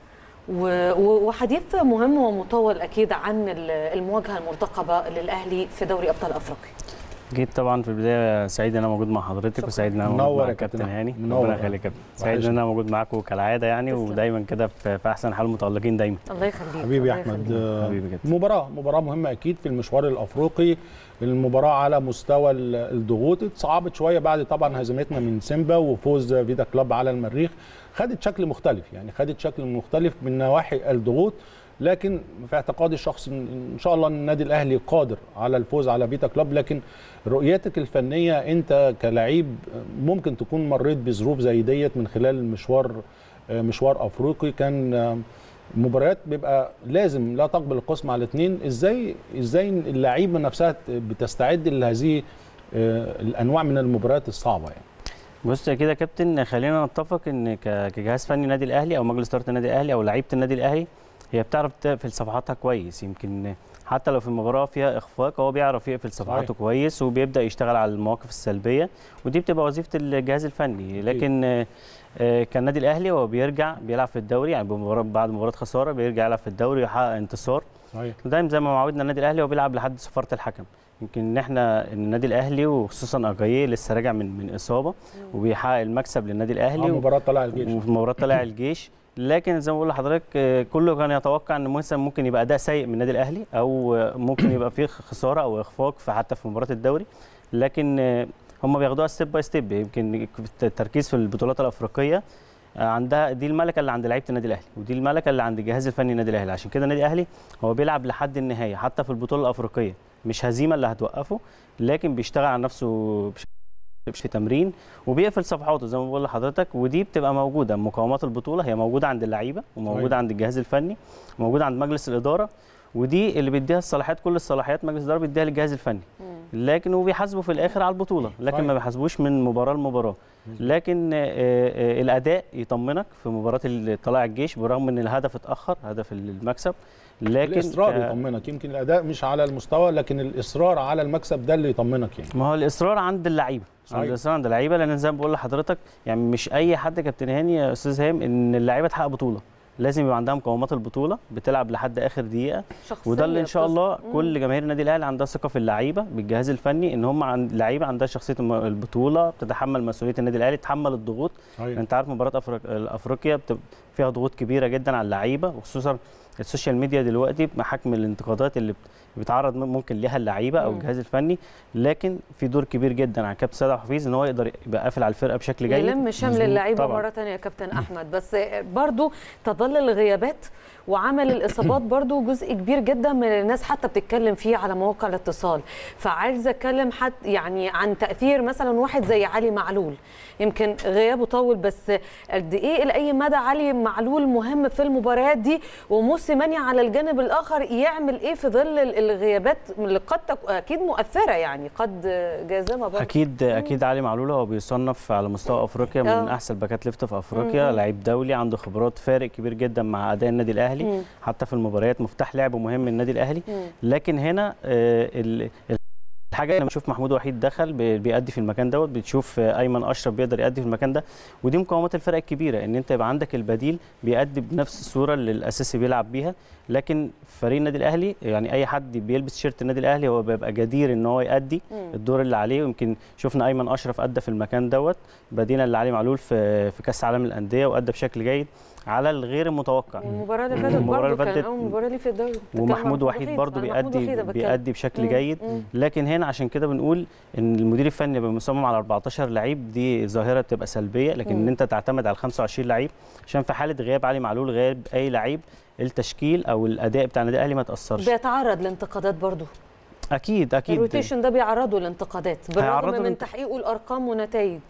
و- و- وحديث مهم ومطول اكيد عن ال- المواجهه المرتقبه للاهلي في دوري ابطال افريقيا اكيد طبعا في البدايه سعيد ان انا موجود مع حضرتك شكراً. وسعيد ان انا منور موجود مع يا كابتن كابتن أحمد. هاني منور ربنا يا يخليك يا كابتن سعيد وحشني. ان انا موجود معاكم كالعاده يعني تسلم. ودايما كده في في احسن حال متالقين دايما الله يخليك حبيبي يا الله احمد يخليك. آه، حبيبي جدا. مباراه مباراه مهمه اكيد في المشوار الافريقي المباراه على مستوى ال- الضغوط اتصعبت شويه بعد طبعا هزيمتنا من سيمبا وفوز فيدا كلاب على المريخ خدت شكل مختلف يعني خدت شكل مختلف من نواحي الضغوط لكن في اعتقادي الشخصي ان إن شاء الله النادي الاهلي قادر على الفوز على فيتا كلاب لكن رؤيتك الفنيه انت كلاعب ممكن تكون مريت بظروف زي ديت من خلال المشوار مشوار افريقي كان مباريات بيبقى لازم لا تقبل القسم على الاثنين ازاي ازاي اللعيبه نفسها بتستعد لهذه آه، الانواع من المباريات الصعبه يعني بص يا كده يا كابتن خلينا نتفق ان ك- كجهاز فني النادي الاهلي او مجلس اداره النادي الاهلي او لعيبه النادي الاهلي هي بتعرف تقفل صفحاتها كويس يمكن حتى لو في المباراه فيها اخفاق هو بيعرف يقفل صفحاته صحيح. كويس وبيبدا يشتغل على المواقف السلبيه ودي بتبقى وظيفه الجهاز الفني لكن آه، آه، كان النادي الاهلي هو بيرجع بيلعب في الدوري يعني بمباراة بعد مباراه خساره بيرجع يلعب في الدوري ويحقق انتصار صحيح دايما زي ما معودنا النادي الاهلي هو بيلعب لحد صفاره الحكم يمكن ان احنا النادي الاهلي وخصوصا اجاييه لسه راجع من من اصابه وبيحقق المكسب للنادي الاهلي آه، مباراه طلع الجيش وفي مباراه طلع الجيش لكن زي ما بقول لحضرتك آه، كله كان يتوقع ان مثلا ممكن يبقى اداء سيء من النادي الاهلي او آه، ممكن يبقى فيه خساره او اخفاق في حتى في مباراه الدوري لكن آه، هم بياخدوها ستيب باي ستيب يمكن التركيز في البطولات الافريقيه آه، عندها دي الملكه اللي عند لعيبه النادي الاهلي ودي الملكه اللي عند الجهاز الفني النادي الاهلي عشان كده النادي الاهلي هو بيلعب لحد النهايه حتى في البطوله الافريقيه مش هزيمه اللي هتوقفه لكن بيشتغل على نفسه بش- في تمرين وبيقفل صفحاته زي ما بقول لحضرتك ودي بتبقى موجوده مقاومات البطوله هي موجوده عند اللعيبه وموجوده صحيح. عند الجهاز الفني وموجوده عند مجلس الاداره ودي اللي بيديها الصلاحيات كل الصلاحيات مجلس الاداره بيديها للجهاز الفني لكن وبيحاسبوا في الاخر على البطوله لكن صحيح. ما بيحاسبوش من مباراه لمباراه لكن آه، آه، الاداء يطمنك في مباراه ال- طلائع الجيش برغم ان الهدف اتاخر هدف المكسب لكن الاصرار ك- يطمنك يمكن الاداء مش على المستوى لكن الاصرار على المكسب ده اللي يطمنك يعني ما هو الاصرار عند اللعيبه صحيح. عند الاصرار عند اللعيبه لان زي ما بقول لحضرتك يعني مش اي حد كابتن هاني يا استاذ هام ان اللعيبه تحقق بطوله لازم يبقى عندها مقومات البطوله بتلعب لحد اخر دقيقه شخصية وده اللي ان شاء الله بتص- كل جماهير النادي الاهلي عندها ثقه في اللعيبه بالجهاز الفني ان هم عن لعيبه عندها شخصيه الم- البطوله بتتحمل مسؤوليه النادي الاهلي تتحمل الضغوط صحيح. انت عارف مباراه أفريق... افريقيا بتبقى فيها ضغوط كبيره جدا على اللعيبه وخصوصا السوشيال ميديا دلوقتي بحكم الانتقادات اللي بت- بيتعرض م- ممكن ليها اللعيبه او مم. الجهاز الفني لكن في دور كبير جدا على كابتن سيد عبد الحفيظ ان هو يقدر يبقى قافل على الفرقه بشكل جيد يلم شمل مظبوط. اللعيبه طبعاً. مره ثانيه يا كابتن احمد بس برضو تظل الغيابات وعمل الاصابات برضو جزء كبير جدا من الناس حتى بتتكلم فيه على مواقع الاتصال فعايزه اتكلم حد يعني عن تاثير مثلا واحد زي علي معلول يمكن غيابه طول بس قد ايه لاي مدى علي معلول مهم في المباريات دي وموسيماني على الجانب الاخر يعمل ايه في ظل ال- الغيابات اللي قد تك... اكيد مؤثره يعني قد جازمه برضو اكيد اكيد علي معلول هو بيصنف على مستوى افريقيا من آه. احسن باكات ليفت في افريقيا مم. لعيب دولي عنده خبرات فارق كبير جدا مع اداء النادي الاهلي مم. حتى في المباريات مفتاح لعب مهم النادي الاهلي مم. لكن هنا آه، ال- الحاجه لما بشوف محمود وحيد دخل بي- بيأدي في المكان دوت بتشوف آه، ايمن اشرف بيقدر يأدي في المكان ده ودي مقومات الفرق الكبيره ان انت يبقى عندك البديل بيأدي بنفس الصوره اللي الاساسي بيلعب بيها لكن فريق النادي الاهلي يعني اي حد بيلبس شيرت النادي الاهلي هو بيبقى جدير ان هو يأدي مم. الدور اللي عليه ويمكن شفنا ايمن اشرف ادى في المكان دوت بديلا لعلي معلول في في كاس العالم للانديه وادى بشكل جيد على الغير المتوقع والمباراة اللي فاتت المباراة برضه اللي كان فاتت أول مباراة ليه في الدوري بتتكلم عن ومحمود وحيد وحيد، برضه عن محمود بيأدي وحيد بتكلم. بيأدي بشكل مم. جيد مم. لكن هنا عشان كده بنقول ان المدير الفني يبقى مصمم على 14 لعيب دي ظاهره بتبقى سلبيه لكن مم. ان انت تعتمد على 25 لعيب عشان في حاله غياب علي معلول غياب اي لعيب التشكيل او الاداء بتاع النادي الاهلي ما تاثرش بيتعرض لانتقادات برضه اكيد اكيد الروتيشن ده بيعرضه لانتقادات بالرغم هيعرضه من لانت- تحقيقه الارقام ونتائج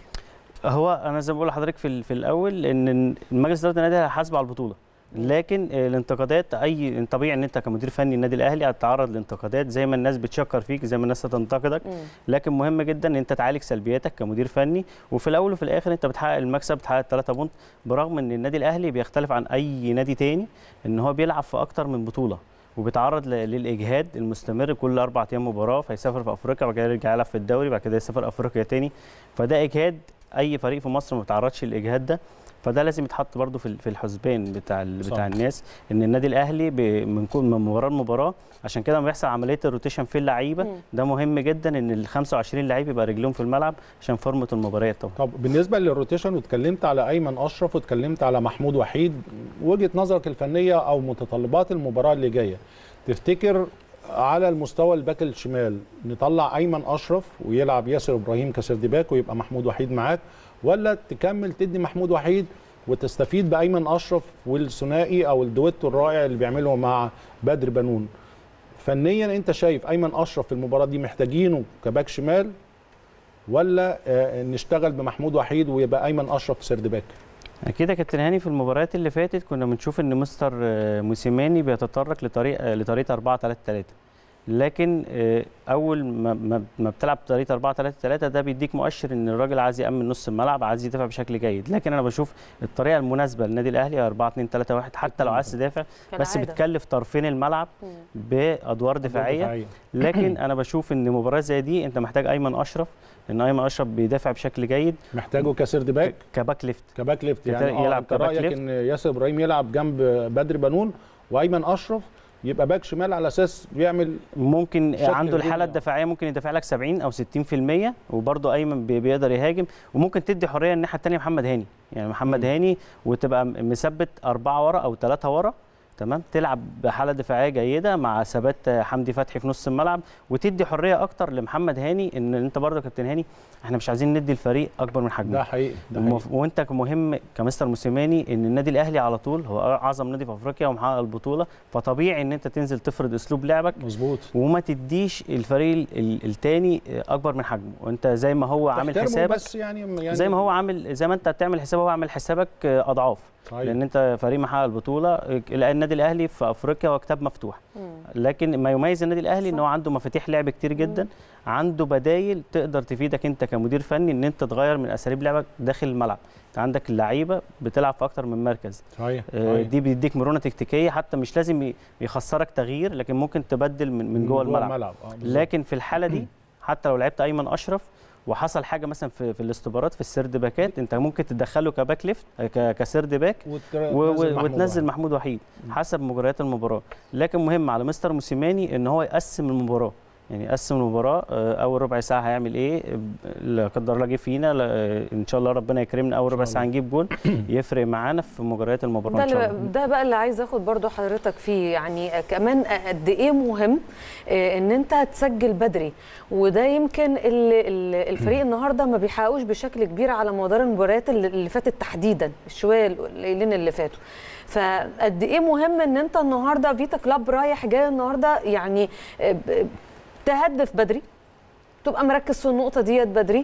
هو انا زي ما بقول لحضرتك في ال- في الاول ان المجلس اداره النادي هيحاسب على البطوله لكن آه، الانتقادات اي طبيعي ان انت كمدير فني النادي الاهلي هتتعرض لانتقادات زي ما الناس بتشكر فيك زي ما الناس هتنتقدك مم. لكن مهم جدا ان انت تعالج سلبياتك كمدير فني وفي الاول وفي الاخر انت بتحقق المكسب بتحقق 3 بونت برغم ان النادي الاهلي بيختلف عن اي نادي تاني ان هو بيلعب في اكتر من بطوله وبيتعرض ل- للاجهاد المستمر كل اربع ايام مباراه فيسافر في افريقيا بعد كده يرجع يلعب في الدوري بعد كده يسافر افريقيا تاني فده اجهاد اي فريق في مصر ما بيتعرضش للاجهاد ده فده لازم يتحط برده في في الحسبان بتاع ال- صح. بتاع الناس ان النادي الاهلي ب- من كل من مباراه لمباراه عشان كده لما بيحصل عمليه الروتيشن في اللعيبه مم. ده مهم جدا ان ال 25 لعيب يبقى رجلهم في الملعب عشان فورمه المباريات طبعا طب بالنسبه للروتيشن واتكلمت على ايمن اشرف واتكلمت على محمود وحيد وجهه نظرك الفنيه او متطلبات المباراه اللي جايه تفتكر على المستوى الباك الشمال نطلع ايمن اشرف ويلعب ياسر ابراهيم كسرد باك ويبقى محمود وحيد معاك ولا تكمل تدي محمود وحيد وتستفيد بايمن اشرف والثنائي او الدويتو الرائع اللي بيعمله مع بدر بنون فنيا انت شايف ايمن اشرف في المباراه دي محتاجينه كباك شمال ولا آه، نشتغل بمحمود وحيد ويبقى ايمن اشرف سرد باك اكيد يا كابتن هاني في المباريات اللي فاتت كنا بنشوف ان مستر آه، موسيماني بيتطرق لطريقه لطريقه 4 3 3 لكن آه، اول ما ما ما بتلعب طريقه 4 3 3 ده بيديك مؤشر ان الراجل عايز يامن نص الملعب عايز يدافع بشكل جيد لكن انا بشوف الطريقه المناسبه للنادي الاهلي هي 4 2 3 1 حتى لو عايز تدافع بس كالعادة. بتكلف طرفين الملعب مم. بادوار دفاعيه لكن انا بشوف ان مباراه زي دي انت محتاج ايمن اشرف لان ايمن اشرف بيدافع بشكل جيد محتاجه كسرد باك كباك ليفت كباك ليفت يت- يعني آه، يلعب انت كباك رايك ليفت. ان ياسر ابراهيم يلعب جنب بدر بنون وايمن اشرف يبقى باك شمال على اساس بيعمل ممكن شكل عنده الحاله الدنيا. الدفاعيه ممكن يدافع لك 70 او 60% وبرضه ايمن بي- بيقدر يهاجم وممكن تدي حريه الناحيه الثانيه محمد هاني يعني محمد مم. هاني وتبقى م- مثبت اربعه ورا او ثلاثه ورا تمام تلعب بحاله دفاعيه جيده مع ثبات حمدي فتحي في نص الملعب وتدي حريه اكتر لمحمد هاني ان انت برضه يا كابتن هاني احنا مش عايزين ندي الفريق اكبر من حجمه ده حقيقي ده حقيقي. ومف- وانت مهم كمستر موسيماني ان النادي الاهلي على طول هو اعظم نادي في افريقيا ومحقق البطوله فطبيعي ان انت تنزل تفرض اسلوب لعبك مظبوط وما تديش الفريق ال- التاني اكبر من حجمه وانت زي ما هو عامل تحترمه حسابك بس يعني, يعني زي ما هو عامل زي ما انت بتعمل حساب هو عامل حسابك اضعاف صحيح. لان انت فريق محقق البطوله الان النادي الاهلي في افريقيا هو كتاب مفتوح مم. لكن ما يميز النادي الاهلي ان صح. هو عنده مفاتيح لعب كتير جدا عنده بدايل تقدر تفيدك انت كمدير فني ان انت تغير من اساليب لعبك داخل الملعب انت عندك اللعيبه بتلعب في اكتر من مركز صحيح آه، صحيح. دي بيديك مرونه تكتيكيه حتى مش لازم ي- يخسرك تغيير لكن ممكن تبدل من من جوه الملعب آه، بالظبط. لكن في الحاله دي حتى لو لعبت ايمن اشرف وحصل حاجه مثلا في, في الاستبارات في السرد باكات انت ممكن تدخله كباك ليفت ك- كسرد باك و- و- وتنزل محمود وحيد حسب مجريات المباراه لكن مهم على مستر موسيماني ان هو يقسم المباراه يعني يقسم المباراه آه، اول ربع ساعه هيعمل ايه لا قدر الله جه فينا لا، آه، ان شاء الله ربنا يكرمنا اول ربع ساعه نجيب جول يفرق معانا في مجريات المباراه ده ان شاء اللي الله ده بقى اللي عايز اخد برضو حضرتك فيه يعني كمان قد ايه مهم آه، ان انت تسجل بدري وده يمكن اللي اللي الفريق النهارده ما بيحققوش بشكل كبير على مدار المباريات اللي اللي فاتت تحديدا الشويه القليلين اللي فاتوا فقد ايه مهم ان انت النهارده فيتا كلاب رايح جاي النهارده يعني آه، ب- تهدف بدري تبقى مركز في النقطه ديت بدري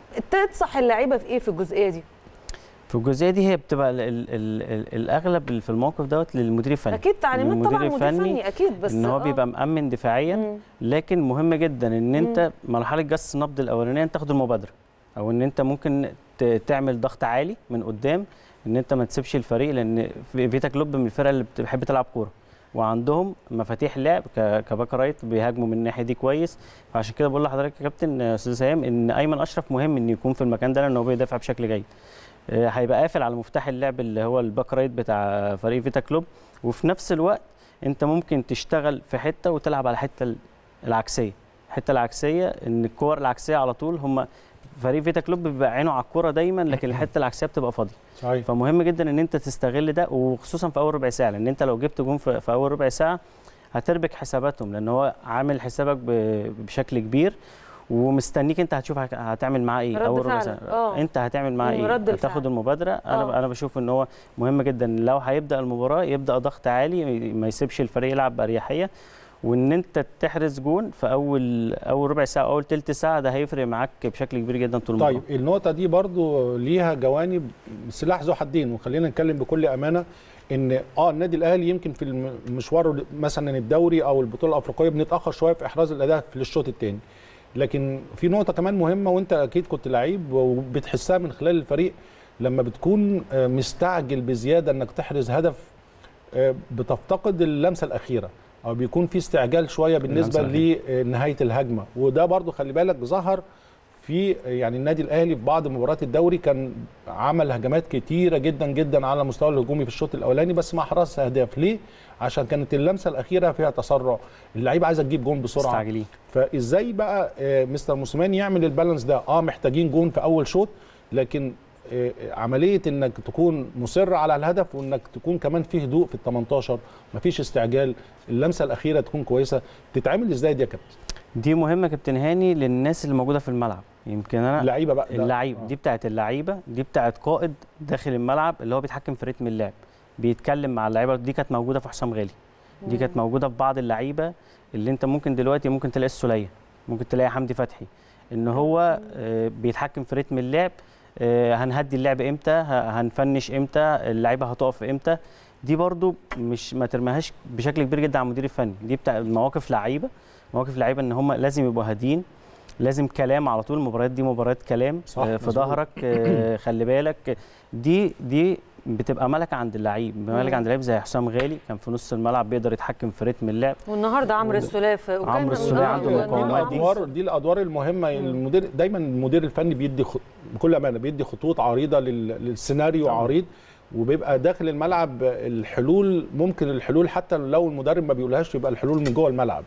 تنصح اللعيبه في ايه في الجزئيه دي في الجزئيه دي هي بتبقى ال ال ال ال الاغلب في الموقف دوت للمدير الفني اكيد تعليمات طبعا المدير مدير الفني فني اكيد بس ان هو آه. بيبقى مأمن دفاعيا مم. لكن مهم جدا ان انت مرحله جس النبض الاولانيه انت تاخد المبادره او ان انت ممكن ت- تعمل ضغط عالي من قدام ان انت ما تسيبش الفريق لان في- فيتا كلوب من الفرق اللي بتحب تلعب كوره وعندهم مفاتيح لعب ك- كباك رايت بيهاجموا من الناحيه دي كويس فعشان كده بقول لحضرتك يا كابتن آه، استاذ سهام ان ايمن اشرف مهم انه يكون في المكان ده لان هو بيدافع بشكل جيد آه، هيبقى قافل على مفتاح اللعب اللي هو الباك رايت بتاع فريق فيتا كلوب وفي نفس الوقت انت ممكن تشتغل في حته وتلعب على حته ال- العكسيه الحته العكسيه ان الكور العكسيه على طول هم فريق فيتا كلوب بيبقى عينه على الكوره دايما لكن الحته العكسيه بتبقى فاضيه صحيح فمهم جدا ان انت تستغل ده وخصوصا في اول ربع ساعه لان انت لو جبت جون في في اول ربع ساعه هتربك حساباتهم لان هو عامل حسابك ب- بشكل كبير ومستنيك انت هتشوف هك- هتعمل معاه ايه رد اول ربع فعل. ساعه آه. انت هتعمل معاه مم، ايه رد الفعل. هتاخد المبادره انا آه. انا بشوف ان هو مهم جدا لو هيبدا المباراه يبدا ضغط عالي ما يسيبش الفريق يلعب باريحيه وان انت تحرز جون في اول اول ربع ساعه اول تلت ساعه ده هيفرق معاك بشكل كبير جدا طول المباراه طيب النقطة دي برضو ليها جوانب سلاح ذو حدين وخلينا نتكلم بكل أمانة إن اه النادي الأهلي يمكن في الم- المشوار مثلا الدوري أو البطولة الأفريقية بنتأخر شوية في إحراز الأهداف للشوط الثاني لكن في نقطة كمان مهمة وأنت أكيد كنت لعيب وبتحسها من خلال الفريق لما بتكون آه، مستعجل بزيادة إنك تحرز هدف آه، بتفتقد اللمسة الأخيرة أو بيكون في استعجال شوية بالنسبة لنهاية الهجمة وده برضو خلي بالك ظهر في يعني النادي الاهلي في بعض مباريات الدوري كان عمل هجمات كتيره جدا جدا على المستوى الهجومي في الشوط الاولاني بس ما احرزش اهداف ليه عشان كانت اللمسه الاخيره فيها تسرع اللعيبه عايزه تجيب جون بسرعه مستعجلين فازاي بقى آه، مستر موسيماني يعمل البالانس ده اه محتاجين جون في اول شوط لكن آه، عمليه انك تكون مصر على الهدف وانك تكون كمان في هدوء في ال 18 مفيش استعجال اللمسه الاخيره تكون كويسه تتعمل ازاي دي يا كابتن دي مهمه كابتن هاني للناس اللي موجوده في الملعب يمكن انا اللعيبه بقى ده- اللعيب آه. دي بتاعت اللعيبه دي بتاعت قائد داخل الملعب اللي هو بيتحكم في رتم اللعب بيتكلم مع اللعيبه دي كانت موجوده في حسام غالي دي كانت موجوده في بعض اللعيبه اللي انت ممكن دلوقتي ممكن تلاقي السوليه ممكن تلاقي حمدي فتحي ان هو آه، بيتحكم في رتم اللعب آه، هنهدي اللعب امتى ه- هنفنش امتى اللعيبه هتقف امتى دي برضو مش ما ترميهاش بشكل كبير جدا على المدير الفني دي بتاع مواقف لعيبه مواقف لعيبه ان هم لازم يبقوا هاديين لازم كلام على طول المباريات دي مباريات كلام صح، آه، في مظبوط. ظهرك آه، خلي بالك دي دي بتبقى ملكه عند اللعيب ملكه عند اللعيب زي حسام غالي كان في نص الملعب بيقدر يتحكم في رتم اللعب والنهارده عمرو السلاف وكان- عمرو السولية آه، عنده آه، دي مقاومة. الادوار دي الادوار المهمه المدير دايما المدير الفني بيدي خ... بكل امانه بيدي خطوط عريضه لل... للسيناريو طبعاً. عريض وبيبقى داخل الملعب الحلول ممكن الحلول حتى لو المدرب ما بيقولهاش يبقى الحلول من جوه الملعب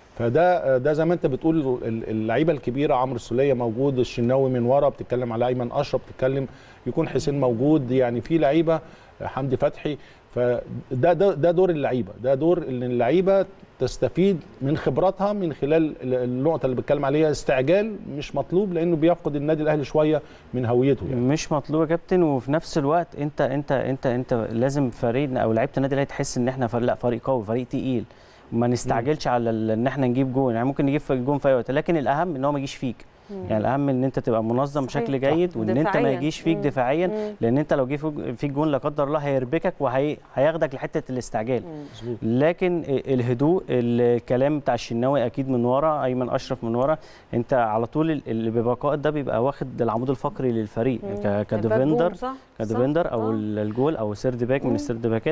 فده ده زي ما انت بتقول ال- اللعيبه الكبيره عمرو السوليه موجود الشناوي من ورا بتتكلم على ايمن اشرف بتتكلم يكون حسين موجود يعني في لعيبه حمدي فتحي فده ده ده دور اللعيبه ده دور ان اللعيبه تستفيد من خبراتها من خلال ال- النقطه اللي بتكلم عليها استعجال مش مطلوب لانه بيفقد النادي الاهلي شويه من هويته يعني مش مطلوب يا كابتن وفي نفس الوقت انت انت انت انت لازم فريقنا او لعيبه النادي الاهلي تحس ان احنا فريق لا فريق قوي فريق تقيل ما نستعجلش على ال- ان احنا نجيب جون يعني ممكن نجيب في جون في اي وقت لكن الاهم ان هو ما يجيش فيك يعني الاهم ان انت تبقى منظم صحيح. بشكل جيد وان انت ما دفاعياً. يجيش فيك مم. دفاعيا مم. لان انت لو جه فيك- فيك جون لا قدر الله هيربكك وهياخدك لحته الاستعجال مظبوط لكن الهدوء الكلام بتاع الشناوي اكيد من ورا ايمن اشرف من ورا انت على طول ال- اللي بيبقى قائد ده بيبقى واخد العمود الفقري للفريق ك- كديفندر صح؟ كديفندر او آه. الجول او سيرد باك من مم. السيرد باكات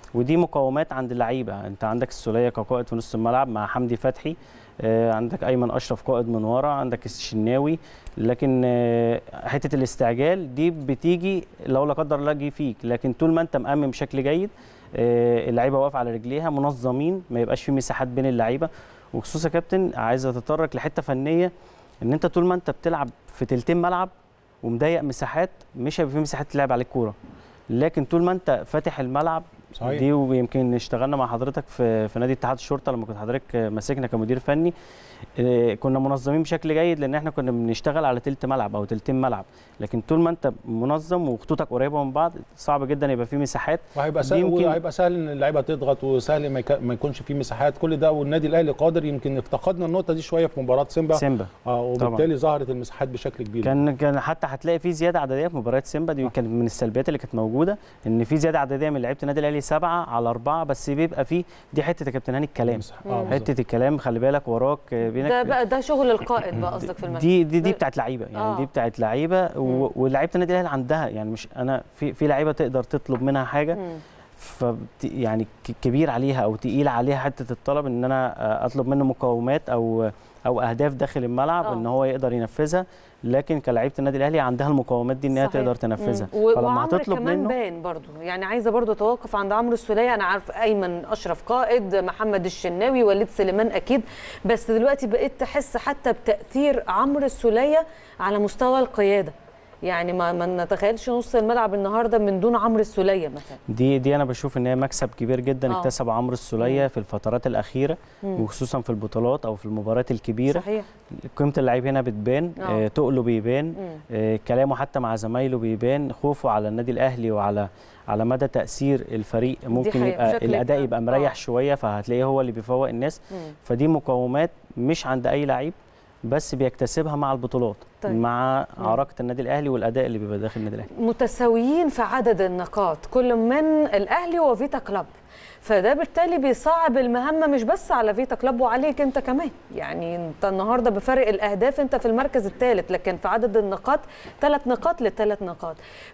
ودي مقاومات عند اللعيبه انت عندك السوليه كقائد في نص الملعب مع حمدي فتحي آه، عندك ايمن اشرف قائد من ورا عندك الشناوي لكن آه، حته الاستعجال دي بتيجي لو لا قدر الله جه فيك لكن طول ما انت مأمن بشكل جيد آه، اللعيبه واقفه على رجليها منظمين ما يبقاش في مساحات بين اللعيبه وخصوصا يا كابتن عايز اتطرق لحته فنيه ان انت طول ما انت بتلعب في تلتين ملعب ومضيق مساحات مش هيبقى في مساحات تلعب عليك كوره لكن طول ما انت فاتح الملعب صحيح. دي ويمكن اشتغلنا مع حضرتك في في نادي اتحاد الشرطه لما كنت حضرتك ماسكنا كمدير فني اه، كنا منظمين بشكل جيد لان احنا كنا بنشتغل على تلت ملعب او تلتين ملعب لكن طول ما انت منظم وخطوطك قريبه من بعض صعب جدا يبقى في مساحات وهيبقى دي سهل يمكن- وهيبقى سهل ان اللعيبه تضغط وسهل ما, يك... ما يكونش في مساحات كل ده والنادي الاهلي قادر يمكن افتقدنا النقطه دي شويه في مباراه سيمبا سيمبا اه وبالتالي ظهرت المساحات بشكل كبير كان كان حتى هتلاقي في زياده عدديه في مباريات سيمبا دي كانت من السلبيات اللي كانت موجوده ان في زياده عدديه من لعيبه النادي الاهلي سبعه على اربعه بس بيبقى في دي حته يا كابتن هاني الكلام مساحة. اه بالظبط. حته الكلام خلي بالك وراك بينك ده بقى ده شغل القائد بقى قصدك في الملعب دي دي دي ده- بتاعت لعيبه يعني آه. دي بتاعت لعيبه و- ولاعيبه النادي الاهلي عندها يعني مش انا في في لعيبه تقدر تطلب منها حاجه مم. ف يعني ك- كبير عليها او تقيل عليها حته الطلب ان انا آه، اطلب منه مقاومات او او اهداف داخل الملعب آه. ان هو يقدر ينفذها لكن كلاعيبه النادي الاهلي عندها المقاومات دي ان هي صحيح. تقدر تنفذها مم. و- فلما وعمرو هتطلب كمان منه بان برضو يعني عايزه برضو اتوقف عند عمرو السوليه انا عارف ايمن اشرف قائد محمد الشناوي وليد سليمان اكيد بس دلوقتي بقيت تحس حتى بتاثير عمرو السوليه على مستوى القياده يعني ما ما نتخيلش نص الملعب النهارده من دون عمرو السوليه مثلا دي دي انا بشوف ان هي مكسب كبير جدا آه. اكتسب عمرو السوليه في الفترات الاخيره مم. وخصوصا في البطولات او في المباريات الكبيره صحيح قيمه اللعيب هنا بتبان آه. آه. تقله بيبان مم. آه كلامه حتى مع زمايله بيبان خوفه على النادي الاهلي وعلى على مدى تاثير الفريق ممكن حقيقة، يبقى بشكل الاداء كبير. يبقى مريح آه. شويه فهتلاقيه هو اللي بيفوق الناس مم. فدي مقومات مش عند اي لعيب بس بيكتسبها مع البطولات طيب. طيب. مع مم. عراقه النادي الاهلي والاداء اللي بيبقى داخل النادي الاهلي متساويين في عدد النقاط كل من الاهلي وفيتا كلاب فده بالتالي بيصعب المهمه مش بس على فيتا كلاب وعليك انت كمان يعني انت النهارده بفرق الاهداف انت في المركز الثالث لكن في عدد النقاط ثلاث نقاط لثلاث نقاط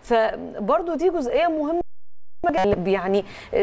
فبرضو دي جزئيه مهمه جداً. يعني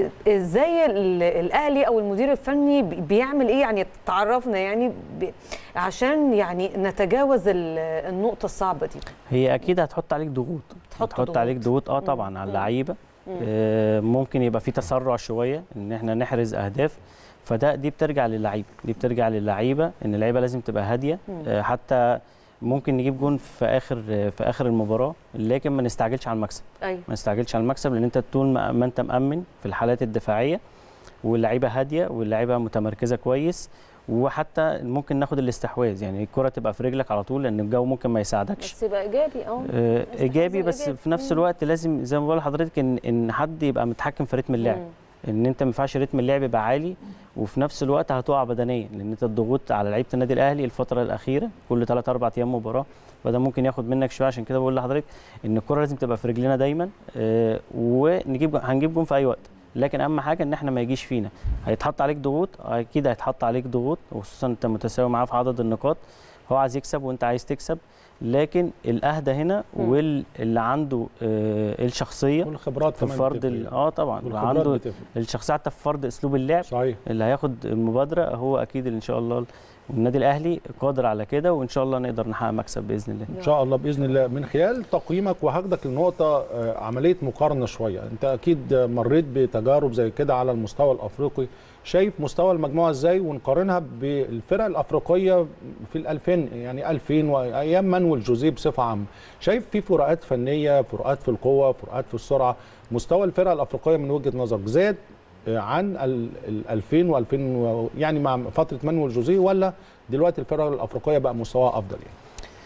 ازاي ال- الاهلي او المدير الفني بي- بيعمل ايه يعني تعرفنا يعني بي- عشان يعني نتجاوز ال- النقطه الصعبه دي هي اكيد هتحط عليك ضغوط تحط هتحط ضغوط. عليك ضغوط اه مم. طبعا على مم. اللعيبه مم. آه ممكن يبقى في تسرع شويه ان احنا نحرز اهداف فده دي بترجع للعيبه دي بترجع للعيبه ان اللعيبه لازم تبقى هاديه مم. آه حتى ممكن نجيب جون في اخر في اخر المباراه لكن ما نستعجلش على المكسب ايوه ما نستعجلش على المكسب لان انت طول ما ما انت مامن في الحالات الدفاعيه واللعيبه هاديه واللعيبه متمركزه كويس وحتى ممكن ناخد الاستحواذ يعني الكره تبقى في رجلك على طول لان الجو ممكن ما يساعدكش بس يبقى ايجابي اه آه، استحواذ ايجابي بس إيجابي. في نفس مم. الوقت لازم زي ما بقول لحضرتك ان ان حد يبقى متحكم في رتم اللعب مم. ان انت ما ينفعش رتم اللعب يبقى عالي وفي نفس الوقت هتقع بدنيا لان انت الضغوط على لعيبه النادي الاهلي الفتره الاخيره كل 3 4 ايام مباراه فده ممكن ياخد منك شويه عشان كده بقول لحضرتك ان الكره لازم تبقى في رجلنا دايما آه، ونجيب جون- هنجيب جون في اي وقت لكن اهم حاجه ان احنا ما يجيش فينا هيتحط عليك ضغوط اكيد هيتحط عليك ضغوط وخصوصا انت متساوي معاه في عدد النقاط هو عايز يكسب وانت عايز تكسب لكن الاهدى هنا مم. واللي عنده آه، الشخصيه والخبرات في كمان فرض ال- بتفرق. اه طبعا والخبرات عنده بتفرق الشخصيه حتى في فرض اسلوب اللعب صحيح اللي هياخد المبادره هو اكيد اللي ان شاء الله والنادي الاهلي قادر على كده وان شاء الله نقدر نحقق مكسب باذن الله ان شاء الله باذن الله من خلال تقييمك وهاخدك لنقطه آه، عمليه مقارنه شويه انت اكيد مريت بتجارب زي كده على المستوى الافريقي شايف مستوى المجموعه ازاي ونقارنها بالفرق الافريقيه في ال2000 يعني 2000 وايام مانويل جوزيه بصفه عامه شايف في فروقات فنيه فروقات في القوه فروقات في السرعه مستوى الفرق الافريقيه من وجهه نظرك زاد آه، عن ال ال 2000 و2000 يعني مع فتره مانويل جوزيه ولا دلوقتي الفرق الافريقيه بقى مستواها افضل يعني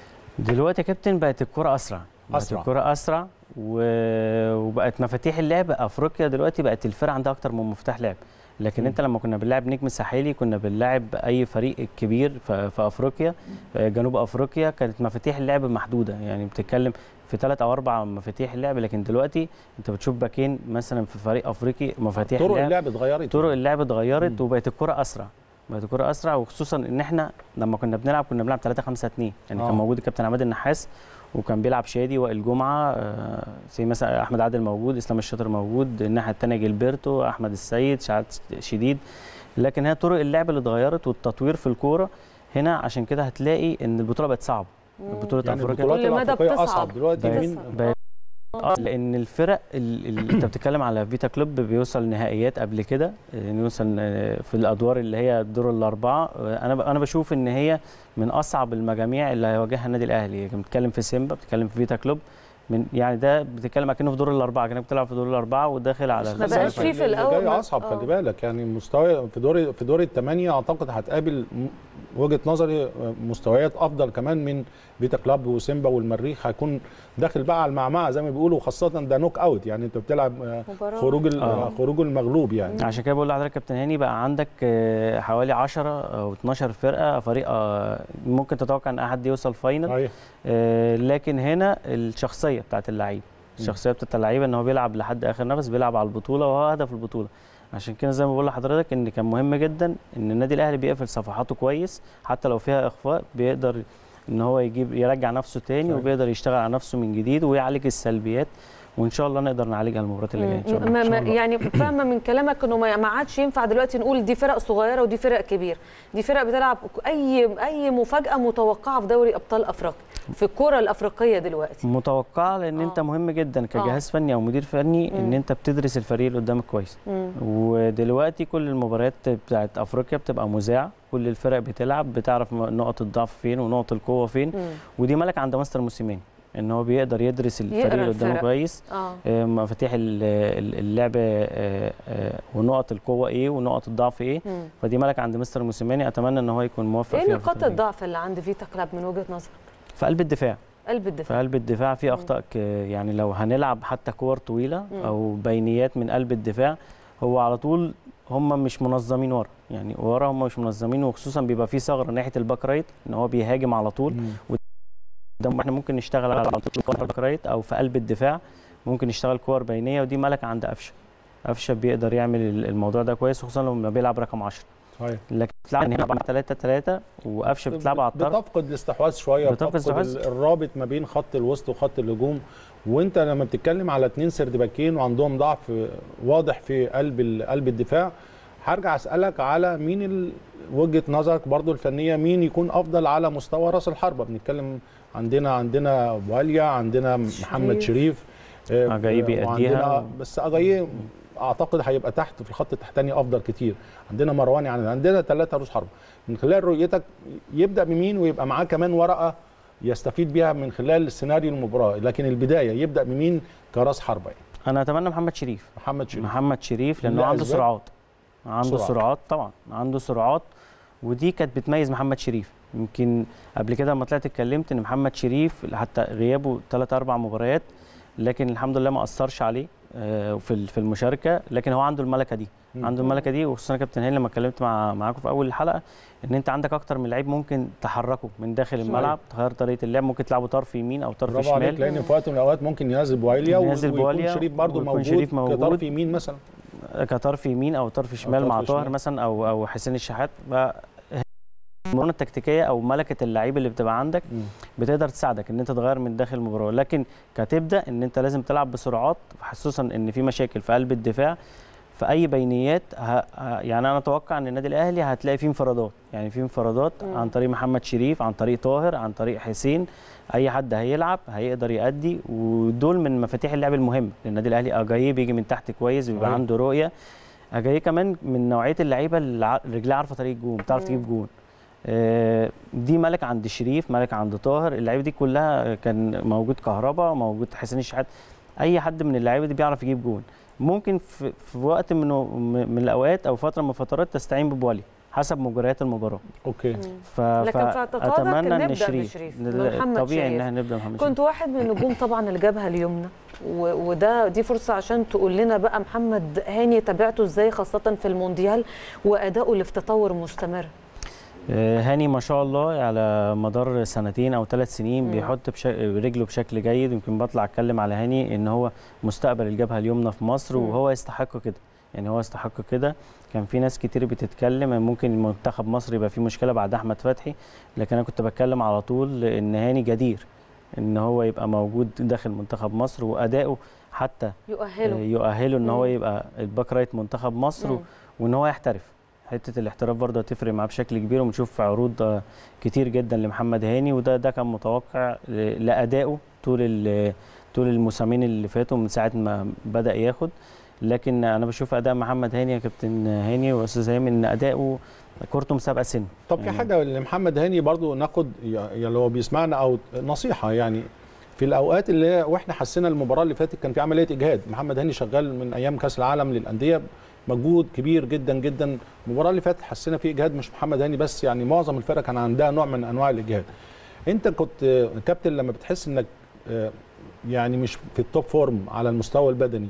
دلوقتي يا كابتن بقت الكره اسرع بقت أسرع. الكره اسرع و... وبقت مفاتيح اللعب افريقيا دلوقتي بقت الفرق عندها اكتر من مفتاح لعب لكن مم. انت لما كنا بنلعب نجم ساحلي كنا بنلعب اي فريق كبير في, في افريقيا آه، جنوب افريقيا كانت مفاتيح اللعب محدوده يعني بتتكلم في ثلاث او اربع مفاتيح اللعب لكن دلوقتي انت بتشوف باكين مثلا في فريق افريقي مفاتيح طرق اللعب اللعب اتغيرت طرق اللعب اتغيرت مم. وبقت الكره اسرع بقت الكره اسرع وخصوصا ان احنا لما كنا بنلعب كنا بنلعب 3 5 2 يعني آه. كان موجود الكابتن عماد النحاس وكان بيلعب شادي وائل جمعه آه، زي مثلا احمد عادل موجود اسلام الشاطر موجود الناحيه الثانيه جilberto احمد السيد شعاد شديد لكن هي طرق اللعب اللي اتغيرت والتطوير في الكوره هنا عشان كده هتلاقي ان البطوله بقت صعبه بطوله يعني افريقيا البطولات كل مدى الافريقيه بتصعب. اصعب دلوقتي بقت- مين بقت اه لان الفرق اللي انت بتتكلم على فيتا كلوب بيوصل نهائيات قبل كده يعني يوصل آه، في الادوار اللي هي الدور الاربعه آه، انا ب- انا بشوف ان هي من اصعب المجاميع اللي هيواجهها النادي الاهلي يعني بتتكلم في سيمبا بتتكلم في فيتا كلوب من يعني ده بتتكلم اكنه في دور الاربعه كانك بتلعب في دور الاربعه وداخل على ما بقاش فيه في اللي الأول جاي ما- اصعب آه. خلي بالك يعني مستوى في دور في دور الثمانيه اعتقد هتقابل م- وجهه نظري مستويات افضل كمان من فيتا كلاب وسيمبا والمريخ هيكون داخل بقى على المعمعه زي ما بيقولوا خاصه ده نوك اوت يعني انت بتلعب آه، مباراة. خروج ال- آه. خروج المغلوب يعني عشان كده بقول لحضرتك كابتن هاني بقى عندك آه، حوالي 10 او 12 فرقه فريق آه، ممكن تتوقع ان احد يوصل فاينل صحيح آه، لكن هنا الشخصيه بتاعت اللعيب الشخصيه بتاعت اللعيبه ان هو بيلعب لحد اخر نفس بيلعب على البطوله وهو هدف البطوله عشان كده زي ما بقول لحضرتك ان كان مهم جدا ان النادي الاهلي بيقفل صفحاته كويس حتى لو فيها اخفاء بيقدر ان هو يجيب يرجع نفسه تاني صحيح. وبيقدر يشتغل على نفسه من جديد ويعالج السلبيات وان شاء الله نقدر نعالجها المباراه اللي جايه ان شاء الله ما إن شاء ما الله. يعني فاهمه من كلامك انه ما ما عادش ينفع دلوقتي نقول دي فرق صغيره ودي فرق كبيره دي فرق بتلعب اي اي مفاجاه متوقعه في دوري ابطال افريقيا في الكره الافريقيه دلوقتي متوقعه لان آه. انت مهم جدا كجهاز فني او مدير فني ان مم. انت بتدرس الفريق اللي قدامك كويس مم. ودلوقتي كل المباريات بتاعت افريقيا بتبقى مذاعه كل الفرق بتلعب بتعرف م- نقط الضعف فين ونقط القوه فين مم. ودي ملك عند مستر موسيماني ان هو بيقدر يدرس الفريق يقرأ اللي قدامه الفرق. كويس اه آه، مفاتيح ال- ال- اللعب آه، آه، ونقط القوه ايه ونقط الضعف ايه مم. فدي ملك عند مستر موسيماني اتمنى ان هو يكون موفق ايه فيها نقاط الفترة دي. الضعف اللي عند فيتا كلاب من وجهه نظرك في قلب الدفاع قلب في الدفاع قلب الدفاع في مم. اخطاء ك- يعني لو هنلعب حتى كور طويله مم. او بينيات من قلب الدفاع هو على طول هم مش منظمين ورا يعني ورا هم مش منظمين وخصوصا بيبقى في ثغره ناحيه الباك رايت ان هو بيهاجم على طول مم. ده احنا ممكن نشتغل على طول كور باك رايت او في قلب الدفاع ممكن نشتغل كور بينيه ودي ملك عند قفشه قفشه بيقدر يعمل ال- الموضوع ده كويس خصوصا لما بيلعب رقم 10 صحيح لكن بتلعب هنا 3 3 وقفشه بتلعب على الطرف بتفقد الاستحواذ شويه بتفقد بتفقد الاستحواذ. ال- الرابط ما بين خط الوسط وخط الهجوم وانت لما بتتكلم على اتنين سردباكين وعندهم ضعف واضح في قلب ال- قلب الدفاع هرجع اسالك على مين ال- وجهه نظرك برضو الفنيه مين يكون افضل على مستوى راس الحربه بنتكلم عندنا عندنا بواليا عندنا محمد شريف آه، أجاييه بيأديها. وعندنا- بس اجاييه اعتقد هيبقى تحت في الخط التحتاني افضل كتير عندنا مروان يعني عندنا ثلاثه روس حربه من خلال رؤيتك يبدا بمين ويبقى معاه كمان ورقه يستفيد بيها من خلال سيناريو المباراه لكن البدايه يبدا بمين كراس حربه يعني. انا اتمنى محمد شريف محمد شريف محمد شريف لانه عنده لأسباب؟ سرعات عنده سرعة. سرعات طبعا عنده سرعات ودي كانت بتميز محمد شريف يمكن قبل كده لما طلعت اتكلمت ان محمد شريف حتى غيابه ثلاث اربع مباريات لكن الحمد لله ما اثرش عليه آه، في ال- في المشاركه لكن هو عنده الملكه دي مم. عنده الملكه دي وخصوصا يا كابتن هاني لما اتكلمت مع معاكم في اول الحلقه ان انت عندك اكتر من لعيب ممكن تحركه من داخل صحيح. الملعب تغير طريقه اللعب ممكن تلعبه طرف يمين او طرف برافو عليك شمال لان في وقت من الاوقات ممكن ينزل بواليا ينزل ويكون بواليا شريف برضه ويكون موجود, شريف موجود. كطرف يمين مثلا كطرف يمين او طرف شمال طرف مع طاهر شمال. مثلا او او حسين الشحات بقى المرونه التكتيكيه او ملكه اللعيب اللي بتبقى عندك بتقدر تساعدك ان انت تغير من داخل المباراه لكن كتبدا ان انت لازم تلعب بسرعات خصوصا ان في مشاكل في قلب الدفاع في اي بينيات ه... ه... يعني انا اتوقع ان النادي الاهلي هتلاقي فيه انفرادات يعني في انفرادات مم. عن طريق محمد شريف عن طريق طاهر عن طريق حسين اي حد هيلعب هيقدر يأدي ودول من مفاتيح اللعب المهمه للنادي الاهلي اجاييه بيجي من تحت كويس بيبقى صحيح. عنده رؤيه اجاييه كمان من نوعيه اللعيبه اللي ع- رجليها عارفه طريق جون بتعرف مم. تجيب جون آه، دي ملك عند شريف ملك عند طاهر اللعيبه دي كلها كان موجود كهربا موجود حسين الشحات اي حد من اللعيبه دي بيعرف يجيب جون ممكن في, في وقت من من الاوقات او فتره من الفترات تستعين ببوالي حسب مجريات المباراه اوكي ف... لكن في اعتقادك فاتمنى نبدأ ان شريف بشريف، لا، بمحمد طبيعي ان شريف. احنا نبدا محمد شريف كنت واحد من نجوم طبعا الجبهه اليمنى و- وده دي فرصه عشان تقول لنا بقى محمد هاني تابعته ازاي خاصه في المونديال واداؤه اللي في تطور مستمر آه، هاني ما شاء الله على مدار سنتين او ثلاث سنين مم. بيحط بش... رجله بشكل جيد يمكن بطلع اتكلم على هاني ان هو مستقبل الجبهه اليمنى في مصر مم. وهو يستحق كده يعني هو يستحق كده كان في ناس كتير بتتكلم ممكن منتخب مصر يبقى فيه مشكله بعد احمد فتحي لكن انا كنت بتكلم على طول ان هاني جدير ان هو يبقى موجود داخل منتخب مصر واداؤه حتى يؤهله يؤهله ان هو مم. يبقى الباك رايت منتخب مصر مم. وان هو يحترف حته الاحتراف برضه هتفرق معاه بشكل كبير وبنشوف عروض آه، كتير جدا لمحمد هاني وده ده كان متوقع ل- لادائه طول ال- طول الموسمين اللي فاتوا من ساعه ما بدا ياخد لكن انا بشوف اداء محمد هاني يا كابتن هاني واستاذ هاني ان اداؤه كورته مسابقه سن طب في يعني- حاجه لمحمد هاني برضو ناخد يعني اللي هو بيسمعنا او نصيحه يعني في الاوقات اللي هي واحنا حسينا المباراه اللي فاتت كان في عمليه اجهاد محمد هاني شغال من ايام كاس العالم للانديه مجهود كبير جدا جدا المباراه اللي فاتت حسينا في اجهاد مش محمد هاني بس يعني معظم الفرق كان عندها نوع من انواع الاجهاد انت كنت آه، كابتن لما بتحس انك آه، يعني مش في التوب فورم على المستوى البدني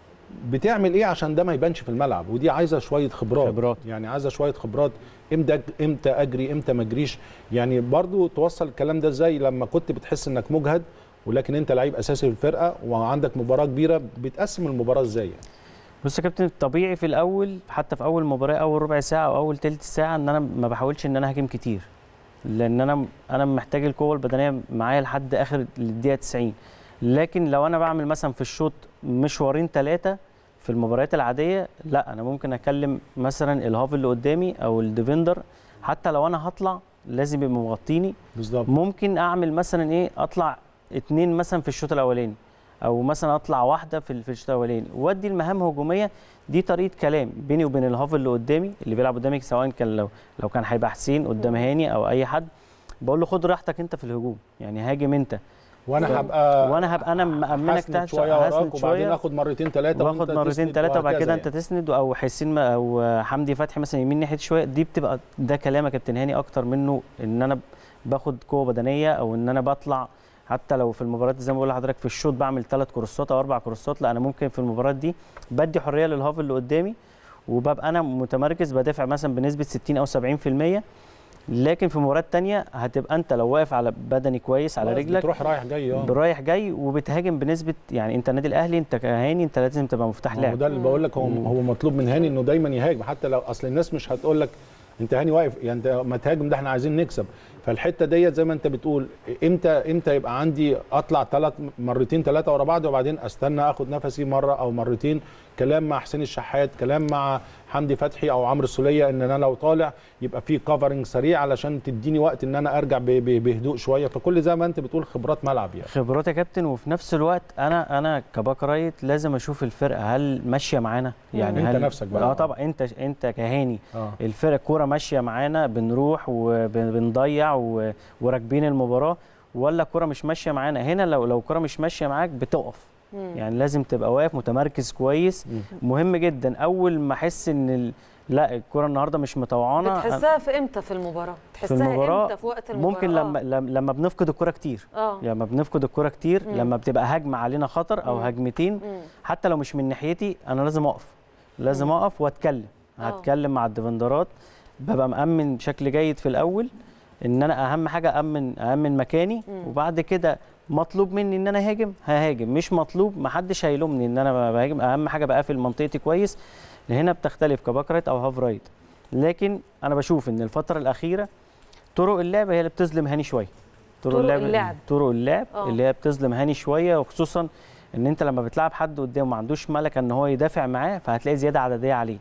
بتعمل ايه عشان ده ما يبانش في الملعب ودي عايزه شويه خبرات خبرات. يعني عايزه شويه خبرات امتى أج- امتى اجري امتى ما اجريش يعني برضو توصل الكلام ده ازاي لما كنت بتحس انك مجهد ولكن انت لعيب اساسي في الفرقه وعندك مباراه كبيره بتقسم المباراه ازاي يعني؟ بص يا كابتن طبيعي في الاول حتى في اول مباراه اول ربع ساعه او اول تلت ساعه ان انا ما بحاولش ان انا اهاجم كتير لان انا انا محتاج القوه البدنيه معايا لحد اخر الدقيقه 90 لكن لو انا بعمل مثلا في الشوط مشوارين ثلاثه في المباريات العاديه لا انا ممكن اكلم مثلا الهاف اللي قدامي او الديفندر حتى لو انا هطلع لازم يبقى مغطيني بالظبط ممكن اعمل مثلا ايه اطلع اتنين مثلا في الشوط الاولاني او مثلا اطلع واحده في في الشوط الاولاني وادي المهام هجوميه دي طريقه كلام بيني وبين الهاف اللي قدامي اللي بيلعب قدامي سواء كان لو لو كان هيبقى حسين قدام هاني او اي حد بقول له خد راحتك انت في الهجوم يعني هاجم انت وانا هبقى وانا هبقى انا مامنك هسند تحت شويه وراك هسند وبعدين شويه اخد مرتين ثلاثه واخد مرتين ثلاثه وبعد كده انت تسند او حسين ما- او حمدي فتحي مثلا يمين ناحيه شويه دي بتبقى ده كلام يا كابتن هاني اكتر منه ان انا باخد قوه بدنيه او ان انا بطلع حتى لو في المباريات زي ما بقول لحضرتك في الشوط بعمل ثلاث كورسات او اربع كورسات لا انا ممكن في المباريات دي بدي حريه للهاف اللي قدامي وببقى انا متمركز بدافع مثلا بنسبه 60 او 70% لكن في مباريات تانية هتبقى انت لو واقف على بدني كويس على رجلك بتروح رايح جاي اه رايح جاي وبتهاجم بنسبه يعني انت النادي الاهلي انت كهاني انت لازم تبقى مفتاح ما هو لعب ده اللي بقول لك هو هو مطلوب من هاني انه دايما يهاجم حتى لو اصل الناس مش هتقول لك انت هاني واقف يعني انت ما تهاجم ده احنا عايزين نكسب فالحته ديت زي ما انت بتقول امتى امتى يبقى عندي اطلع ثلاث مرتين ثلاثه ورا بعض وبعدين استنى اخد نفسي مره او مرتين كلام مع حسين الشحات كلام مع حمدي فتحي او عمرو السوليه ان انا لو طالع يبقى في كفرنج سريع علشان تديني وقت ان انا ارجع ب- ب- بهدوء شويه فكل زي ما انت بتقول خبرات ملعب يعني خبرات يا كابتن وفي نفس الوقت انا انا كباك رايت لازم اشوف الفرقه هل ماشيه معانا يعني انت هل نفسك بقى. اه طبعا انت انت كهاني اه الفرقه الكوره ماشيه معانا بنروح وبنضيع و- وراكبين المباراه ولا الكوره مش ماشيه معانا هنا لو لو الكوره مش ماشيه معاك بتقف مم. يعني لازم تبقى واقف متمركز كويس مهم جدا اول ما احس ان ال... لا الكوره النهارده مش مطوعانه بتحسها في امتى في المباراه في تحسها المباراه امتى في وقت المباراه ممكن لما لما لما بنفقد الكوره كتير اه لما بنفقد الكرة كتير مم. لما بتبقى هجمة علينا خطر أو مم. هجمتين مم. حتى لو مش من ناحيتي أنا لازم أقف لازم مم. أقف وأتكلم آه. هتكلم مع الديفندرات ببقى مأمن بشكل جيد في الأول إن أنا أهم حاجة أأمن أأمن مكاني مم. وبعد كده مطلوب مني إن أنا هاجم ههاجم مش مطلوب محدش هيلومني إن أنا بهاجم أهم حاجة بقفل منطقتي كويس هنا بتختلف كباك رايت أو هاف رايت لكن أنا بشوف إن الفترة الأخيرة طرق اللعب هي اللي بتظلم هاني شوية طرق اللعب. طرق اللعب آه. اللي هي بتظلم هاني شويه وخصوصا ان انت لما بتلعب حد قدامه ما عندوش ملكه ان هو يدافع معاه فهتلاقي زياده عدديه عليه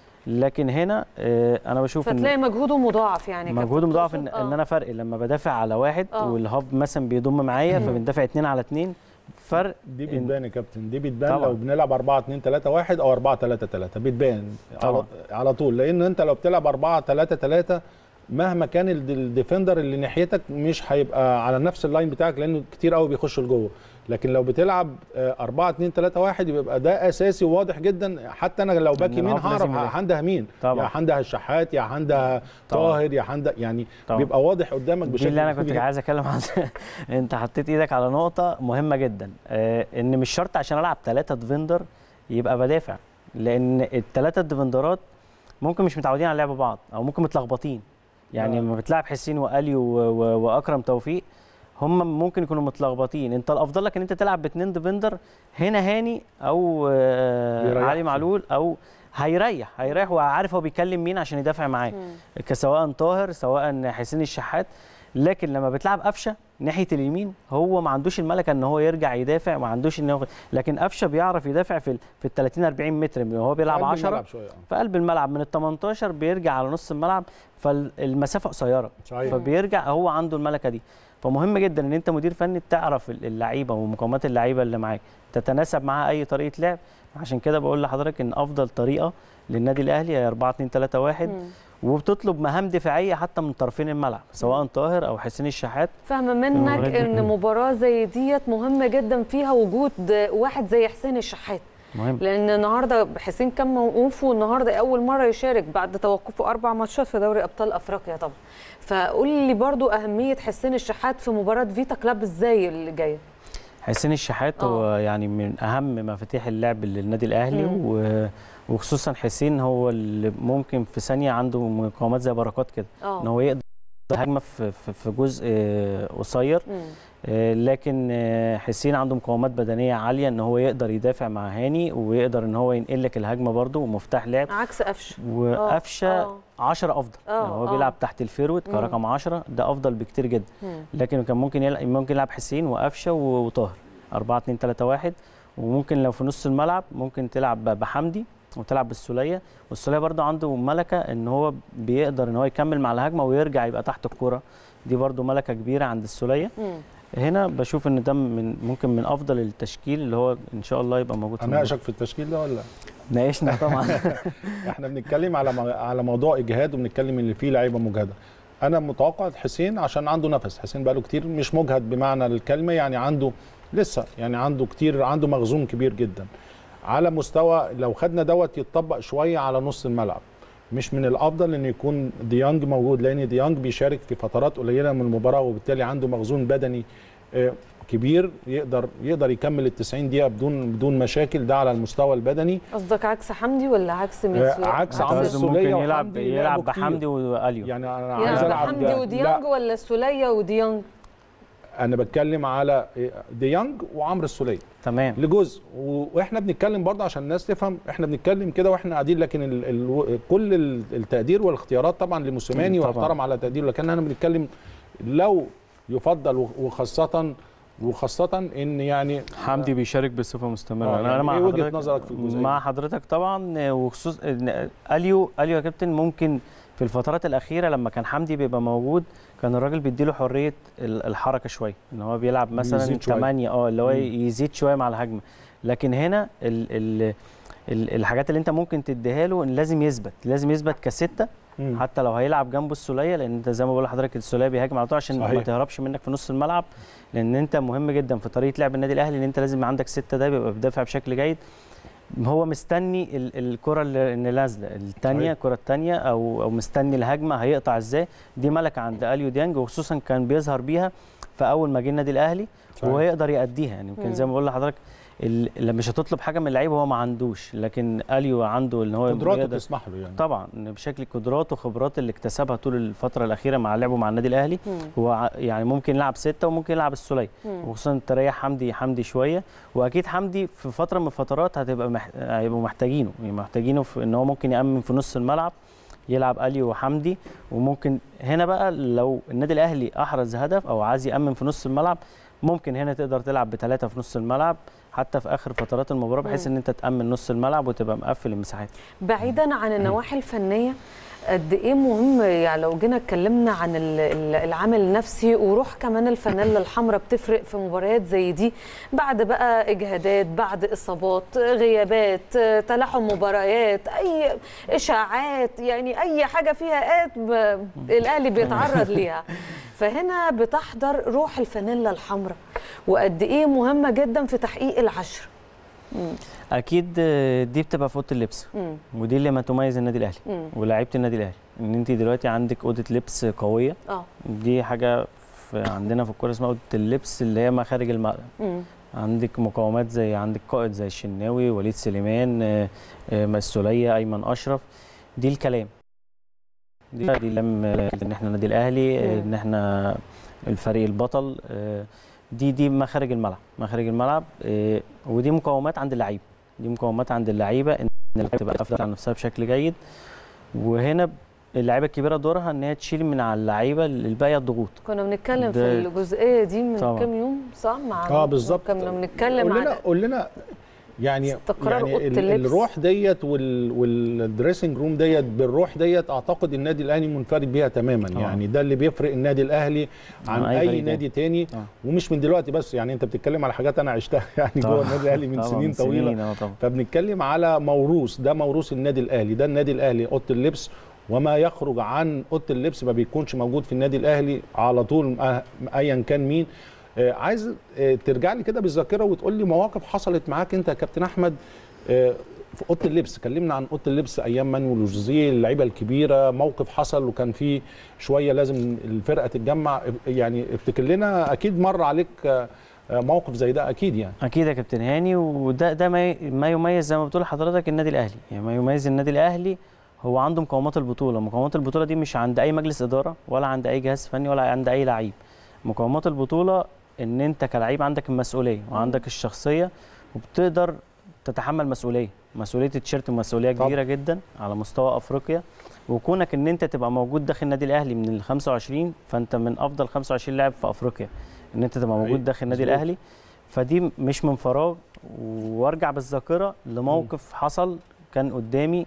لكن هنا آه، انا بشوف فتلاقي ان مجهوده مضاعف يعني مجهوده كابتن مضاعف تقصد؟ ان, آه. ان انا فرق لما بدافع على واحد آه. والهاف مثلا بيضم معايا فبندافع اتنين على اتنين فرق دي إن- بتبان يا كابتن دي بتبان طبعاً. لو بنلعب 4 2 3 1 او 4 3 3 بتبان على, طبعاً. على طول لان انت لو بتلعب 4 3 3 مهما كان الد- الديفندر اللي ناحيتك مش هيبقى على نفس اللاين بتاعك لانه كتير قوي بيخش لجوه لكن لو بتلعب 4 2 3 1 يبقى ده اساسي وواضح جدا حتى انا لو باك إن يمين الهاف لازم هعرف يلعب. عندها مين طبعاً. يا عندها الشحات يا عندها طبعاً. طاهر يا عندها يعني طبعاً. بيبقى واضح قدامك دي بشكل اللي انا كنت كبير. عايز اتكلم عنها انت حطيت ايدك على نقطه مهمه جدا آه ان مش شرط عشان العب ثلاثه ديفندر يبقى بدافع لان الثلاثه ديفندرات ممكن مش متعودين على لعب بعض او ممكن متلخبطين يعني آه. لما بتلعب حسين والي و... و... واكرم توفيق هم ممكن يكونوا متلخبطين انت الافضل لك ان انت تلعب باثنين ديفندر هنا هاني او آه يريحهم. علي معلول او هيريح هيريح وعارف هو بيكلم مين عشان يدافع معاه سواء طاهر سواء حسين الشحات لكن لما بتلعب قفشه ناحيه اليمين هو ما عندوش الملكه ان هو يرجع يدافع ما عندوش ان هو لكن قفشه بيعرف يدافع في في ال 30 40 متر هو بيلعب 10 في قلب الملعب من ال 18 بيرجع على نص الملعب فالمسافه قصيره صحيح. فبيرجع هو عنده الملكه دي فمهم جدا ان انت مدير فني تعرف اللعيبه ومقومات اللعيبه اللي معاك تتناسب معاها اي طريقه لعب عشان كده بقول لحضرتك ان افضل طريقه للنادي الاهلي هي 4 2 3 1 وبتطلب مهام دفاعيه حتى من طرفين الملعب سواء طاهر او حسين الشحات فاهمه منك ان مباراه زي ديت مهمه جدا فيها وجود واحد زي حسين الشحات مهم لان النهارده حسين كان موقوف والنهارده اول مره يشارك بعد توقفه اربع ماتشات في دوري ابطال افريقيا طبعا فقول لي برضو اهميه حسين الشحات في مباراه فيتا كلاب ازاي اللي جايه حسين الشحات هو يعني من اهم مفاتيح اللعب للنادي الاهلي و... وخصوصا حسين هو اللي ممكن في ثانيه عنده مقاومات زي بركات كده ان هو يقدر هجمه في في جزء قصير لكن حسين عنده مقاومات بدنيه عاليه ان هو يقدر يدافع مع هاني ويقدر ان هو ينقل لك الهجمه برده ومفتاح لعب عكس قفشه وقفشه 10 افضل يعني هو بيلعب تحت الفيرود كرقم 10 ده افضل بكتير جدا لكن كان ممكن يلعب ممكن يلعب حسين وقفشه وطاهر 4 2 3 1 وممكن لو في نص الملعب ممكن تلعب بحمدي وتلعب بالسوليه والسوليه برده عنده ملكه ان هو بيقدر ان هو يكمل مع الهجمه ويرجع يبقى تحت الكره دي برده ملكه كبيره عند السوليه هنا بشوف ان ده من ممكن من افضل التشكيل اللي هو ان شاء الله يبقى موجود هناقشك في التشكيل ده ولا ناقشنا طبعا احنا بنتكلم على على موضوع اجهاد وبنتكلم ان في لعيبه مجهده انا متوقع حسين عشان عنده نفس حسين بقاله كتير مش مجهد بمعنى الكلمه يعني عنده لسه يعني عنده كتير عنده مخزون كبير جدا على مستوى لو خدنا دوت يتطبق شويه على نص الملعب مش من الافضل ان يكون ديانج موجود لان ديانج بيشارك في فترات قليله من المباراه وبالتالي عنده مخزون بدني كبير يقدر يقدر يكمل ال 90 دقيقه بدون بدون مشاكل ده على المستوى البدني قصدك عكس حمدي ولا عكس ميتسو عكس عمرو السوليه ممكن يلعب يلعب بحمدي واليو يعني انا عايز العب حمدي وديانج ولا السوليه وديانج انا بتكلم على ديانج وعمرو السوليه تمام لجزء واحنا بنتكلم برضه عشان الناس تفهم احنا بنتكلم كده واحنا قاعدين لكن ال ال كل التقدير والاختيارات طبعا لموسيماني واحترم على تقديره لكن انا بنتكلم لو يفضل وخاصه وخاصه ان يعني حمدي بيشارك بصفه مستمره آه يعني انا مع وجهه نظرك في الجزئيه مع حضرتك طبعا وخصوص اليو اليو يا كابتن ممكن في الفترات الاخيره لما كان حمدي بيبقى موجود كان الراجل بيديله حريه الحركه شويه ان هو بيلعب مثلا 8 اه اللي هو يزيد شويه مع الهجمه لكن هنا ال ال ال الحاجات اللي انت ممكن تديها له ان لازم يثبت لازم يثبت كسته مم. حتى لو هيلعب جنبه السوليه لان انت زي ما بقول لحضرتك السوليه بيهاجم على طول عشان صحيح. ما تهربش منك في نص الملعب لان انت مهم جدا في طريقه لعب النادي الاهلي ان انت لازم عندك سته ده بيبقى بيدافع بشكل جيد هو مستني الكره اللي نازله الثانيه الكره الثانيه او او مستني الهجمه هيقطع ازاي دي ملكه عند اليو ديانج وخصوصا كان بيظهر بيها في اول ما جه النادي الاهلي وهو يقدر يأديها يعني يمكن زي ما بقول لحضرتك اللي مش هتطلب حاجه من اللعيب هو ما عندوش لكن اليو عنده ان هو قدراته تسمح له يعني طبعا بشكل قدراته وخبرات اللي اكتسبها طول الفتره الاخيره مع لعبه مع النادي الاهلي هو يعني ممكن يلعب سته وممكن يلعب السوليه وخصوصا تريح حمدي حمدي شويه واكيد حمدي في فتره من الفترات هتبقى مح... هيبقوا محتاجينه يعني محتاجينه في ان هو ممكن يامن في نص الملعب يلعب اليو وحمدي وممكن هنا بقى لو النادي الاهلي احرز هدف او عايز يامن في نص الملعب ممكن هنا تقدر تلعب بثلاثه في نص الملعب حتى في اخر فترات المباراه بحيث ان انت تامن نص الملعب وتبقى مقفل المساحات بعيدا عن النواحي الفنيه قد ايه مهم يعني لو جينا اتكلمنا عن العامل النفسي وروح كمان الفانيلا الحمراء بتفرق في مباريات زي دي بعد بقى اجهادات بعد اصابات غيابات تلاحم مباريات اي اشاعات يعني اي حاجه فيها ات الاهلي بيتعرض ليها فهنا بتحضر روح الفانيلا الحمراء وقد ايه مهمه جدا في تحقيق العشر اكيد دي بتبقى في اوضه اللبس مم. ودي اللي ما تميز النادي الاهلي ولاعيبه النادي الاهلي ان انت دلوقتي عندك اوضه لبس قويه اه دي حاجه في عندنا في الكوره اسمها اوضه اللبس اللي هي مخارج الملعب عندك مقاومات زي عندك قائد زي الشناوي وليد سليمان السوليه ايمن اشرف دي الكلام دي دي لم ان احنا النادي الاهلي ان احنا الفريق البطل دي دي مخارج الملعب مخارج الملعب ودي مقاومات عند اللعيبه دي مقاومات عند اللعيبه اللعيبه تبقى قافله على نفسها بشكل جيد وهنا اللعيبه الكبيره دورها ان هي تشيل من على اللعيبه الباقيه الضغوط كنا بنتكلم في ده- الجزئيه دي من طبعا. كام يوم صح مع اه بالظبط كنا بنتكلم قول لنا عن قول لنا يعني استقرار يعني أوضة ال- اللبس. الروح ديت وال والدريسنج روم ديت بالروح ديت اعتقد النادي الاهلي منفرد بيها تماما طبعا. يعني ده اللي بيفرق النادي الاهلي عن عن أي اي, فريق نادي تاني آه. ومش من دلوقتي بس يعني انت بتتكلم على حاجات انا عشتها يعني طبعا. جوه النادي الاهلي من طبعا، سنين طويله سنين اه طبعا فبنتكلم على موروث ده موروث النادي الاهلي ده النادي الاهلي اوضه اللبس وما يخرج عن اوضه اللبس ما بيكونش موجود في النادي الاهلي على طول آه، ايا كان مين آه، عايز آه، ترجع لي كده بالذاكره وتقول لي مواقف حصلت معاك انت يا كابتن احمد آه، في اوضه اللبس كلمنا عن اوضه اللبس ايام مانويل وجوزيه اللعيبه الكبيره موقف حصل وكان فيه شويه لازم الفرقه تتجمع يعني افتكر لنا اكيد مر عليك آه، آه، موقف زي ده اكيد يعني اكيد يا كابتن هاني وده ده ما ي- ما يميز زي ما بتقول حضرتك النادي الاهلي يعني ما يميز النادي الاهلي هو عنده مقومات البطوله مقومات البطوله دي مش عند اي مجلس اداره ولا عند اي جهاز فني ولا عند اي لعيب مقومات البطوله ان انت كلعيب عندك المسؤوليه وعندك الشخصيه وبتقدر تتحمل مسؤوليه مسؤوليه التيشيرت مسؤوليه طبعا. كبيره جدا على مستوى افريقيا وكونك ان انت تبقى موجود داخل النادي الاهلي من ال 25 فانت من افضل 25 لاعب في افريقيا ان انت تبقى حقيقي. موجود داخل النادي مظبوط. الاهلي فدي مش من فراغ وارجع بالذاكره لموقف حصل كان قدامي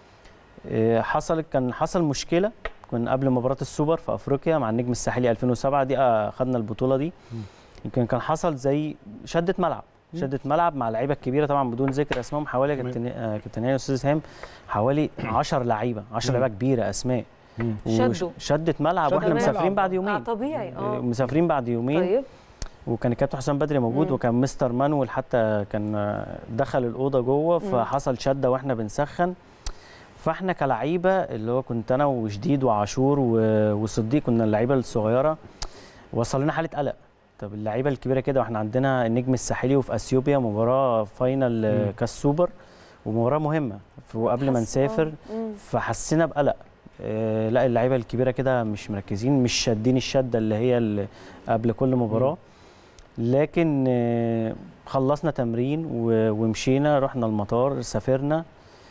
آه، حصلت كان حصل مشكله كان قبل مباراه السوبر في افريقيا مع النجم الساحلي 2007 دي آه، خدنا البطوله دي يمكن كان حصل زي شده ملعب شده ملعب مع لعيبه كبيره طبعا بدون ذكر اسمائهم حوالي تمام. كابتن آه، كابتن هاني استاذ هام حوالي 10 لعيبه 10 مم. لعيبه كبيره اسماء شدوا. شدت ملعب شدوا واحنا الملعب. مسافرين بعد اه يومين طبيعي آه، اه مسافرين بعد يومين طيب وكان الكابتن حسام بدري موجود مم. وكان مستر مانويل حتى كان دخل الاوضه جوه مم. فحصل شده واحنا بنسخن فاحنا كلعيبه اللي هو كنت انا وشديد وعاشور و- وصديق كنا اللعيبه الصغيره وصل لنا حاله قلق طب اللعيبه الكبيره كده واحنا عندنا النجم الساحلي وفي اثيوبيا مباراه فاينل مم. كاس سوبر ومباراه مهمه وقبل ما حس- نسافر آه. مم. فحسينا بقلق آه، لا اللعيبه الكبيره كده مش مركزين مش شادين الشده اللي هي اللي قبل كل مباراه لكن آه، خلصنا تمرين و- ومشينا رحنا المطار سافرنا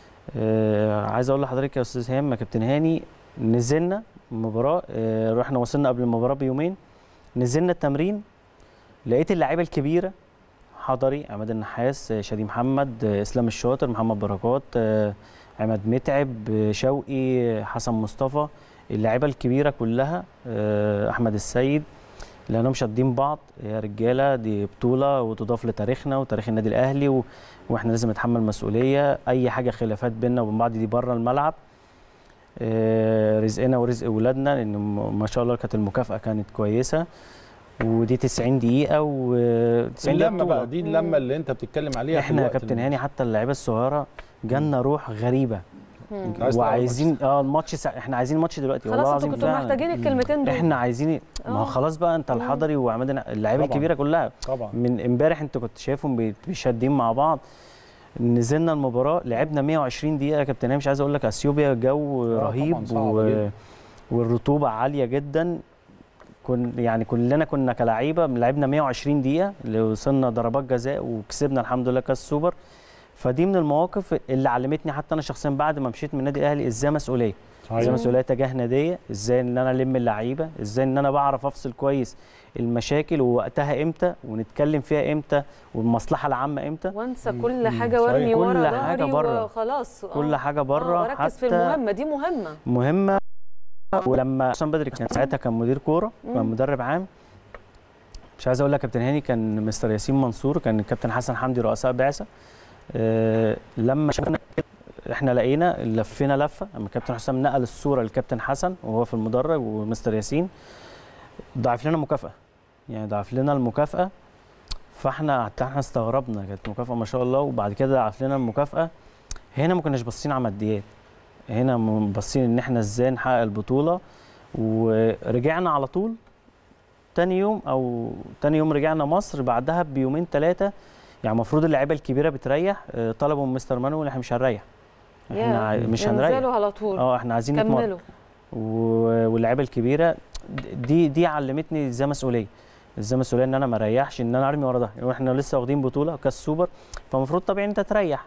آه، عايز اقول لحضرتك يا استاذ هام يا كابتن هاني نزلنا المباراه آه، رحنا وصلنا قبل المباراه بيومين نزلنا التمرين لقيت اللعيبه الكبيره حضري عماد النحاس آه، شادي محمد آه، اسلام الشاطر محمد بركات آه، عماد متعب آه، شوقي آه، حسن مصطفى اللعيبه الكبيره كلها آه، احمد السيد لانهم شادين بعض يا رجاله دي بطوله وتضاف لتاريخنا وتاريخ النادي الاهلي و... واحنا لازم نتحمل مسؤوليه اي حاجه خلافات بيننا وبين بعض دي بره الملعب آه، رزقنا ورزق اولادنا لان م- ما شاء الله كانت المكافاه كانت كويسه ودي 90 دقيقه و 90 دقيقه اللمه بطولة. بقى دي اللمه اللي انت بتتكلم عليها في احنا يا الوقت كابتن اللي- هاني حتى اللعيبه الصغيره جالنا روح غريبه مم. عايز تلعب وعايزين اه الماتش سا... احنا عايزين الماتش دلوقتي والله خلاص العظيم انتوا كنتوا فعلا. محتاجين الكلمتين دول احنا عايزين ما هو آه. خلاص بقى انت مم. الحضري وعماد النع- اللعيبه طبعاً. الكبيره كلها طبعا من امبارح انت كنت شايفهم بي- بيشادين مع بعض نزلنا المباراه لعبنا 120 دقيقه يا كابتن هاني مش عايز اقول لك اثيوبيا جو آه، رهيب طبعاً صعبة و... جداً. والرطوبه عاليه جدا كن يعني كلنا كنا كلعيبه لعبنا 120 دقيقه اللي وصلنا ضربات جزاء وكسبنا الحمد لله كاس سوبر فدي من المواقف اللي علمتني حتى انا شخصيا بعد ما مشيت من النادي الاهلي ازاي مسؤوليه ازاي صحيح. مسؤوليه تجاه ناديه ازاي ان انا الم اللعيبه ازاي ان انا بعرف افصل كويس المشاكل ووقتها امتى ونتكلم فيها امتى والمصلحه العامه امتى وانسى مم. كل مم. حاجه صحيح. وارمي كل ورا حاجة ظهري بره. وخلاص آه. كل حاجه آه، بره وركز في حتى المهمه دي مهمه مهمه ولما حسام بدري كان ساعتها كان مدير كوره كان مم. مدرب عام مش عايز اقول لك كابتن هاني كان مستر ياسين منصور كان الكابتن حسن حمدي رؤساء بعثه آه لما شفنا احنا لقينا لفينا لفه اما الكابتن حسام نقل الصوره للكابتن حسن وهو في المدرج ومستر ياسين ضاعف لنا مكافاه يعني ضاعف لنا المكافاه فاحنا حتى احنا استغربنا كانت مكافاه ما شاء الله وبعد كده ضاعف لنا المكافاه هنا ما كناش باصين على ماديات هنا م- باصين ان احنا ازاي نحقق البطوله ورجعنا على طول تاني يوم او تاني يوم رجعنا مصر بعدها بيومين ثلاثه يعني المفروض اللعيبه الكبيره بتريح آه، طلبوا من مستر مانويل احنا مش هنريح احنا يا، عاي- مش هنريح ينزلوا على طول اه احنا عايزين نتمرن كملوا و- واللعيبه الكبيره دي دي علمتني ازاي مسؤوليه ازاي مسؤوليه ان انا ما اريحش ان انا ارمي ورا ظهري واحنا لسه واخدين بطوله كاس سوبر فالمفروض طبيعي انت تريح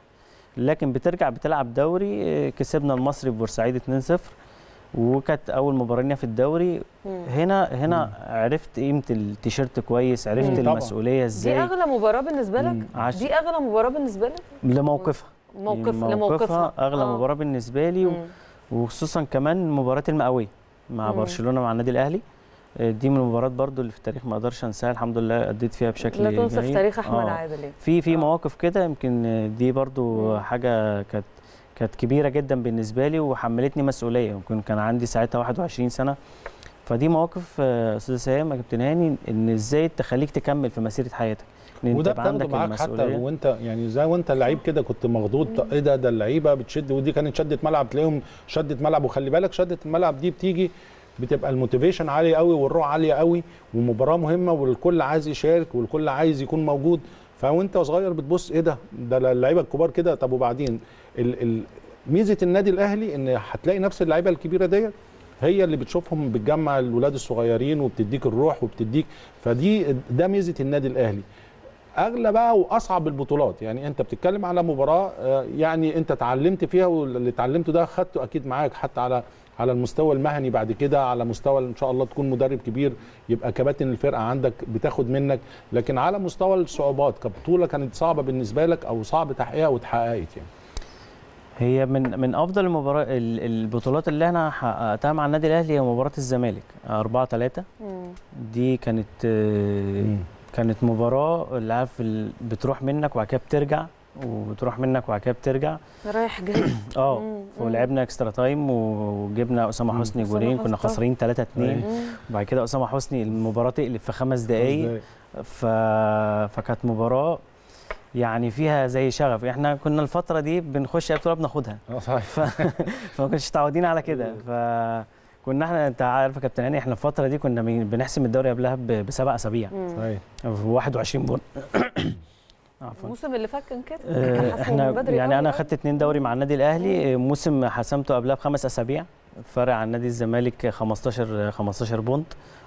لكن بترجع بتلعب دوري كسبنا المصري في بورسعيد 2-0 وكانت اول مباراه لنا في الدوري مم. هنا هنا عرفت قيمه التيشيرت كويس عرفت مم. طبعاً. المسؤوليه دي ازاي اغلى مباراه بالنسبه لك مم. عش... دي اغلى مباراه بالنسبه لك لموقفها موقف يعني لموقفها اغلى آه. مباراه بالنسبه لي و... مم. وخصوصا كمان مباراه المئويه مع مم. برشلونه مع النادي الاهلي آه، دي من المباريات برضو اللي في التاريخ ما اقدرش انساها الحمد لله اديت فيها بشكل لا تنسى في جيد. تاريخ احمد آه. عادل يعني. في في آه. مواقف كده يمكن آه، دي برضو مم. حاجه كانت كانت كبيره جدا بالنسبه لي وحملتني مسؤوليه يمكن كان عندي ساعتها 21 سنه فدي مواقف آه، استاذ سهام يا كابتن هاني ان ازاي تخليك تكمل في مسيره حياتك ان انت وده يبقى بتاخده عندك معاك حتى المسؤوليه وانت يعني زي وانت لعيب كده كنت مخضوض ايه ده ده اللعيبه بتشد ودي كانت شده ملعب تلاقيهم شده ملعب وخلي بالك شده الملعب دي بتيجي بتبقى الموتيفيشن عالي قوي والروح عاليه قوي ومباراه مهمه والكل عايز يشارك والكل عايز يكون موجود فوانت صغير بتبص ايه ده ده اللعيبه الكبار كده طب وبعدين ال ال ميزه النادي الاهلي ان هتلاقي نفس اللعيبه الكبيره ديت هي اللي بتشوفهم بتجمع الولاد الصغيرين وبتديك الروح وبتديك فدي ده ميزه النادي الاهلي اغلى بقى واصعب البطولات يعني انت بتتكلم على مباراه آه، يعني انت اتعلمت فيها واللي اتعلمته ده خدته اكيد معاك حتى على على المستوى المهني بعد كده على مستوى ان شاء الله تكون مدرب كبير يبقى كباتن الفرقه عندك بتاخد منك لكن على مستوى الصعوبات كبطوله كانت صعبه بالنسبه لك او صعب تحقيقها واتحققت يعني هي من من افضل المباراه ال- البطولات اللي انا حققتها مع النادي الاهلي هي مباراه الزمالك 4 3 مم. دي كانت آه، كانت مباراه اللي عارف ال- بتروح منك وبعد كده بترجع وبتروح منك وبعد كده بترجع رايح جاي اه مم. ولعبنا اكسترا تايم وجبنا اسامه مم. حسني أسامة جولين حسني كنا طبعا. خاسرين 3 2 أيوة. مم. وبعد كده اسامه حسني المباراه تقلب في خمس دقائق ف... فكانت مباراه يعني فيها زي شغف احنا كنا الفتره دي بنخش اي بطوله بناخدها اه صحيح ف... فما كناش متعودين على كده فكنا احنا انت عارف يا كابتن هاني احنا الفتره دي كنا بن- بنحسم الدوري قبلها ب... بسبع اسابيع مم. صحيح في 21 بون عفوا الموسم اللي فات كان كده آه، كان حسمه احنا من بدري يعني قوي انا قوي. خدت اتنين دوري مع النادي الاهلي آه، موسم حسمته قبلها بخمس اسابيع فرق عن نادي الزمالك 15 15 بونت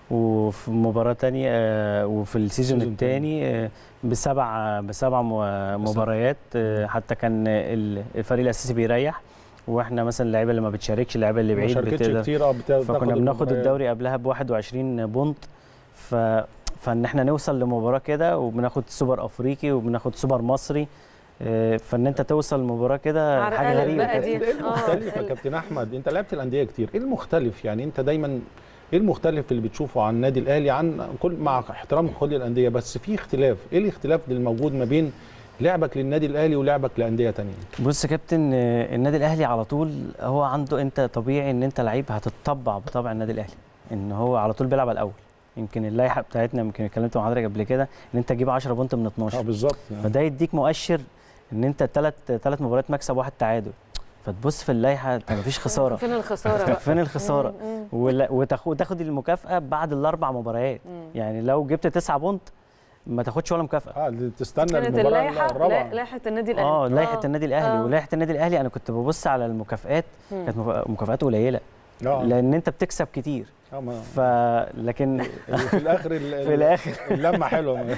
وفي مباراه تانية آه، وفي السيزون السيزون الثاني بسبع بسبع م- مباريات آه، حتى كان ال- الفريق الاساسي بيريح واحنا مثلا اللعيبه اللي ما بتشاركش اللعيبه اللي ما بعيد شاركتش بتقدر كتير اه بتا- بتاخد فكنا بناخد المباريات. الدوري قبلها ب 21 بونت ف فان احنا نوصل لمباراه كده وبناخد سوبر افريقي وبناخد سوبر مصري آه، فان انت توصل لمباراه كده عرقلة حاجه غريبه بقى دي. ايه المختلف يا آه. كابتن احمد انت لعبت الانديه كتير ايه المختلف يعني انت دايما ايه المختلف اللي بتشوفه عن النادي الاهلي عن كل مع احترام كل الانديه بس في اختلاف ايه الاختلاف اللي موجود ما بين لعبك للنادي الاهلي ولعبك لانديه تانية بص يا كابتن آه، النادي الاهلي على طول هو عنده انت طبيعي ان انت لعيب هتتطبع بطبع النادي الاهلي ان هو على طول بيلعب على الاول يمكن اللائحه بتاعتنا يمكن اتكلمت مع حضرتك قبل كده ان انت تجيب 10 بونت من 12 اه بالظبط يعني. فده يديك مؤشر ان انت ثلاث ثلاث مباريات مكسب واحد تعادل فتبص في اللائحه انت مفيش خساره فين الخساره طب بقى فين الخساره مم. مم. ولا- وتاخد وتاخد المكافاه بعد الاربع مباريات مم. يعني لو جبت تسعة بونت ما تاخدش ولا مكافاه اه دي تستنى كانت المباراه اللائحه الرابعه لائحه النادي الاهلي اه لائحه النادي الاهلي آه. ولائحه النادي الاهلي انا كنت ببص على المكافآت مم. كانت مف- مكافآت قليله اه لان انت بتكسب كتير آه، ما- ف لكن في الاخر ال- في الاخر اللمه حلوه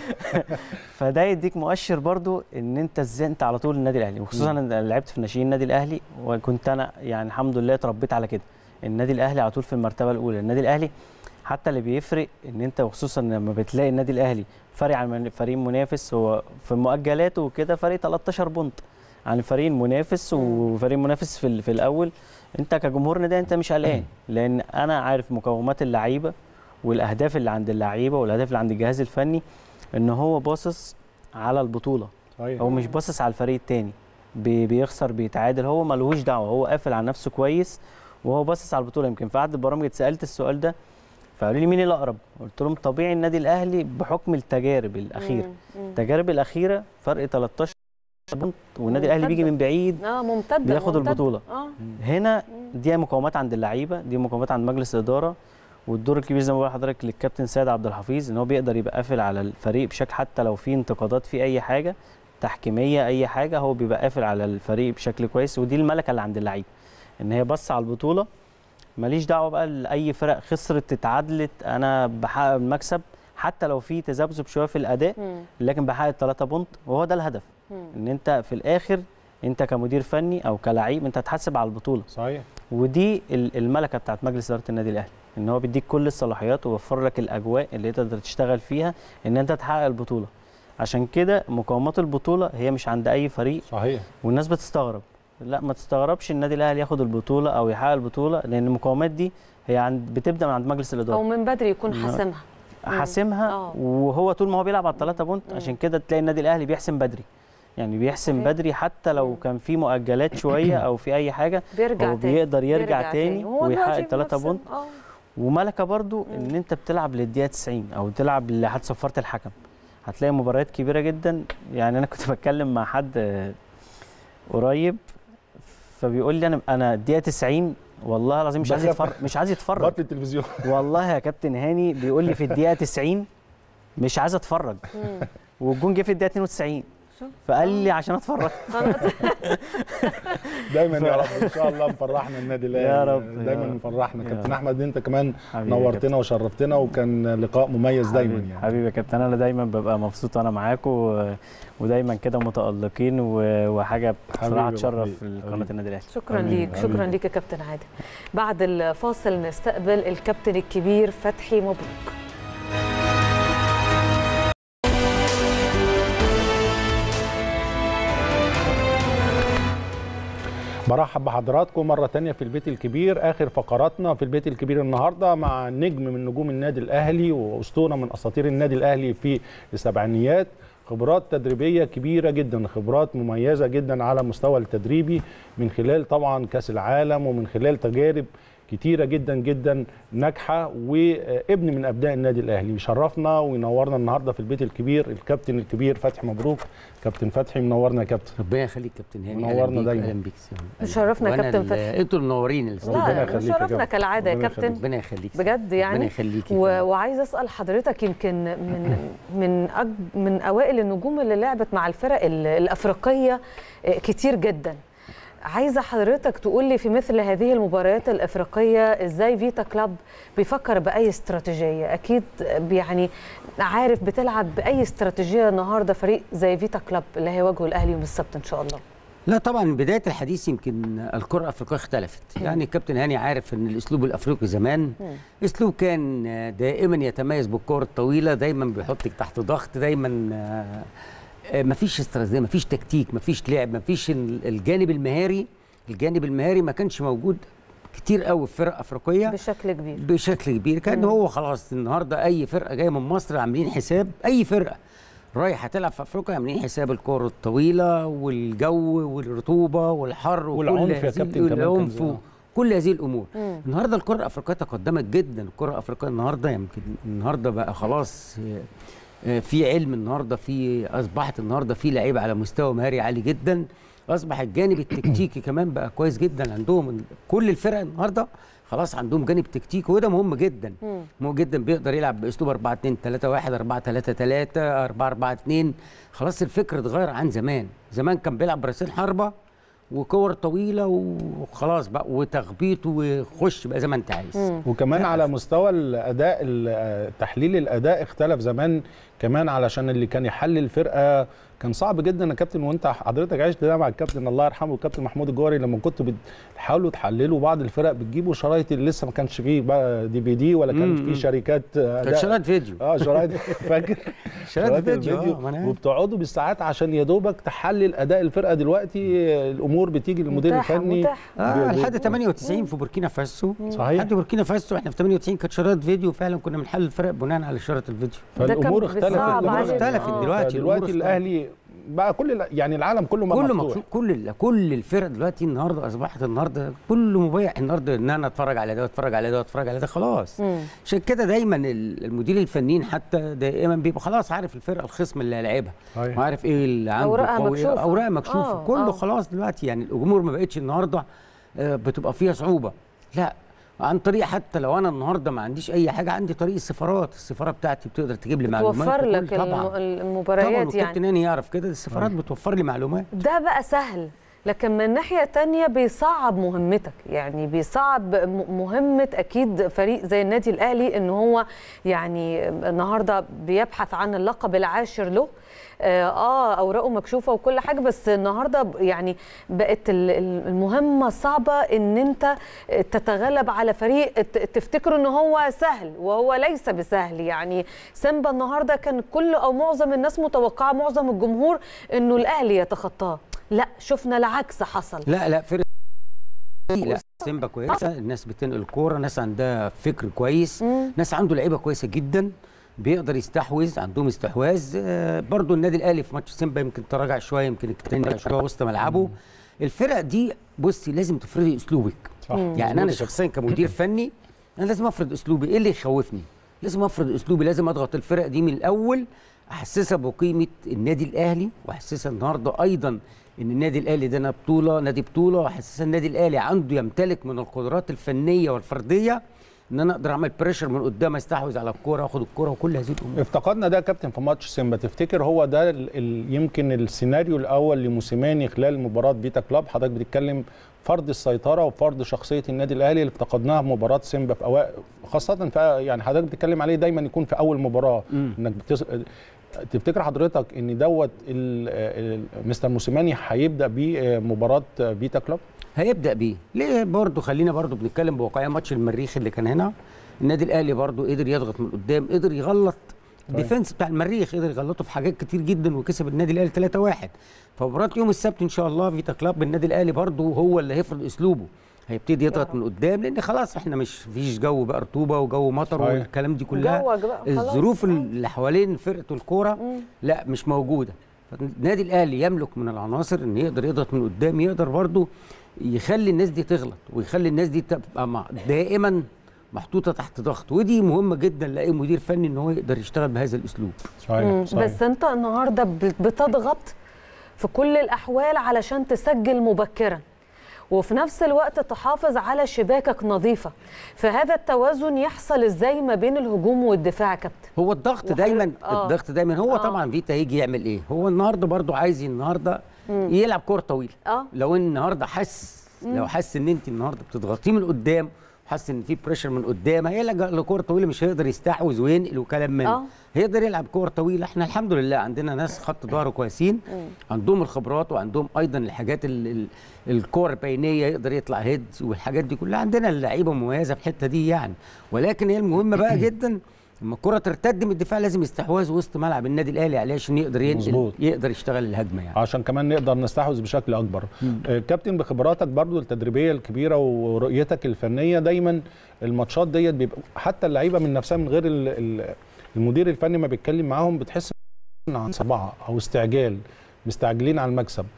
فده يديك مؤشر برضو ان انت ازاي انت على طول النادي الاهلي وخصوصا مم. انا لعبت في ناشئين النادي الاهلي وكنت انا يعني الحمد لله اتربيت على كده النادي الاهلي على طول في المرتبه الاولى النادي الاهلي حتى اللي بيفرق ان انت وخصوصا لما بتلاقي النادي الاهلي فارق عن من- فريق منافس هو في مؤجلاته وكده فريق 13 بونت عن الفريق المنافس مم. وفريق منافس في, ال- في الاول انت كجمهور نادي انت مش قلقان لان انا عارف مقومات اللعيبه والاهداف اللي عند اللعيبه والاهداف اللي عند الجهاز الفني ان هو باصص على البطوله صحيح هو مش باصص على الفريق التاني بي- بيخسر بيتعادل هو ملهوش دعوه هو قافل على نفسه كويس وهو باصص على البطوله يمكن في عدد البرامج اتسالت السؤال ده فقالوا لي مين الاقرب قلت لهم طبيعي النادي الاهلي بحكم التجارب الاخيره مم. مم. التجارب الاخيره فرق 13 بونت والنادي الاهلي بيجي من بعيد اه ممتده بياخد ممتدة. البطوله اه هنا مم. دي مقومات عند اللعيبه دي مقومات عند مجلس الاداره والدور الكبير زي ما بقول لحضرتك للكابتن سيد عبد الحفيظ ان هو بيقدر يبقى قافل على الفريق بشكل حتى لو في انتقادات في اي حاجه تحكيميه اي حاجه هو بيبقى قافل على الفريق بشكل كويس ودي الملكه اللي عند اللعيبه ان هي بص على البطوله ماليش دعوه بقى لاي فرق خسرت اتعادلت انا بحقق المكسب حتى لو في تذبذب شويه في الاداء مم. لكن بحقق 3 بونت وهو ده الهدف مم. ان انت في الاخر انت كمدير فني او كلاعب انت هتحاسب على البطوله صحيح ودي ال- الملكه بتاعت مجلس اداره النادي الاهلي ان هو بيديك كل الصلاحيات ويوفر لك الاجواء اللي تقدر تشتغل فيها ان انت تحقق البطوله عشان كده مقومات البطوله هي مش عند اي فريق صحيح والناس بتستغرب لا ما تستغربش النادي الاهلي ياخد البطوله او يحقق البطوله لان المقومات دي هي عند بتبدا من عند مجلس او الاداره من بدري يكون لا. حاسمها حاسمها آه. وهو طول ما هو بيلعب على الثلاثه بونت عشان كده تلاقي النادي الاهلي بيحسم بدري يعني بيحسم صحيح. بدري حتى لو كان في مؤجلات شويه او في اي حاجه بيرجع هو تاني بيقدر يرجع, تاني وهو ويحقق دلوقتي الثلاثه بنفس- بونت آه. وملكه برضو ان انت بتلعب للدقيقه 90 او تلعب لحد صفاره الحكم هتلاقي مباريات كبيره جدا يعني انا كنت بتكلم مع حد آه، قريب فبيقول لي انا انا الدقيقه 90 والله العظيم مش عايز بخاف. يتفرج مش عايز يتفرج بطل التلفزيون والله يا كابتن هاني بيقول لي في الدقيقه 90 مش عايز اتفرج والجون جه في الدقيقه 92 شوف. فقال لي عشان اتفرج دايما يا رب ان شاء الله مفرحنا النادي الاهلي يا رب، يا دايما رب. مفرحنا يا كابتن رب. احمد انت كمان حبيبي يا نورتنا وشرفتنا وكان لقاء مميز دايما حبيبي, يعني حبيبي يا كابتن انا دايما ببقى مبسوط وانا معاكم و... ودايما كده متالقين و... وحاجه بصراحه حبيبي تشرف حبيبي، قناه حبيبي. النادي الاهلي شكرا حبيبي، ليك شكرا حبيبي. ليك يا كابتن عادل بعد الفاصل نستقبل الكابتن الكبير فتحي مبروك برحب بحضراتكم مرة تانية في البيت الكبير آخر فقراتنا في البيت الكبير النهاردة مع نجم من نجوم النادي الأهلي وأسطورة من أساطير النادي الأهلي في السبعينيات خبرات تدريبية كبيرة جدا خبرات مميزة جدا على مستوى التدريبي من خلال طبعا كأس العالم ومن خلال تجارب كتيرة جدا جدا ناجحة وابن من أبناء النادي الأهلي يشرفنا وينورنا النهاردة في البيت الكبير الكابتن الكبير فتحي مبروك كابتن فتحي منورنا يا كابتن ربنا يخليك كابتن هاني منورنا أهلاً بيك، دايماً. اهلا بيك سلام. مشرفنا وأنا كابتن ال- فتحي. انتوا المنورين الاستوديو. ربنا لا يخليك يا شرفنا كابتن. كالعاده يا ربنا كابتن ربنا يخليك بجد يعني ربنا يخليك و... وعايزه اسال حضرتك يمكن من من أج... من اوائل النجوم اللي لعبت مع الفرق ال- الافريقيه آه، كتير جدا عايزه حضرتك تقول لي في مثل هذه المباريات الافريقيه ازاي فيتا كلاب بيفكر باي استراتيجيه اكيد يعني عارف بتلعب باي استراتيجيه النهارده فريق زي فيتا كلاب اللي هيواجهه الاهلي يوم السبت ان شاء الله لا طبعا بدايه الحديث يمكن الكره الافريقيه اختلفت يعني الكابتن هاني عارف ان الاسلوب الافريقي زمان اسلوب كان دائما يتميز بالكره الطويله دايما بيحطك تحت ضغط دايما آه، آه، مفيش استراتيجيه مفيش تكتيك مفيش لعب مفيش ال- الجانب المهاري الجانب المهاري ما كانش موجود كتير قوي في فرق افريقيه بشكل كبير بشكل كبير كان هو خلاص النهارده اي فرقه جايه من مصر عاملين حساب اي فرقه رايحه تلعب في افريقيا عاملين حساب الكره الطويله والجو والرطوبه والحر وكل والعنف يا هذه- كابتن كمان كان والعنف زمان. كل هذه الامور مم. النهارده الكره الافريقيه تقدمت جدا الكره الافريقيه النهارده يمكن النهارده بقى خلاص آه، آه، في علم النهارده في اصبحت النهارده في لعيبه على مستوى مهاري عالي جدا اصبح الجانب التكتيكي كمان بقى كويس جدا عندهم كل الفرق النهارده خلاص عندهم جانب تكتيكي وده مهم جدا مم. مهم جدا بيقدر يلعب باسلوب 4 2 3 1 4 3 3 4 4 2 خلاص الفكر اتغير عن زمان زمان كان بيلعب براسين حربه وكور طويله وخلاص بقى وتخبيط وخش بقى زي ما انت عايز مم. وكمان على مستوى الاداء ال- تحليل الاداء اختلف زمان كمان علشان اللي كان يحلل الفرقه كان صعب جدا يا كابتن وانت حضرتك عشت ده مع الكابتن الله يرحمه الكابتن محمود الجوهري لما كنتوا بتحاولوا تحللوا بعض الفرق بتجيبوا شرايط اللي لسه ما كانش فيه بقى دي في دي ولا كان مم، في مم. شركات كان اداء شرايط فيديو اه شرايط فاكر شرايط فيديو اه ما انا عارف. وبتقعدوا بالساعات عشان يا دوبك تحلل اداء الفرقه دلوقتي الامور بتيجي للمدير متاحة- الفني متاحة. اه ب- ب- لحد 98 في بوركينا فاسو صحيح. لحد بوركينا فاسو احنا في 98 كانت شرايط فيديو فعلا كنا بنحلل الفرق بناء على شرايط الفيديو ده كان فالامور اختلفت بيصعب الامور علينا. اختلفت آه. دلوقتي الأمور دلوقتي اختلفت. الاهلي بقى كل ال- يعني العالم كله بقى كله مفتوح مكتوب كل ال- كل الفرق دلوقتي النهارده اصبحت النهارده كله مبيع النهارده ان انا اتفرج على ده واتفرج على ده واتفرج على ده خلاص مم. عشان كده دايما ال- المدير الفنيين حتى دائما بيبقى خلاص عارف الفرقه الخصم اللي هيلاعبها صحيح. وعارف ايه اللي عنده أوراقها قوي، مكشوفة. اوراق مكشوفه آه، كله آه. خلاص دلوقتي يعني الامور ما بقتش النهارده آه، بتبقى فيها صعوبه لا عن طريق حتى لو انا النهارده ما عنديش اي حاجه عندي طريق السفارات السفاره بتاعتي بتقدر تجيب لي معلومات توفر وكل- لك طبعا الم- طبعا المباريات والكابتن يعني هاني يعرف كده السفارات بتوفر لي معلومات ده بقى سهل لكن من ناحيه تانية بيصعب مهمتك يعني بيصعب مهمه اكيد فريق زي النادي الاهلي ان هو يعني النهارده بيبحث عن اللقب العاشر له اه اوراقه مكشوفه وكل حاجه بس النهارده يعني بقت المهمه صعبه ان انت تتغلب على فريق تفتكر ان هو سهل وهو ليس بسهل يعني سيمبا النهارده كان كل او معظم الناس متوقعه معظم الجمهور انه الاهلي يتخطاه لا شفنا العكس حصل لا لا فرق لا سيمبا كويسه الناس بتنقل الكوره ناس عندها فكر كويس مم. ناس عنده لعيبه كويسه جدا بيقدر يستحوذ عندهم استحواذ آه برضو النادي الاهلي في ماتش سيمبا يمكن تراجع شويه يمكن التاني شويه وسط ملعبه الفرق دي بصي لازم تفرضي اسلوبك صح. يعني انا شخصيا كمدير فني انا لازم افرض اسلوبي ايه اللي يخوفني لازم افرض اسلوبي لازم اضغط الفرق دي من الاول احسسها بقيمه النادي الاهلي واحسسها النهارده ايضا ان النادي الاهلي ده بطوله نادي بطوله واحسسها النادي الاهلي عنده يمتلك من القدرات الفنيه والفرديه ان انا اقدر اعمل بريشر من قدام استحوذ على الكوره واخد الكوره وكل هذه الامور افتقدنا ده يا كابتن في ماتش سيمبا تفتكر هو ده ال ال يمكن السيناريو الاول لموسيماني خلال مباراه فيتا كلاب حضرتك بتتكلم فرض السيطره وفرض شخصيه النادي الاهلي اللي افتقدناها في مباراه سيمبا في أوائل خاصه في يعني حضرتك بتتكلم عليه دايما يكون في اول مباراه م. انك بتس... تفتكر حضرتك ان دوت مستر موسيماني هيبدا بيه مباراه فيتا كلوب هيبدا بيه ليه برضه خلينا برضه بنتكلم بواقعيه ماتش المريخ اللي كان هنا النادي الاهلي برضه قدر يضغط من قدام قدر يغلط الديفنس بتاع المريخ قدر يغلطه في حاجات كتير جدا وكسب النادي الاهلي 3-1 فمباراه يوم السبت ان شاء الله فيتا كلاب النادي الاهلي برضه هو اللي هيفرض اسلوبه هيبتدي يضغط من قدام لان خلاص احنا مش فيش جو بقى رطوبه وجو مطر صحيح. والكلام دي كلها الظروف اللي حوالين فرقه الكوره لا مش موجوده النادي الاهلي يملك من العناصر ان يقدر يضغط من قدام يقدر برضه يخلي الناس دي تغلط ويخلي الناس دي تبقى مع دائما محطوطه تحت ضغط ودي مهمه جدا لاي مدير فني ان هو يقدر يشتغل بهذا الاسلوب صحيح. صحيح. بس انت النهارده بتضغط في كل الاحوال علشان تسجل مبكرا وفي نفس الوقت تحافظ على شباكك نظيفه فهذا التوازن يحصل ازاي ما بين الهجوم والدفاع يا كابتن هو الضغط دايما آه. الضغط دايما هو آه. طبعا فيتا هيجي يعمل ايه هو النهارده برضو عايز النهارده مم. يلعب كوره طويله آه. لو النهارده حس لو حس ان انت النهارده بتضغطيه من قدام حاسس ان في بريشر من قدام هيلجا لكوره طويله مش هيقدر يستحوذ وينقل وكلام من آه. هيقدر يلعب كوره طويله احنا الحمد لله عندنا ناس خط ظهر كويسين عندهم الخبرات وعندهم ايضا الحاجات الكور البينيه يقدر يطلع هيد والحاجات دي كلها عندنا اللعيبه مميزه في الحته دي يعني ولكن هي المهمه بقى جدا لما الكره ترتد من الدفاع لازم استحواذ وسط ملعب النادي الاهلي عليه عشان يقدر ينقل مظبوط. يقدر يشتغل الهجمه يعني عشان كمان نقدر نستحوذ بشكل اكبر آه كابتن بخبراتك برضو التدريبيه الكبيره ورؤيتك الفنيه دايما الماتشات ديت بيبقى حتى اللعيبه من نفسها من غير ال ال المدير الفني ما بيتكلم معاهم بتحس ان عن صباعه او استعجال مستعجلين على المكسب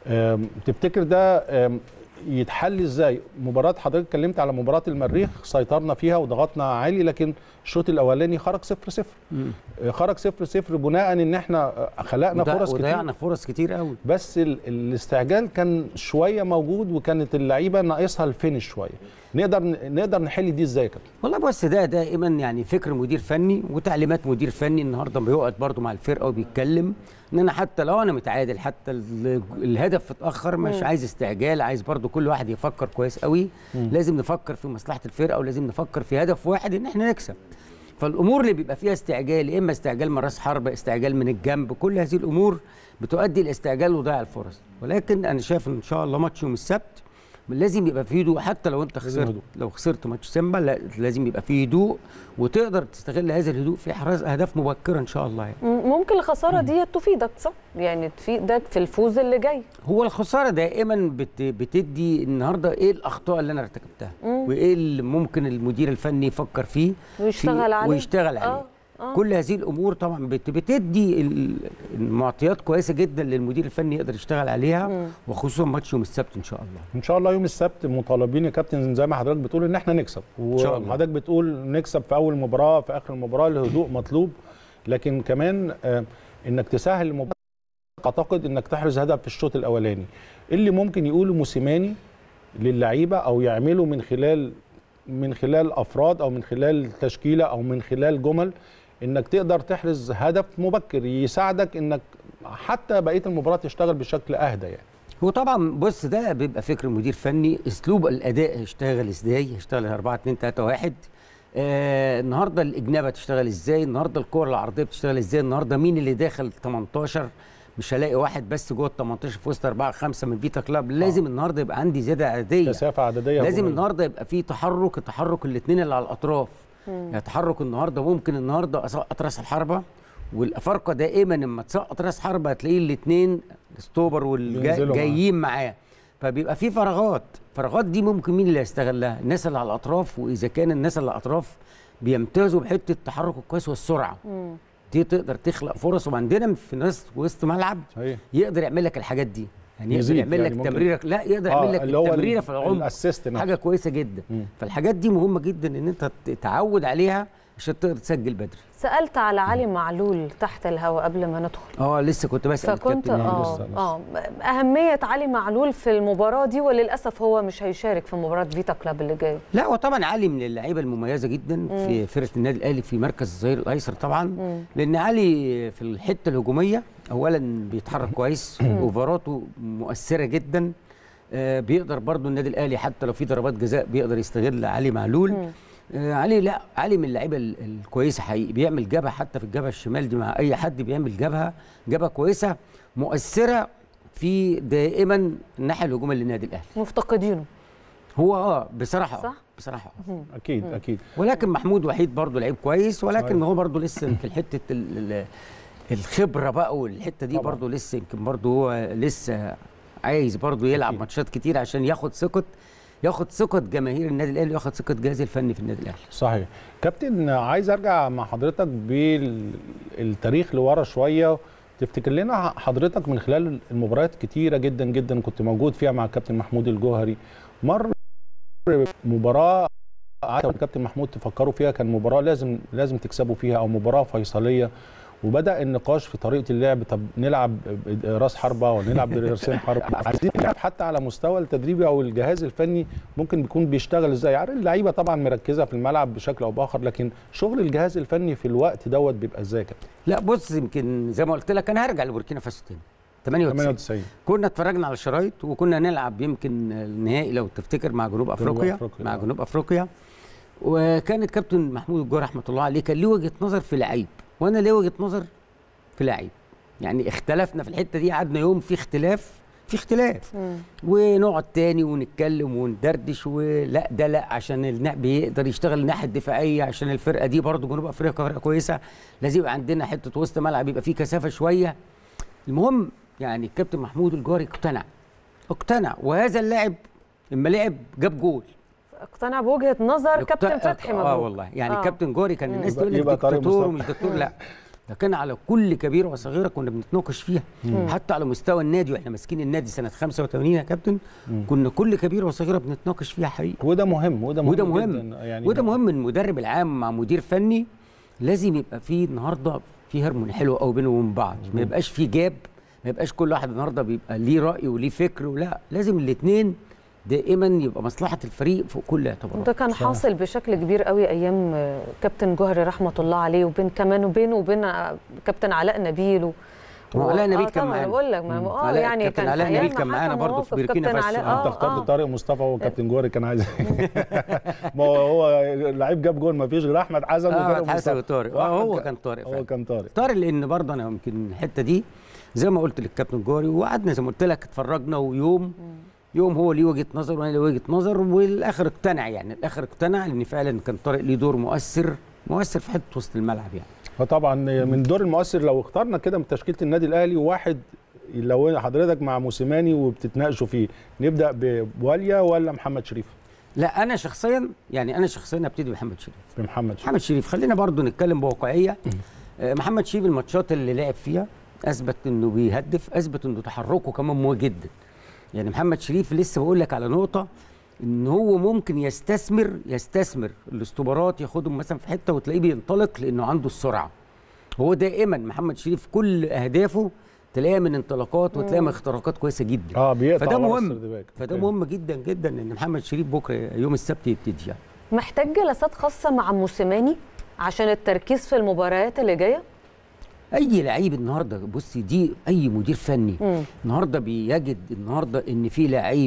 تفتكر ده يتحل ازاي مباراه حضرتك اتكلمت على مباراه المريخ سيطرنا فيها وضغطنا عالي لكن الشوط الاولاني خرج 0 0 خرج 0 0 بناء ان احنا خلقنا فرص كتير وضيعنا فرص كتير قوي بس ال الاستعجال كان شويه موجود وكانت اللعيبه ناقصها الفينش شويه نقدر نقدر نحل دي ازاي كده والله بص ده دائما يعني فكر مدير فني وتعليمات مدير فني النهارده بيقعد برده مع الفرقه وبيتكلم ان انا حتى لو انا متعادل حتى الهدف اتاخر مش مم. عايز استعجال عايز برده كل واحد يفكر كويس قوي مم. لازم نفكر في مصلحه الفرقه ولازم نفكر في هدف واحد ان احنا نكسب فالامور اللي بيبقى فيها استعجال يا اما استعجال من راس حربه استعجال من الجنب كل هذه الامور بتؤدي الاستعجال وضياع الفرص ولكن انا شايف ان شاء الله ماتش يوم السبت لازم يبقى فيه هدوء حتى لو انت خسرت لو خسرت ماتش سيمبا لازم يبقى فيه هدوء وتقدر تستغل هذا الهدوء في احراز اهداف مبكره ان شاء الله يعني. ممكن الخساره دي تفيدك صح يعني تفيدك في الفوز اللي جاي هو الخساره دائما بت بتدي النهارده ايه الاخطاء اللي انا ارتكبتها وايه اللي ممكن المدير الفني يفكر فيه ويشتغل عليه ويشتغل عليه آه. آه. كل هذه الامور طبعا بتدي المعطيات كويسه جدا للمدير الفني يقدر يشتغل عليها مم. وخصوصا ماتش يوم السبت ان شاء الله ان شاء الله يوم السبت مطالبين يا كابتن زي ما حضرتك بتقول ان احنا نكسب وحضرتك بتقول نكسب في اول مباراه في اخر المباراه الهدوء مطلوب لكن كمان آه انك تسهل المباراه اعتقد انك تحرز هدف في الشوط الاولاني اللي ممكن يقوله موسيماني للعيبه او يعمله من خلال من خلال افراد او من خلال تشكيله او من خلال جمل انك تقدر تحرز هدف مبكر يساعدك انك حتى بقيه المباراه تشتغل بشكل اهدى يعني هو طبعا بص ده بيبقى فكر مدير فني اسلوب الاداء هيشتغل ازاي هيشتغل 4 2 3 1 آه النهارده الاجنبه تشتغل ازاي النهارده الكره العرضيه بتشتغل ازاي النهارده مين اللي داخل 18 مش هلاقي واحد بس جوه ال 18 في وسط 4 5 من فيتا كلاب لازم النهارده يبقى عندي زياده عدديه كثافه عدديه لازم مهمة. النهارده يبقى في تحرك التحرك الاثنين اللي على الاطراف يعني تحرك النهارده ممكن النهارده اسقط راس الحربه والافارقه دائما لما تسقط راس حربه هتلاقيه الاثنين ستوبر ينزلوا والجايين معاه فبيبقى في فراغات فراغات دي ممكن مين اللي يستغلها الناس اللي على الاطراف واذا كان الناس اللي على الاطراف بيمتازوا بحته التحرك الكويس والسرعه دي تقدر تخلق فرص وعندنا في ناس وسط ملعب صحيح يقدر يعمل لك الحاجات دي يعني يقدر يزيد، يعمل يعني لك ممكن- تمريره لا يقدر آه، يعمل لك اللي هو التمريره ال- في العمق الاسيست نفسه. حاجه كويسه جدا مم. فالحاجات دي مهمه جدا ان انت تتعود عليها عشان تقدر تسجل بدري سالت على علي معلول تحت الهواء قبل ما ندخل اه لسه كنت بسال فكنت الكابتن يعني. اه لسه- لسه. اه اهميه علي معلول في المباراه دي وللاسف هو مش هيشارك في مباراه فيتا كلاب اللي جايه لا هو طبعا علي من اللعيبه المميزه جدا في فرقه النادي الاهلي في مركز الظهير الايسر طبعا لان علي في الحته الهجوميه اولا بيتحرك كويس اوفراته مؤثره جدا آه بيقدر برضو النادي الاهلي حتى لو في ضربات جزاء بيقدر يستغل علي معلول آه علي لا علي من اللعيبه ال- الكويسه حقيقي بيعمل جبهه حتى في الجبهه الشمال دي مع اي حد بيعمل جبهه جبهه كويسه مؤثره في دائما الناحيه الهجوميه للنادي الاهلي مفتقدينه هو اه بصراحه آه، صح؟ بصراحه آه. اكيد اكيد ولكن محمود وحيد برضه لعيب كويس ولكن صحيح. هو برضه لسه يمكن حته ال- ال- الخبره بقى والحته دي طبعاً. برضه لسه يمكن برضه هو لسه عايز برضه يلعب أكيد. ماتشات كتير عشان ياخد ثقه ياخد ثقه جماهير النادي الاهلي وياخد ثقه الجهاز الفني في النادي الاهلي صحيح كابتن عايز ارجع مع حضرتك بالتاريخ لورا شويه تفتكر لنا حضرتك من خلال المباريات كتيره جدا جدا كنت موجود فيها مع الكابتن محمود الجوهري مر مباراه قعدت الكابتن محمود تفكروا فيها كان مباراه لازم لازم تكسبوا فيها او مباراه فيصليه وبدا النقاش في طريقه اللعب طب نلعب راس حربه ونلعب براسين حربه عايزين نلعب حتى على مستوى التدريبي او الجهاز الفني ممكن بيكون بيشتغل ازاي يعني اللعيبه طبعا مركزه في الملعب بشكل او باخر لكن شغل الجهاز الفني في الوقت دوت بيبقى ازاي يا كابتن لا بص يمكن زي ما قلت لك انا هرجع لبوركينا فاسو تاني 98 98 كنا اتفرجنا على الشرايط وكنا نلعب يمكن النهائي لو تفتكر مع جنوب افريقيا, أفريقيا، مع آه. جنوب افريقيا وكان الكابتن محمود الجوهري رحمه الله عليه كان ليه وجهه نظر في لعيب وانا ليه وجهه نظر في لعيب يعني اختلفنا في الحته دي قعدنا يوم في اختلاف في اختلاف ونقعد تاني ونتكلم وندردش ولا ده لا عشان اللعب يقدر يشتغل الناحيه الدفاعيه عشان الفرقه دي برضو جنوب افريقيا فرقه كويسه لازم يبقى عندنا حته وسط ملعب يبقى فيه كثافه شويه المهم يعني الكابتن محمود الجوهري اقتنع اقتنع وهذا اللاعب لما لعب جاب جول اقتنع بوجهه نظر كابتن اقت- فتحي مبروك اه والله يعني آه. آه. كابتن جوري كان الناس يبقى- تقول لك يبقى طارق دكتاتور مصطفى. ومش دكتور لا ده كان على كل كبيره وصغيره كنا بنتناقش فيها حتى على مستوى النادي واحنا ماسكين النادي سنه 85 يا كابتن كنا كل كبيره وصغيره بنتناقش فيها حقيقي وده مهم وده مهم وده مهم جداً. يعني وده مهم المدرب العام مع مدير فني لازم يبقى فيه النهارده في هرمون حلو قوي بينهم وبين بعض ما يبقاش في جاب ما يبقاش كل واحد النهارده بيبقى ليه راي وليه فكر ولا لازم الاثنين دائما يبقى مصلحه الفريق فوق كل اعتبارات ده كان حاصل بشكل كبير قوي ايام آه، كابتن جوهري رحمه الله عليه وبين كمان وبينه وبين آه، كابتن علاء نبيل و... هو علاء نبيل آه كان طبعاً، معانا. بقول لك ما مم. اه علاء- يعني كابتن كان علاء أيام نبيل كان ما معانا حكى برضه في مواقف بوركينا كابتن فاسو. علاء انت اه اخترت اه طارق مصطفى وكابتن جوهري كان عايز ما هو هو لعيب جاب جول ما فيش غير احمد حسن اه وطارق حسن مصطفى. وطارق اه واحد هو كان- كان طارق هو فعلا. كان طارق طارق لان برضه انا يمكن الحته دي زي ما قلت للكابتن جوري وقعدنا زي ما قلت لك اتفرجنا ويوم يوم هو ليه وجهه نظر وانا ليه وجهه نظر والاخر اقتنع يعني الاخر اقتنع ان فعلا كان طارق ليه دور مؤثر مؤثر في حته وسط الملعب يعني فطبعا من دور المؤثر لو اخترنا كده من تشكيله النادي الاهلي واحد لو حضرتك مع موسيماني وبتتناقشوا فيه نبدا ببواليا ولا محمد شريف؟ لا انا شخصيا يعني انا شخصيا ابتدي بمحمد شريف بمحمد شريف محمد شريف خلينا برضو نتكلم بواقعيه آه، محمد شريف الماتشات اللي لعب فيها اثبت انه بيهدف اثبت انه تحركه كمان مهم جدا يعني محمد شريف لسه بقول لك على نقطه ان هو ممكن يستثمر يستثمر الاستوبرات ياخدهم مثلا في حته وتلاقيه بينطلق لانه عنده السرعه هو دائما محمد شريف كل اهدافه تلاقيها من انطلاقات وتلاقيها من اختراقات كويسه جدا اه بيقطع فده ورا مهم السردباك. فده أوكي. مهم جدا جدا ان محمد شريف بكره يوم السبت يبتدي يعني محتاج جلسات خاصه مع موسيماني عشان التركيز في المباريات اللي جايه اي لعيب النهارده بصي دي اي مدير فني مم. النهارده بيجد النهارده ان في لعيب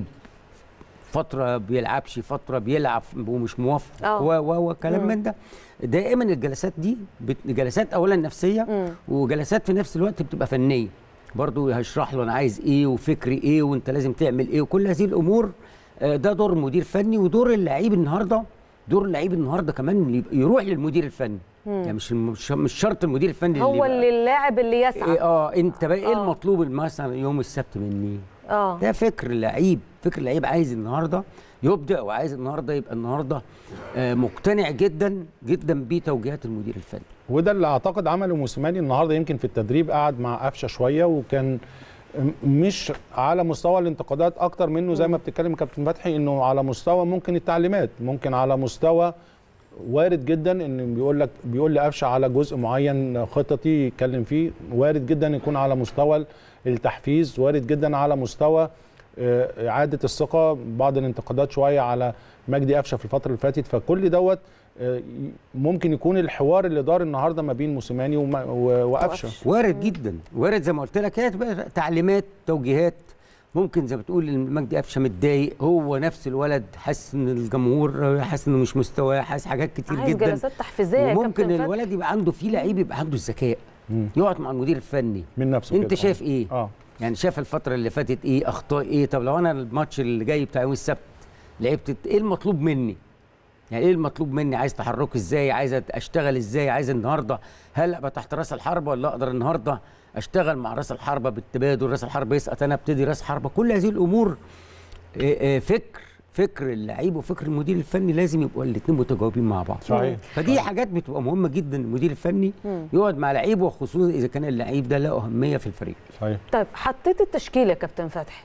فتره بيلعبش فتره بيلعب ومش موفق آه. و و وكلام مم. من ده دائما الجلسات دي بت- جلسات اولا نفسيه مم. وجلسات في نفس الوقت بتبقى فنيه برضو هشرح له انا عايز ايه وفكري ايه وانت لازم تعمل ايه وكل هذه الامور آه، ده دور مدير فني ودور اللعيب النهارده دور اللعيب النهارده كمان اللي يبقى- يروح للمدير الفني يعني مش مش مش شرط المدير الفني هو يبقى- اللي اللاعب اللي إيه يسعى اه انت بقى ايه آه. المطلوب مثلا يوم السبت مني اه ده فكر اللعيب فكر اللعيب عايز النهارده يبدع وعايز النهارده يبقى النهارده آه، مقتنع جدا جدا بتوجيهات المدير الفني وده اللي اعتقد عمله موسيماني النهارده يمكن في التدريب قعد مع قفشه شويه وكان م- مش على مستوى الانتقادات اكتر منه زي ما بتتكلم كابتن فتحي انه على مستوى ممكن التعليمات ممكن على مستوى وارد جدا ان بيقول لك بيقول لقفشه على جزء معين خططي يتكلم فيه وارد جدا يكون على مستوى التحفيز وارد جدا على مستوى آه، اعاده الثقه بعض الانتقادات شويه على مجدي قفشه في الفتره اللي فاتت فكل دوت آه، ممكن يكون الحوار اللي دار النهارده ما بين موسيماني وما- و- وقفشه وارد جدا وارد زي ما قلت لك هي تبقى تعليمات توجيهات ممكن زي ما بتقول ان مجدي قفشه متضايق هو نفس الولد حاسس ان الجمهور حاسس انه مش مستواه حاسس حاجات كتير عايز جدا جلسات تحفيزيه يا وممكن كابتن فتحي. الولد يبقى عنده في لعيب يبقى عنده الذكاء مم. يقعد مع المدير الفني من نفسه انت كده. شايف ايه اه يعني شايف الفترة اللي فاتت ايه اخطاء ايه طب لو انا الماتش اللي جاي بتاع يوم السبت لعبت ايه المطلوب مني يعني ايه المطلوب مني عايز تحرك ازاي عايز اشتغل ازاي عايز النهارده هل ابقى تحت راس الحربه ولا اقدر النهارده اشتغل مع راس الحربه بالتبادل راس الحربه يسقط انا ابتدي راس حربه كل هذه الامور آه، آه، فكر فكر اللعيب وفكر المدير الفني لازم يبقوا الاثنين متجاوبين مع بعض صحيح فدي حاجات بتبقى مهمه جدا المدير الفني يقعد مع لعيبه وخصوصا اذا كان اللعيب ده له اهميه في الفريق صحيح طيب حطيت التشكيل يا كابتن فتحي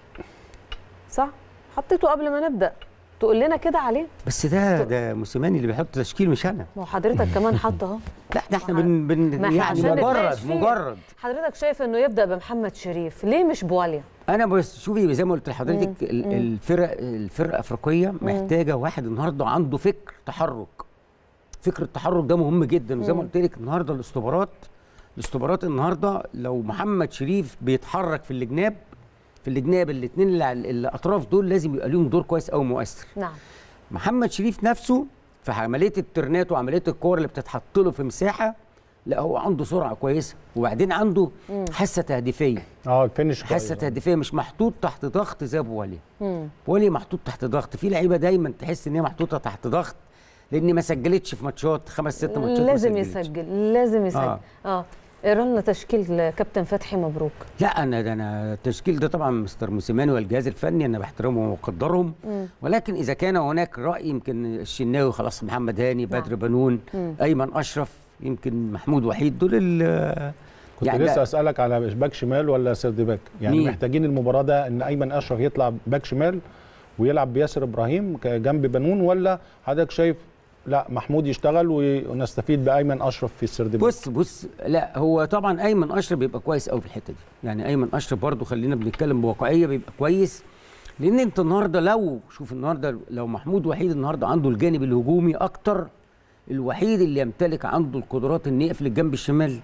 صح حطيته قبل ما نبدا تقول لنا كده عليه بس ده ده موسيماني اللي بيحط تشكيل مش انا ما هو حضرتك كمان حاطه اهو لا ده احنا بن, بن ما احنا يعني عشان مجرد نتناقش فيه. مجرد حضرتك شايف انه يبدا بمحمد شريف ليه مش بواليا انا بس شوفي زي ما قلت لحضرتك ال- الفرق الفرقه الافريقيه محتاجه واحد النهارده عنده فكر تحرك فكر التحرك ده مهم جدا وزي ما قلت لك النهارده الاستوبرات الاستوبرات النهارده لو محمد شريف بيتحرك في الجناب في الجناب الاثنين اللي على- الاطراف دول لازم يبقى ليهم دور كويس قوي مؤثر نعم محمد شريف نفسه في عمليه الترنات وعمليه الكور اللي بتتحط له في مساحه لا هو عنده سرعه كويسه وبعدين عنده حاسه تهديفيه اه الفينش حاسه كويس. تهديفيه مش محطوط تحت ضغط زي ابو ولي مم. ولي محطوط تحت ضغط في لعيبه دايما تحس ان هي محطوطه تحت ضغط لان ما سجلتش في ماتشات خمس ست ماتشات ما لازم سجلتش. يسجل لازم يسجل اه, آه. آه. اقرا لنا تشكيل كابتن فتحي مبروك لا انا ده انا التشكيل ده طبعا مستر موسيماني والجهاز الفني انا بحترمهم واقدرهم ولكن اذا كان هناك راي يمكن الشناوي خلاص محمد هاني نعم. بدر بنون ايمن اشرف يمكن محمود وحيد دول ال- كنت يعني لسه ده- اسالك على باك شمال ولا سيرد باك يعني مين؟ محتاجين المباراه ده ان ايمن اشرف يطلع باك شمال ويلعب بياسر ابراهيم ك- جنب بنون ولا حضرتك شايف لا محمود يشتغل ونستفيد بايمن اشرف في السيرد باك بص بص لا هو طبعا ايمن اشرف بيبقى كويس قوي في الحته دي يعني ايمن اشرف برضو خلينا بنتكلم بواقعيه بيبقى كويس لان انت النهارده لو شوف النهارده لو محمود وحيد النهارده عنده الجانب الهجومي اكتر الوحيد اللي يمتلك عنده القدرات ان يقفل الجنب الشمال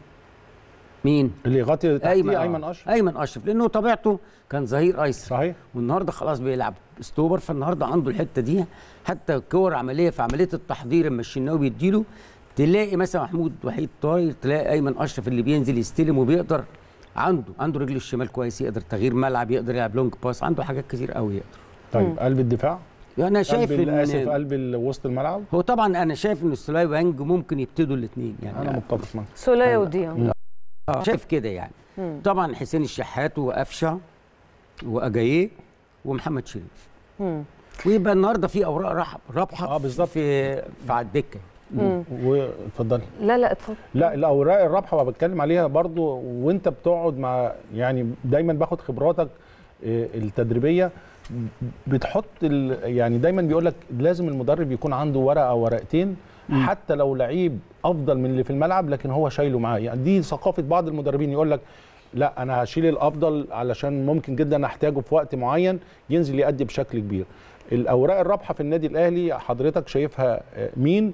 مين اللي يغطي تحتيه ايمن ايمن آه. اشرف ايمن اشرف لانه طبيعته كان ظهير ايسر صحيح والنهارده خلاص بيلعب ستوبر فالنهارده عنده الحته دي حتى كور عمليه في عمليه التحضير اما الشناوي بيديله تلاقي مثلا محمود وحيد طاير تلاقي ايمن اشرف اللي بينزل يستلم وبيقدر عنده عنده رجل الشمال كويس يقدر تغيير ملعب يقدر يلعب لونج باس عنده حاجات كتير قوي يقدر طيب قلب الدفاع يعني انا شايف قلب اسف ان قلب ال- وسط الملعب هو طبعا انا شايف ان السلاي وانج ممكن يبتدوا الاثنين يعني انا متفق معاك سولية وديانج آه، شايف كده يعني مم. طبعا حسين الشحات وقفشه واجاييه ومحمد شريف مم. ويبقى النهارده في اوراق رح- رابحه آه، بالظبط. في في على الدكه مم. واتفضلي لا لا اتفضل لا الاوراق الرابحه بتكلم عليها برضو وانت بتقعد مع يعني دايما باخد خبراتك آه، التدريبيه بتحط ال- يعني دايما بيقول لك لازم المدرب يكون عنده ورقه او ورقتين حتى لو لعيب افضل من اللي في الملعب لكن هو شايله معاه يعني دي ثقافه بعض المدربين يقول لك لا انا هشيل الافضل علشان ممكن جدا احتاجه في وقت معين ينزل يأدي بشكل كبير الاوراق الرابحه في النادي الاهلي حضرتك شايفها آه، مين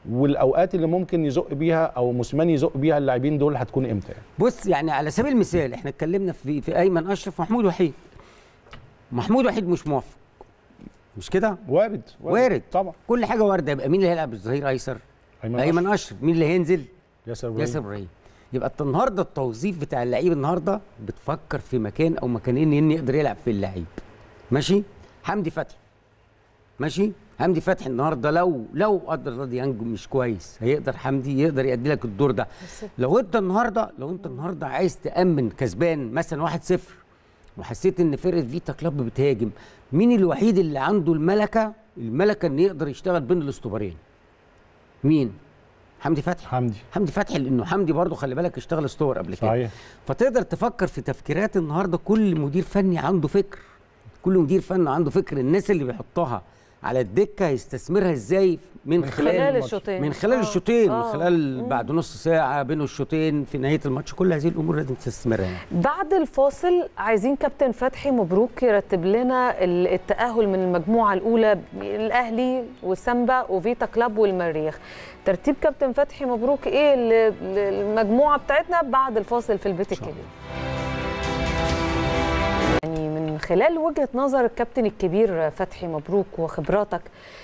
والاوقات اللي ممكن يزق بيها او موسيماني يزق بيها اللاعبين دول هتكون امتى يعني. بص يعني على سبيل المثال احنا اتكلمنا في في ايمن اشرف محمود وحيد محمود وحيد مش موفق مش كده وارد وارد طبعا كل حاجه وارده يبقى مين اللي هيلعب الظهير ايسر ايمن, ايمن اشرف مين اللي هينزل ياسر ابراهيم ياسر ابراهيم يبقى انت النهارده التوظيف بتاع اللعيب النهارده بتفكر في مكان او مكانين ان يقدر يلعب في اللعيب ماشي حمدي فتحي ماشي حمدي فتحي النهارده لو لو قدر الله ديانج مش كويس هيقدر حمدي يقدر يأدي لك الدور ده لو انت النهارده لو انت النهارده عايز تأمن كسبان مثلا 1-0 وحسيت ان فرقه فيتا كلاب بتهاجم مين الوحيد اللي عنده الملكه الملكه ان يقدر يشتغل بين الاسطوبرين مين حمدي فتحي حمدي حمدي فتحي لانه حمدي برضه خلي بالك اشتغل اسطور قبل كده صحيح فتقدر تفكر في تفكيرات النهارده كل مدير فني عنده فكر كل مدير فني عنده فكر الناس اللي بيحطها على الدكه يستثمرها ازاي من, خلال خلال الشوطين من خلال آه. الشوطين من آه. خلال بعد نص ساعه بين الشوطين في نهايه الماتش كل هذه الامور لازم تستثمرها يعني. بعد الفاصل عايزين كابتن فتحي مبروك يرتب لنا ال- التأهل من المجموعة الأولى الأهلي وسامبا وفيتا كلاب والمريخ ترتيب كابتن فتحي مبروك إيه ل- ل- المجموعة بتاعتنا بعد الفاصل في البيت شاء الكبير يعني من خلال وجهة نظر الكابتن الكبير فتحي مبروك وخبراتك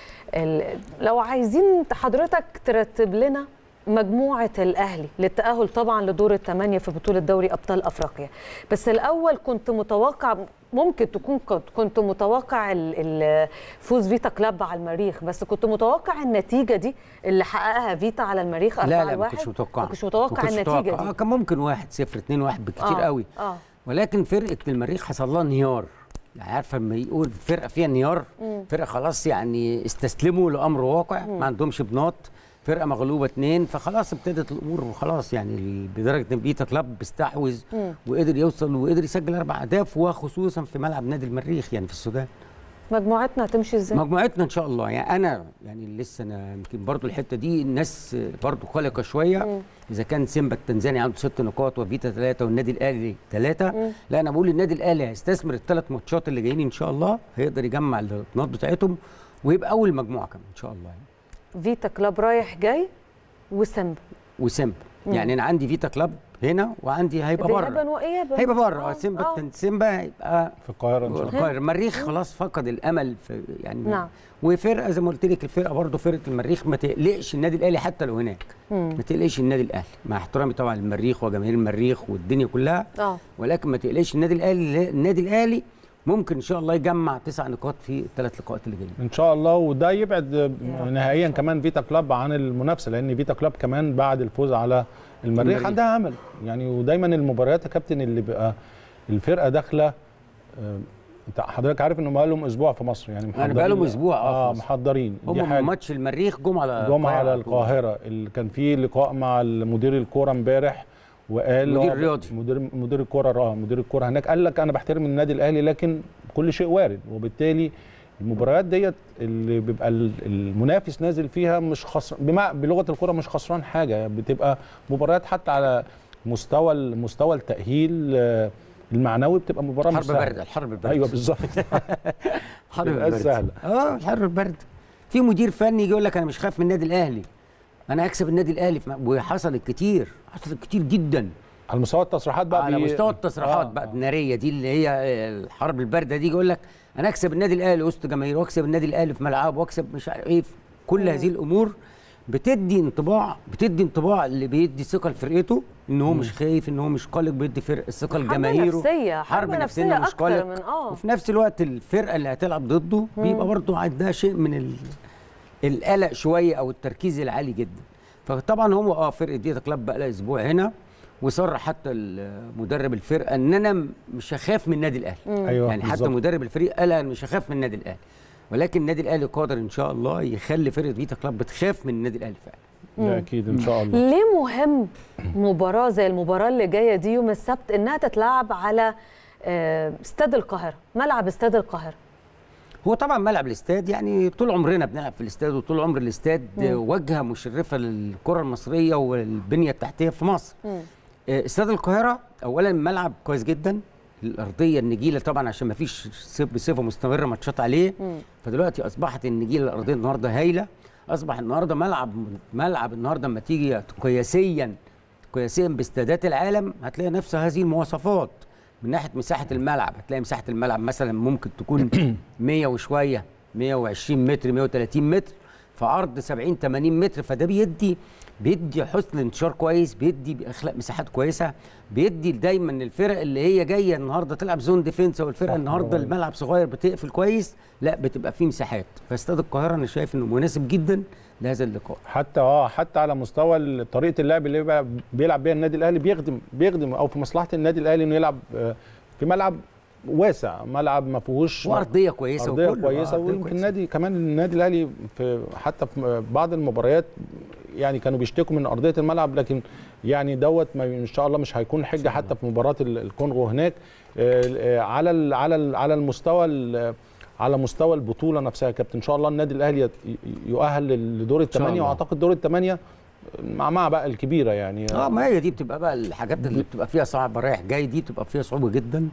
ال- لو عايزين حضرتك ترتب لنا مجموعة الأهلي للتأهل طبعا لدور الثمانية في بطولة دوري أبطال أفريقيا بس الأول كنت متوقع ممكن تكون كنت- كنت متوقع ال- ال- فوز فيتا كلاب على المريخ بس كنت متوقع النتيجة دي اللي حققها فيتا على المريخ 4-1 لا لا ما كنتش متوقع ما كنتش متوقع النتيجة اه دي كان ممكن 1 0 2 1 بالكتير آه، قوي اه ولكن فرقه المريخ حصل لها انهيار يعني عارفه لما يقول فرقه فيها انهيار فرقه خلاص يعني استسلموا لامر واقع ما عندهمش بناط فرقه مغلوبه اتنين فخلاص ابتدت الامور وخلاص يعني ال- بدرجه ان بيتا كلاب بيستحوذ وقدر يوصل وقدر يسجل اربع اهداف وخصوصا في ملعب نادي المريخ يعني في السودان مجموعتنا هتمشي ازاي؟ مجموعتنا ان شاء الله يعني انا يعني لسه انا يمكن برضو الحته دي الناس برضو قلقه شويه اذا كان سيمبا التنزاني عنده ست نقاط وفيتا ثلاثه والنادي الاهلي ثلاثه لا انا بقول النادي الاهلي هيستثمر الثلاث ماتشات اللي جايين ان شاء الله هيقدر يجمع النقاط بتاعتهم ويبقى اول مجموعه كمان ان شاء الله يعني. فيتا كلاب رايح جاي وسامبا وسيمبا يعني انا عندي فيتا كلاب هنا وعندي هيبقى ذهابا بره وايابا هيبقى بره آه، سيمبا آه. التن- سيمبا هيبقى في القاهره ان شاء الله القاهرة المريخ خلاص فقد الامل في يعني نعم. وفرقه زي ما قلت لك الفرقه برضه فرقه المريخ ما تقلقش النادي الاهلي حتى لو هناك ما تقلقش النادي الاهلي مع احترامي طبعا للمريخ وجماهير المريخ والدنيا كلها اه ولكن ما تقلقش النادي الاهلي النادي الاهلي ممكن ان شاء الله يجمع تسع نقاط في الثلاث لقاءات اللي جايين ان شاء الله وده يبعد نهائيا كمان فيتا كلاب عن المنافسه لان فيتا كلاب كمان بعد الفوز على المريخ المريخ. عندها امل يعني ودايما المباريات يا كابتن اللي بقى الفرقه داخله آه، انت حضرتك عارف انهم بقى لهم اسبوع في مصر يعني يعني بقى لهم محضرين- أسبوع، آه، اه في مصر. محضرين دي هم حاجه ماتش المريخ جم على جم على على طول. القاهره اللي كان في لقاء مع مدير الكوره امبارح وقال مدير هو- رياضي. مدير مدير الكوره اه مدير الكوره هناك قال لك انا بحترم النادي الاهلي لكن كل شيء وارد وبالتالي المباريات ديت اللي بيبقى ال- المنافس نازل فيها مش خسر بمع... بلغه الكوره مش خسران حاجه بتبقى مباريات حتى على مستوى ال- مستوى التاهيل آه، المعنوي بتبقى مباراه مش حرب سهلة. بارده الحرب البارده ايوه بالظبط حرب تبقاش البرد سهلة. اه الحرب البرد في مدير فني يجي يقول لك انا مش خايف من النادي الاهلي انا هكسب النادي الاهلي في م- وحصلت كتير حصلت كتير جدا على مستوى التصريحات بقى على بي- مستوى التصريحات آه، بقى آه. الناريه دي اللي هي الحرب البارده دي يقول لك انا اكسب النادي الاهلي وسط جماهير واكسب النادي الاهلي في ملعبه واكسب مش عارف ايه كل هذه الامور بتدي انطباع بتدي انطباع اللي بيدي ثقه لفرقته ان هو مش خايف ان هو مش قلق بيدي فرق الثقه حرب لجماهيره نفسية، حرب نفسية إنه مش أكتر قلق. من- آه. وفي نفس الوقت الفرقه اللي هتلعب ضده بيبقى برضه عندها شيء من ال... القلق شويه او التركيز العالي جدا فطبعا هو اه فرقه ديتا كلاب بقى لها اسبوع هنا وصرح حتى مدرب الفرقه ان انا م- مش هخاف من النادي الاهلي ايوه يعني حتى بالظبط. مدرب الفريق قال انا مش هخاف من النادي الاهلي ولكن النادي الاهلي قادر ان شاء الله يخلي فرقه فيتا كلاب بتخاف من النادي الاهلي فعلا ده اكيد ان شاء الله ليه مهم مباراة زي المباراة اللي جاية دي يوم السبت إنها تتلعب على آه، استاد القاهرة ملعب استاد القاهرة هو طبعا ملعب الاستاد يعني طول عمرنا بنلعب في الاستاد وطول عمر الاستاد واجهه مشرفه للكره المصريه والبنيه التحتيه في مصر آه، استاد القاهره اولا ملعب كويس جدا الارضيه النجيله طبعا عشان ما فيش صيف بصفه مستمره ماتشات عليه فدلوقتي اصبحت النجيله الارضيه النهارده هايله اصبح النهارده ملعب ملعب النهارده لما تيجي قياسيا قياسيا باستادات العالم هتلاقي نفس هذه المواصفات من ناحيه مساحه الملعب هتلاقي مساحه الملعب مثلا ممكن تكون 100 وشويه 120 متر 130 متر في عرض 70 80 متر فده بيدي بيدي حسن انتشار كويس بيدي بيخلق مساحات كويسه بيدي دايما الفرق اللي هي جايه النهارده تلعب زون ديفنس او الفرقه النهارده الملعب صغير بتقفل كويس لا بتبقى فيه مساحات فاستاد القاهره انا شايف انه مناسب جدا لهذا اللقاء حتى اه حتى على مستوى طريقه اللعب اللي بيلعب بيها النادي الاهلي بيخدم بيخدم او في مصلحه النادي الاهلي انه يلعب في ملعب واسع ملعب ما فيهوش وارضيه كويسه ارضيه كويسه ويمكن النادي كمان النادي الاهلي في حتى في بعض المباريات يعني كانوا بيشتكوا من ارضيه الملعب لكن يعني دوت ان شاء الله مش هيكون حجه حتى في مباراه الكونغو هناك على ال على ال على المستوى على مستوى البطوله نفسها يا كابتن ان شاء الله النادي الاهلي يؤهل لدور الثمانيه واعتقد دور الثمانيه مع مع بقى الكبيره يعني اه ما هي دي بتبقى بقى الحاجات اللي بتبقى فيها صعب رايح جاي دي بتبقى فيها صعوبه جدا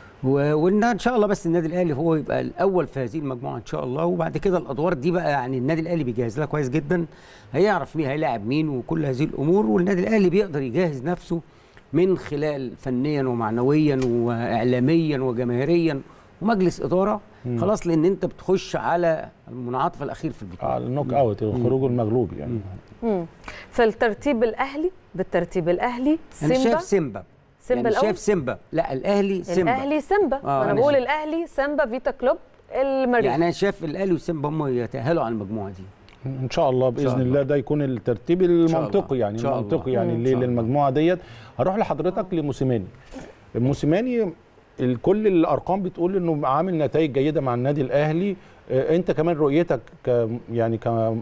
وان ان شاء الله بس النادي الاهلي هو يبقى الاول في هذه المجموعه ان شاء الله وبعد كده الادوار دي بقى يعني النادي الاهلي بيجهز لها كويس جدا هيعرف مين هيلاعب مين وكل هذه الامور والنادي الاهلي بيقدر يجهز نفسه من خلال فنيا ومعنويا واعلاميا وجماهيريا ومجلس اداره مم. خلاص لان انت بتخش على المنعطف الاخير في البطوله على النوك اوت الخروج المغلوب يعني مم. فالترتيب الاهلي بالترتيب الاهلي سيمبا انا شايف سيمبا سيمبا يعني شايف سيمبا لا الاهلي سيمبا الاهلي سيمبا آه انا بقول الاهلي سيمبا فيتا كلوب المريخ يعني انا شايف الاهلي وسيمبا هم يتاهلوا على المجموعه دي ان شاء الله باذن شاء الله. الله ده يكون الترتيب المنطقي يعني المنطقي يعني اللي للمجموعه ديت هروح لحضرتك لموسيماني موسيماني كل الارقام بتقول انه عامل نتائج جيده مع النادي الاهلي انت كمان رؤيتك ك يعني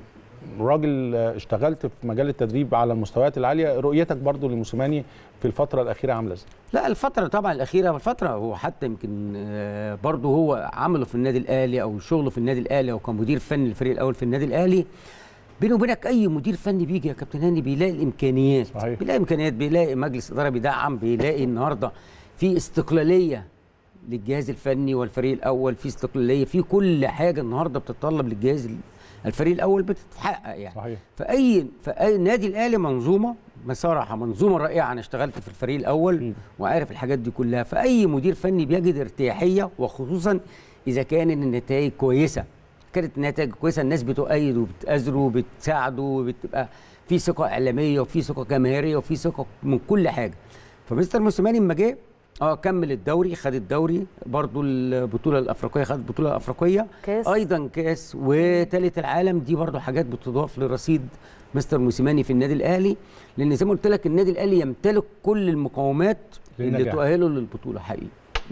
كراجل اشتغلت في مجال التدريب على المستويات العاليه رؤيتك برضو لموسيماني في الفتره الاخيره عامله ازاي لا الفتره طبعا الاخيره الفتره هو حتى يمكن برضو هو عمله في النادي الاهلي او شغله في النادي الاهلي او كمدير فني للفريق الاول في النادي الاهلي بينه وبينك اي مدير فني بيجي يا كابتن هاني بيلاقي الامكانيات صحيح. بيلاقي امكانيات بيلاقي مجلس اداره بيدعم بيلاقي النهارده في استقلاليه للجهاز الفني والفريق الاول في استقلاليه في كل حاجه النهارده بتتطلب للجهاز الفريق الاول بتتحقق يعني صحيح. فاي فاي نادي الاهلي منظومه بصراحه منظومه رائعه انا اشتغلت في الفريق الاول م. وعارف الحاجات دي كلها فاي مدير فني بيجد ارتياحيه وخصوصا اذا كان النتائج كويسه كانت النتائج كويسه الناس بتؤيد وبتأزره وبتساعده وبتبقى في ثقه اعلاميه وفي ثقه جماهيريه وفي ثقه من كل حاجه فمستر موسيماني لما جه اه كمل الدوري خد الدوري برضو البطوله الافريقيه خد البطوله الافريقيه كاس ايضا كاس وثالث العالم دي برضو حاجات بتضاف لرصيد مستر موسيماني في النادي الاهلي لان زي ما قلت لك النادي الاهلي يمتلك كل المقومات اللي تؤهله للبطوله حقيقي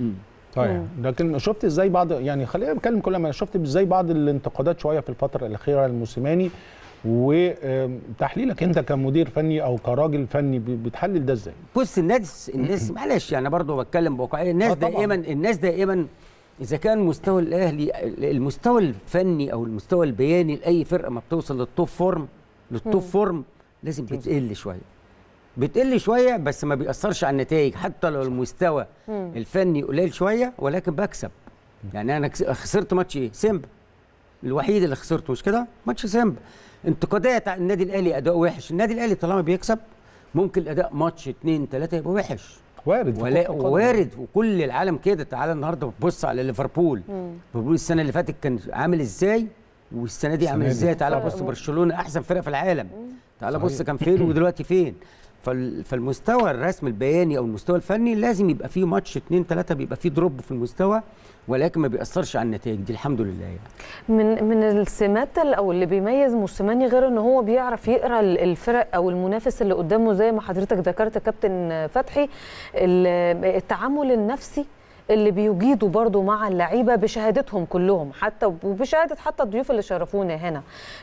طيب لكن شفت ازاي بعض يعني خلينا نتكلم كل ما شفت ازاي بعض الانتقادات شويه في الفتره الاخيره للموسيماني وتحليلك انت كمدير فني او كراجل فني بتحلل ده ازاي؟ بص الناس الناس معلش يعني برضه بتكلم بواقعيه الناس دائما الناس دائما اذا كان مستوى الاهلي المستوى الفني او المستوى البياني لاي فرقه ما بتوصل للتوب فورم للتوب فورم لازم بتقل شويه بتقل شويه بس ما بيأثرش على النتائج حتى لو المستوى الفني قليل شويه ولكن بكسب يعني انا خسرت ماتش ايه؟ سيمبا الوحيد اللي خسرته مش كده؟ ماتش سيمبا انتقادات على النادي الاهلي اداؤه وحش النادي الاهلي طالما بيكسب ممكن الاداء ماتش اثنين ثلاثه يبقى وحش وارد ولا وارد وكل العالم كده تعالى النهارده بص على ليفربول ليفربول السنه اللي فاتت كان عامل ازاي والسنه دي عامل ازاي تعالى بص برشلونه احسن فرقه في العالم تعالى بص كان فين ودلوقتي فين فالمستوى الرسم البياني او المستوى الفني لازم يبقى فيه ماتش اثنين ثلاثه بيبقى فيه دروب في المستوى ولكن ما بيأثرش على النتائج دي الحمد لله يعني. من من السمات او اللي بيميز موسيماني غير ان هو بيعرف يقرا الفرق او المنافس اللي قدامه زي ما حضرتك ذكرت كابتن فتحي التعامل النفسي اللي بيجيدوا برضو مع اللعيبه بشهادتهم كلهم حتى وبشهاده حتى الضيوف اللي شرفونا هنا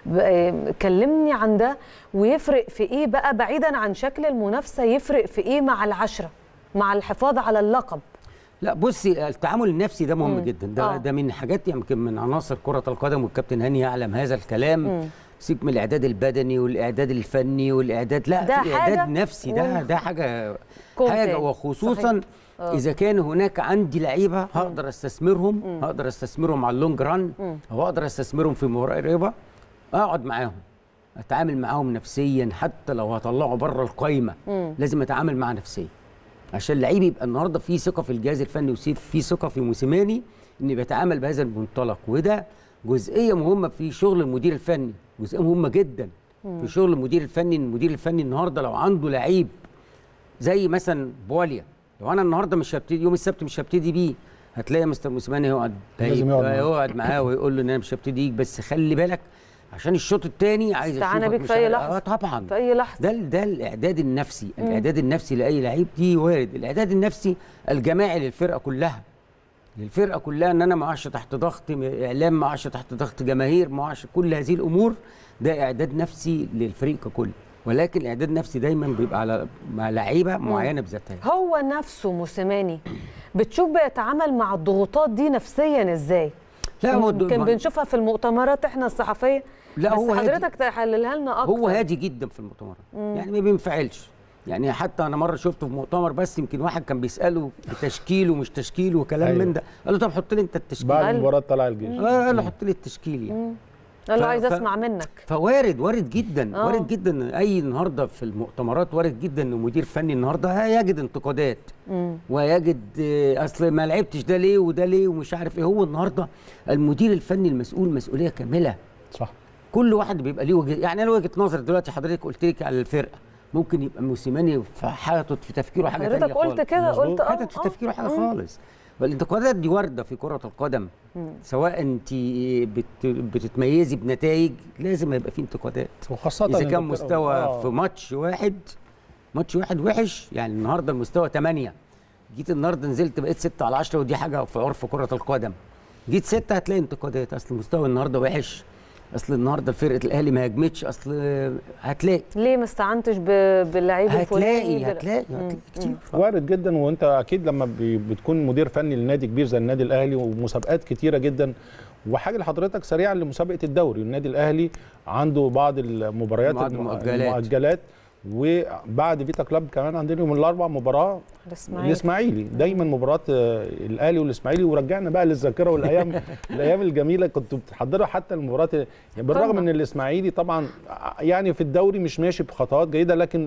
كلمني عن ده ويفرق في ايه بقى بعيدا عن شكل المنافسه يفرق في ايه مع العشره مع الحفاظ على اللقب لا بصي التعامل النفسي ده مهم مم. جدا ده آه. ده من حاجات يمكن من عناصر كره القدم والكابتن هاني يعلم هذا الكلام سيب من الاعداد البدني والاعداد الفني والاعداد لا ده في اعداد نفسي ده ده حاجه حاجه وخصوصا صحيح. اذا كان هناك عندي لعيبه هقدر استثمرهم مم. هقدر استثمرهم على اللونج ران او هقدر استثمرهم في مباراه قريبه اقعد معاهم اتعامل معاهم نفسيا حتى لو هطلعه بره القايمه لازم اتعامل معاه نفسيا عشان اللعيب يبقى النهارده في ثقه في الجهاز الفني وفي ثقه في موسيماني ان بيتعامل بهذا المنطلق وده جزئيه مهمه في شغل المدير الفني جزئيه مهمه جدا في شغل المدير الفني المدير الفني النهارده لو عنده لعيب زي مثلا بواليا لو انا النهارده مش هبتدي يوم السبت مش هبتدي بيه هتلاقي مستر موسيماني يقعد لازم يقعد معاه. يقعد معاه ويقول له ان انا مش هبتديك بس خلي بالك عشان الشوط الثاني عايز استعانة اشوفك بيك مش في أي عارف- لحظة. اه طبعا في اي لحظه ده ده الاعداد النفسي الاعداد النفسي لاي لعيب دي وارد الاعداد النفسي الجماعي للفرقه كلها للفرقه كلها ان انا ما اقعش تحت ضغط اعلام ما اقعش تحت ضغط جماهير ما اقعش كل هذه الامور ده اعداد نفسي للفريق ككل ولكن الاعداد النفسي دايما بيبقى على مع لعيبه معينه بذاتها هو نفسه موسيماني بتشوف بيتعامل مع الضغوطات دي نفسيا ازاي لا هو يمكن ما- بنشوفها في المؤتمرات احنا الصحفيه لا بس هو هادي. حضرتك تحللها لنا اكتر هو هادي جدا في المؤتمرات يعني ما بينفعلش يعني حتى انا مره شفته في مؤتمر بس يمكن واحد كان بيساله في تشكيل ومش تشكيل وكلام أيوة. من ده قال له طب حط لي انت التشكيل بعد قال- مباراه طلع الجيش آه، قال له حط لي التشكيل يعني قال له ف- عايز ف- اسمع منك فوارد وارد جدا آه. وارد جدا اي النهارده في المؤتمرات وارد جدا ان مدير فني النهارده هيجد انتقادات ويجد آه، اصل ما لعبتش ده ليه وده ليه ومش عارف ايه هو النهارده المدير الفني المسؤول مسؤوليه كامله صح كل واحد بيبقى ليه وجهه يعني انا وجهه نظر دلوقتي حضرتك قلت لك على الفرقه ممكن يبقى موسيماني في حاطط في تفكيره حاجه حضرتك تانية قلت خالص. كده مظبوط. قلت اه حاطط في آه، تفكيره حاجه مم. خالص والانتقادات دي وارده في كره القدم سواء انت بت بتتميزي بنتائج لازم يبقى في انتقادات وخاصه اذا إن كان الفرقة- مستوى آه. في ماتش واحد ماتش واحد وحش يعني النهارده المستوى 8 جيت النهارده نزلت بقيت 6 على 10 ودي حاجه في عرف كره القدم جيت 6 هتلاقي انتقادات اصل المستوى النهارده وحش اصل النهارده فرقه الاهلي ما هاجمتش اصل هتلاقي ليه ما استعنتش ب- باللعيب الفلاني هتلاقي بال- هتلاقي مم. هتلاقي كتير وارد جدا وانت اكيد لما بي- بتكون مدير فني لنادي كبير زي النادي الاهلي ومسابقات كتيره جدا وحاجه لحضرتك سريعا لمسابقه الدوري النادي الاهلي عنده بعض المباريات بعض الم- المؤجلات. المؤجلات وبعد فيتا كلاب كمان عندنا يوم الاربع مباراه الاسماعيلي الاسماعيلي دايما مباراه آه، الاهلي والاسماعيلي ورجعنا بقى للذاكره والايام الايام الجميله كنت بتحضرها حتى المباراه يعني بالرغم قمة. ان الاسماعيلي طبعا يعني في الدوري مش ماشي بخطوات جيده لكن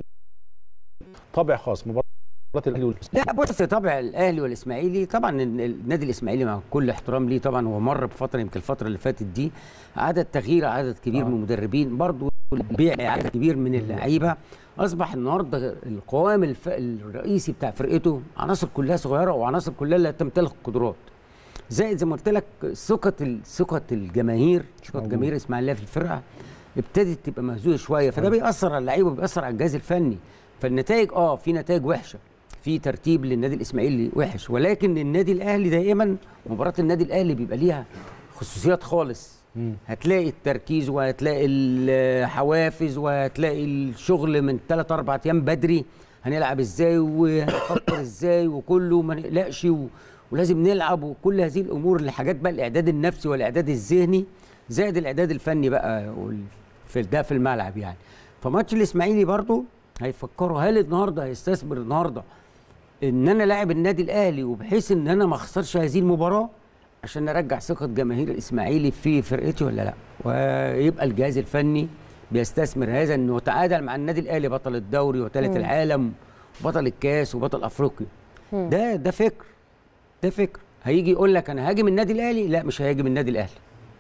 طابع خاص مباراه الاهلي والاسماعيلي لا بص طبع الاهلي والاسماعيلي طبعا ال- النادي الاسماعيلي مع كل احترام ليه طبعا هو مر بفتره يمكن الفتره اللي فاتت دي عدد تغيير عدد كبير آه. من المدربين برضو بيع عدد كبير من اللعيبه اصبح النهارده القوام الف... الرئيسي بتاع فرقته عناصر كلها صغيره وعناصر كلها لا تمتلك قدرات زائد زي ما قلت لك ثقه ال- ثقه الجماهير ثقه موجود. جماهير اسماعيليه في الفرقه ابتدت تبقى مهزوزه شويه فده بيأثر على اللعيبه وبيأثر على الجهاز الفني فالنتائج اه في نتائج وحشه في ترتيب للنادي الاسماعيلي وحش ولكن النادي الاهلي دائما مباراه النادي الاهلي بيبقى ليها خصوصيات خالص مم. هتلاقي التركيز وهتلاقي الحوافز وهتلاقي الشغل من 3 4 ايام بدري هنلعب ازاي وهنفكر ازاي وكله ما نقلقش و... ولازم نلعب وكل هذه الامور اللي حاجات بقى الاعداد النفسي والاعداد الذهني زائد الاعداد الفني بقى وال- في ده في الملعب يعني فماتش الاسماعيلي برضو هيفكروا هل النهارده هيستثمر النهارده ان انا لاعب النادي الاهلي وبحيث ان انا ما اخسرش هذه المباراه عشان ارجع ثقه جماهير الاسماعيلي في فرقتي ولا لا ويبقى الجهاز الفني بيستثمر هذا انه تعادل مع النادي الاهلي بطل الدوري وثالث العالم بطل الكاس وبطل افريقيا ده ده فكر ده فكر هيجي يقول لك انا هاجم النادي الاهلي لا مش هيهاجم النادي الاهلي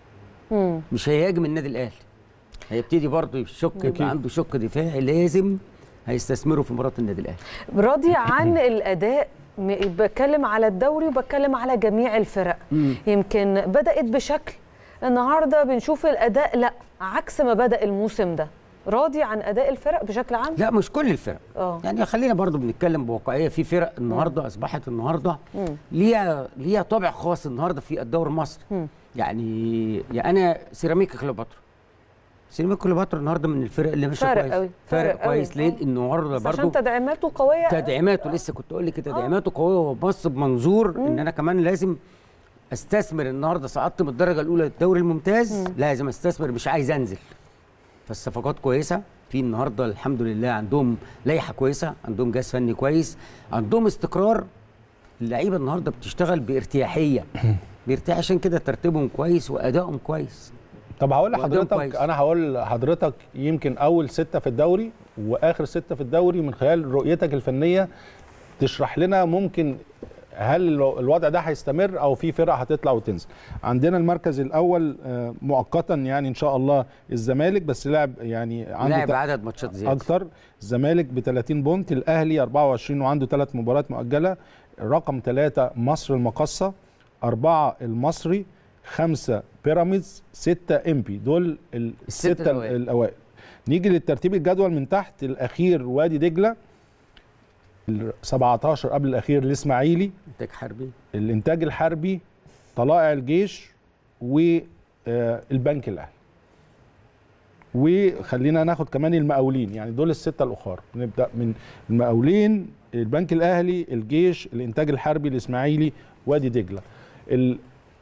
مم. مش هيهاجم النادي الاهلي هيبتدي برضه يشك يبقى عنده شق دفاعي لازم هيستثمره في مباراه النادي الاهلي راضي عن الاداء م- بتكلم على الدوري وبتكلم على جميع الفرق يمكن بدات بشكل النهارده بنشوف الاداء لا عكس ما بدا الموسم ده راضي عن اداء الفرق بشكل عام لا مش كل الفرق اه يعني خلينا برضو بنتكلم بواقعيه في فرق النهارده اصبحت النهارده ليها ليها طابع خاص النهارده في الدوري المصري يعني يعني انا سيراميكا كليوباترا سيراميكا كليوباترا النهارده من الفرق اللي ماشيه فارق كويس قوي، فارق فارق قوي، كويس ليه؟ آه. لانه النهارده بس عشان برضو تدعيماته قويه تدعيماته لسه كنت اقول لك تدعيماته قويه وبص بمنظور ان انا كمان لازم استثمر النهارده صعدت من الدرجه الاولى للدوري الممتاز لازم استثمر مش عايز انزل فالصفقات كويسه في النهارده الحمد لله عندهم لائحه كويسه عندهم جهاز فني كويس عندهم استقرار اللعيبه النهارده بتشتغل بارتياحيه بيرتاح عشان كده ترتيبهم كويس وادائهم كويس طب هقول وقدام لحضرتك كويس. انا هقول لحضرتك يمكن اول سته في الدوري واخر سته في الدوري من خلال رؤيتك الفنيه تشرح لنا ممكن هل الو- الوضع ده هيستمر او في فرق هتطلع وتنزل عندنا المركز الاول آه، مؤقتا يعني ان شاء الله الزمالك بس لعب يعني عنده لاعب ت- عدد ماتشات زياده اكتر الزمالك ب 30 بونت الاهلي 24 وعنده ثلاث مباريات مؤجله رقم ثلاثة مصر المقصة أربعة المصري خمسة بيراميدز ستة امبي دول ال- الستة الستة الأوائل. الأوائل نيجي للترتيب الجدول من تحت الأخير وادي دجلة ال 17 قبل الأخير الإسماعيلي انتاج حربي الإنتاج الحربي طلائع الجيش والبنك الأهلي وخلينا ناخد كمان المقاولين يعني دول الستة الأخر نبدأ من المقاولين البنك الأهلي الجيش الإنتاج الحربي الإسماعيلي وادي دجلة ال...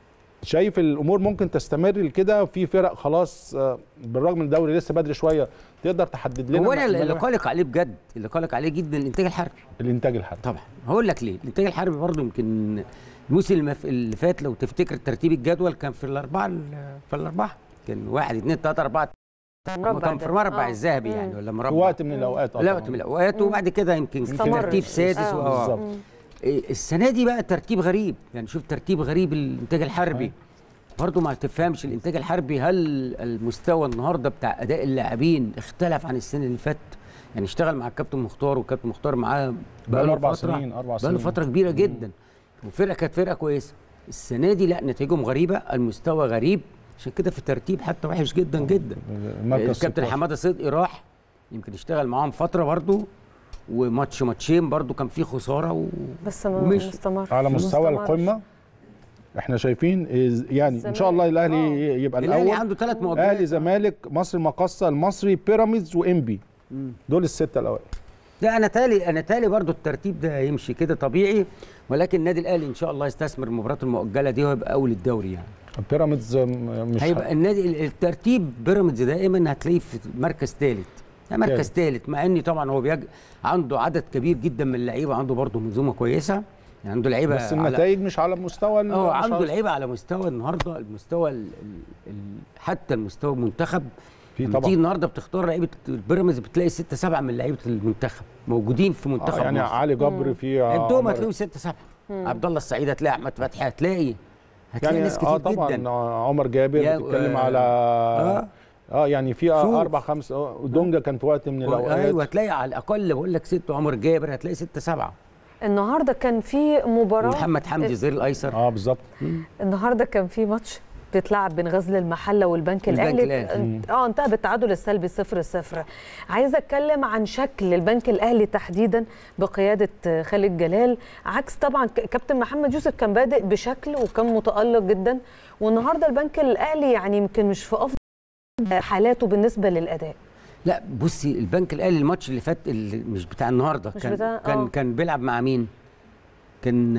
شايف الأمور ممكن تستمر كده في فرق خلاص آه، بالرغم من الدوري لسه بدري شوية تقدر تحدد لنا هو انا اللي ملامح قالق عليه بجد اللي قالق عليه جدا الانتاج الحربي الإنتاج الحربي طبعا هقول لك ليه الانتاج الحربي برضه يمكن الموسم اللي مف- اللي فات لو تفتكر ترتيب الجدول كان في الاربعه ال- في الاربعه كان واحد اثنين ثلاثه اربعه مربع كان في ده. المربع آه. الذهبي مم. يعني ولا في مربع وقت من الأوقات آه لا طبعاً. وقت من الاوقات وبعد كده يمكن في استمر. ترتيب سادس آه. و- بالظبط. مم. إيه، السنه دي بقى ترتيب غريب يعني شوف ترتيب غريب الانتاج الحربي برضه ما تفهمش الانتاج الحربي هل المستوى النهارده بتاع اداء اللاعبين اختلف عن السنه اللي فاتت يعني اشتغل مع الكابتن مختار والكابتن مختار معاه بقاله أربع فترة- سنين أربع بقاله سنين فتره كبيره جدا والفرقه كانت فرقه كويسه السنه دي لا نتائجهم غريبه المستوى غريب عشان كده في الترتيب حتى وحش جدا جدا المركز الكابتن 16. حماده صدقي راح يمكن اشتغل معاهم فتره برضه وماتش ماتشين برضه كان فيه خساره و... بس ما ومشي. مستمر على مستوى مستمرش. القمه احنا شايفين إز- يعني ان شاء الله الاهلي آه. يبقى الاهلي الاول عنده ثلاث مؤجلات اهلي زمالك مصر المقصه المصري بيراميدز وانبي دول السته الاوائل لا انا تالي انا تالي برضو الترتيب ده هيمشي كده طبيعي ولكن النادي الاهلي ان شاء الله يستثمر المباريات المؤجله دي ويبقى اول الدوري يعني بيراميدز م- مش هيبقى النادي الترتيب بيراميدز دائما هتلاقيه في مركز ثالث يعني مركز ثالث مع اني طبعا هو بيج... عنده عدد كبير جدا من اللعيبه عنده برضه منظومه كويسه يعني عنده لعيبه بس على- النتائج مش على مستوى ال- اه مش عنده على- لعيبه على مستوى النهارده المستوى ال ال ال حتى المستوى المنتخب في لما طبعا. تيجي النهارده بتختار لعيبه البيراميدز بتلاقي ستة سبعة من لعيبه المنتخب موجودين في منتخب آه يعني مصر. علي جبر في عندهم عمر- هتلاقيهم ستة سبعة عبد الله السعيد هتلاقي احمد فتحي هتلاقي هتلاقي يعني ناس كتير اه طبعا جدا عمر جابر يا- بتتكلم آه، على آه. اه يعني في شوف. اربع خمس آه، ودونجا كان في وقت من الاوقات ايوه هتلاقي على الاقل بقول لك ست عمر جابر هتلاقي ستة سبعة النهارده كان في مباراه ومحمد حمدي زير الايسر اه بالظبط النهارده كان في ماتش بيتلعب بين غزل المحله والبنك والبنك الاهلي الأهلي. اه انتهى بالتعادل السلبي 0 0 عايزه اتكلم عن شكل البنك الاهلي تحديدا بقياده خالد جلال عكس طبعا ك- كابتن محمد يوسف كان بادئ بشكل وكان متالق جدا والنهارده البنك الاهلي يعني يمكن مش في افضل حالاته بالنسبه للاداء لا بصي البنك الاهلي الماتش اللي فات اللي مش بتاع النهارده مش كان بتاع- كان آه. كان بيلعب مع مين؟ كان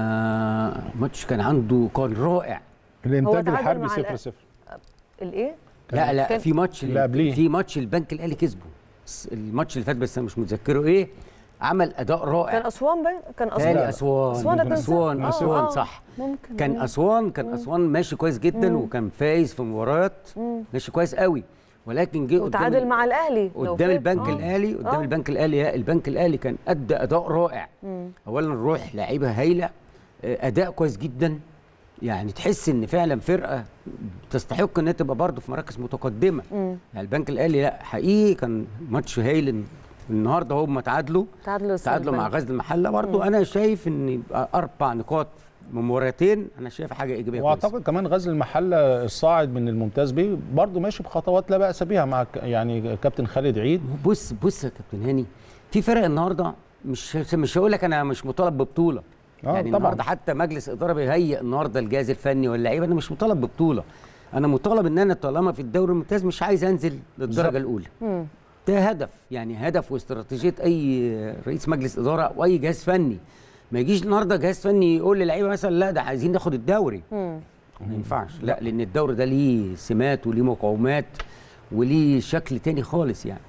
آه ماتش كان عنده كان رائع الانتاج تعادل الحربي مع 0 الأ- 0 الايه لا لا كان- في ماتش اللي قبليه. في ماتش البنك الاهلي كسبه س- الماتش اللي فات بس انا مش متذكره ايه عمل اداء كان رائع اسوان باين كان تاني اسوان اسوان أسوان ده كان اسوان سهل. آه، اسوان آه. صح ممكن كان مم. اسوان كان اسوان ماشي كويس جدا وكان فايز في مباريات ماشي كويس قوي ولكن جه قدام وتعادل ال- مع الاهلي لو قدام فاكر. البنك آه. الاهلي قدام آه. البنك الاهلي لا، البنك الاهلي كان ادى اداء رائع اولا روح لعيبه هايله آه، اداء كويس جدا يعني تحس ان فعلا فرقه تستحق انها تبقى برضه في مراكز متقدمه يعني البنك الاهلي لا حقيقي كان ماتش هايل النهارده هم تعادلوا تعادلوا السنة تعادلوا مع اللي غزل المحله برضه انا شايف ان يبقى اربع نقاط من مباراتين انا شايف حاجه ايجابيه كويسه واعتقد كمان غزل المحله الصاعد من الممتاز بيه برضه ماشي بخطوات لا باس بها مع ك- يعني كابتن خالد عيد بص بص يا كابتن هاني في فرق النهارده مش مش هقول لك انا مش مطالب ببطوله آه، يعني طبعاً. النهارده حتى مجلس اداره بيهيئ النهارده الجهاز الفني واللعيبه انا مش مطالب ببطوله انا مطالب ان انا طالما في الدوري الممتاز مش عايز انزل للدرجه بالظبط. الاولى ده هدف يعني هدف واستراتيجيه اي رئيس مجلس اداره او اي جهاز فني ما يجيش النهارده جهاز فني يقول للعيبه مثلا لا ده عايزين ناخد الدوري ما ينفعش لا لان الدوري ده ليه سمات وليه مقاومات وليه شكل تاني خالص يعني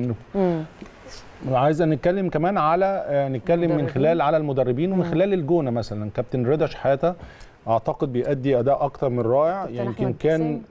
عايز نتكلم كمان على آه، نتكلم من المدربين. خلال على المدربين ومن خلال الجونه مثلا كابتن رضا شحاته اعتقد بيأدي اداء اكتر من رائع كابتن يعني يمكن أحمد كان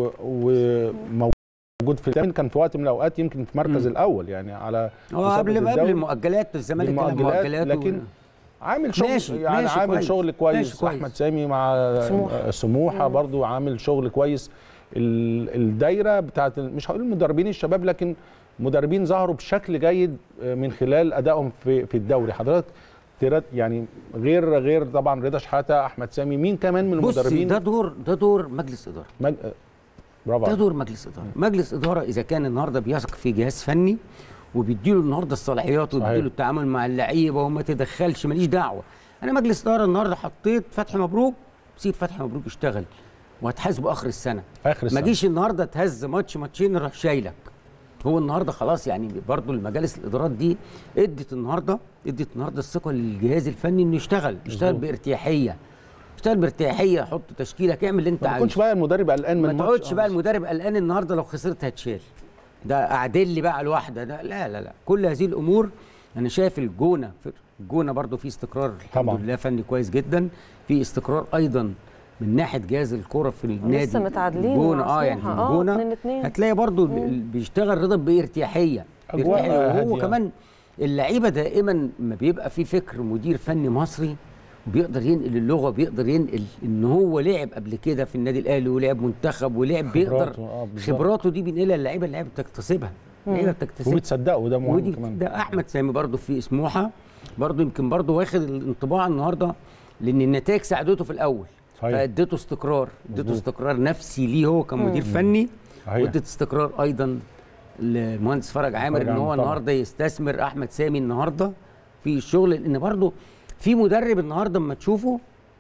وموجود في الثامن كان في وقت من الاوقات يمكن في المركز مم. الاول يعني على هو مسابقة قبل قبل الدوري. المؤجلات الزمالك كان المؤجلات، مؤجلات لكن عامل شغل ماشي، يعني ماشي عامل كويس. شغل كويس, ماشي كويس. احمد سامي مع سموحة. سموحه مم. برضو عامل شغل كويس ال- الدايره بتاعت مش هقول مدربين الشباب لكن مدربين ظهروا بشكل جيد من خلال ادائهم في في الدوري حضرتك ترات يعني غير غير طبعا رضا شحاته احمد سامي مين كمان من بص المدربين ده دور ده دور مجلس اداره مج... برافو ده عليك. دور مجلس اداره مجلس اداره اذا كان النهارده بيثق في جهاز فني وبيديله النهارده الصلاحيات صحيح. وبيديله التعامل مع اللعيبه وما تدخلش ماليش دعوه انا مجلس اداره النهارده حطيت فتحي مبروك سيب فتحي مبروك يشتغل وهتحاسبه اخر السنه اخر ما السنه جيش النهارده تهز ماتش ماتشين يروح شايلك هو النهارده خلاص يعني برضو المجالس الادارات دي ادت النهارده ادت النهارده الثقه للجهاز الفني انه يشتغل يشتغل مظبوط. بارتياحيه يشتغل بارتياحيه حط تشكيلك اعمل اللي انت ما عايزه تكونش بقى المدرب قلقان من ما الماتش. تقعدش آه، بقى المدرب قلقان النهارده لو خسرت هتشال ده اعدل لي بقى الواحده ده لا لا لا كل هذه الامور انا شايف الجونه الجونه برضو في استقرار الحمد طبعاً. لله فني كويس جدا في استقرار ايضا من ناحيه جهاز الكره في النادي لسه متعادلين الجونه مع اه يعني سموحة. آه، الجونه اتنين اتنين. هتلاقي برضو ال- ال- بيشتغل رضا بارتياحيه أجواء بارتياحيه وهو هادية. كمان اللعيبه دائما ما بيبقى في فكر مدير فني مصري بيقدر ينقل اللغه بيقدر ينقل ان هو لعب قبل كده في النادي الاهلي ولعب منتخب ولعب بيقدر خبراته، آه، بالظبط. خبراته دي بينقلها اللعيبه اللعيبه بتكتسبها اللعيبه بتكتسبها وبتصدقوا ده مهم ودي كمان ده احمد سامي برضو في سموحه برضو يمكن برضو واخد الانطباع النهارده لان النتائج ساعدته في الاول صحيح. فاديته استقرار اديته مظبوط. استقرار نفسي ليه هو كمدير فني صحيح. وادت استقرار ايضا للمهندس فرج عامر فرج ان هو عامر طبعاً. النهارده يستثمر احمد سامي النهارده في الشغل لان برضو في مدرب النهارده اما تشوفه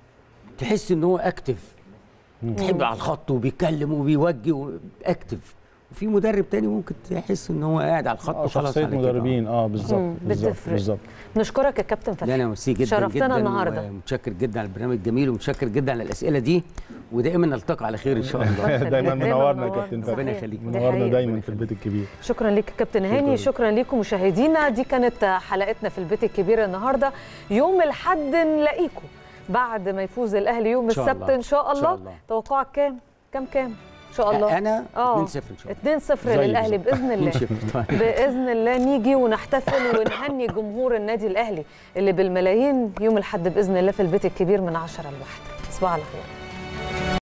تحس ان هو اكتف تحب على الخط وبيتكلم وبيوجه اكتف وفي مدرب تاني ممكن تحس ان هو قاعد على الخط آه، وخلاص شخصيه على كده. مدربين اه بالظبط مم، بالظبط بتفرق. بالظبط نشكرك يا كابتن لا فتحي انا ميرسي جدا شرفتنا جدا النهاردة. ومتشكر جدا على البرنامج الجميل ومتشكر جدا على الاسئله دي ودائما نلتقي على خير ان شاء الله دايما منورنا يا كابتن صحيح. ربنا دي يخليك. منورنا حقيقة. دايما في البيت الكبير شكرا ليك يا كابتن هاني شكرا لكم مشاهدينا دي كانت حلقتنا في البيت الكبير النهارده يوم الحد نلاقيكم بعد ما يفوز الاهلي يوم إن شاء السبت الله. ان شاء إن شاء الله الله. توقعك كام كام كام ان شاء الله انا آه. 2-0 ان شاء الله 2 0 زي للاهلي بالظبط. باذن الله 2-0 باذن الله نيجي ونحتفل ونهني جمهور النادي الاهلي اللي بالملايين يوم الحد باذن الله في البيت الكبير من 10 لواحد تصبحوا على خير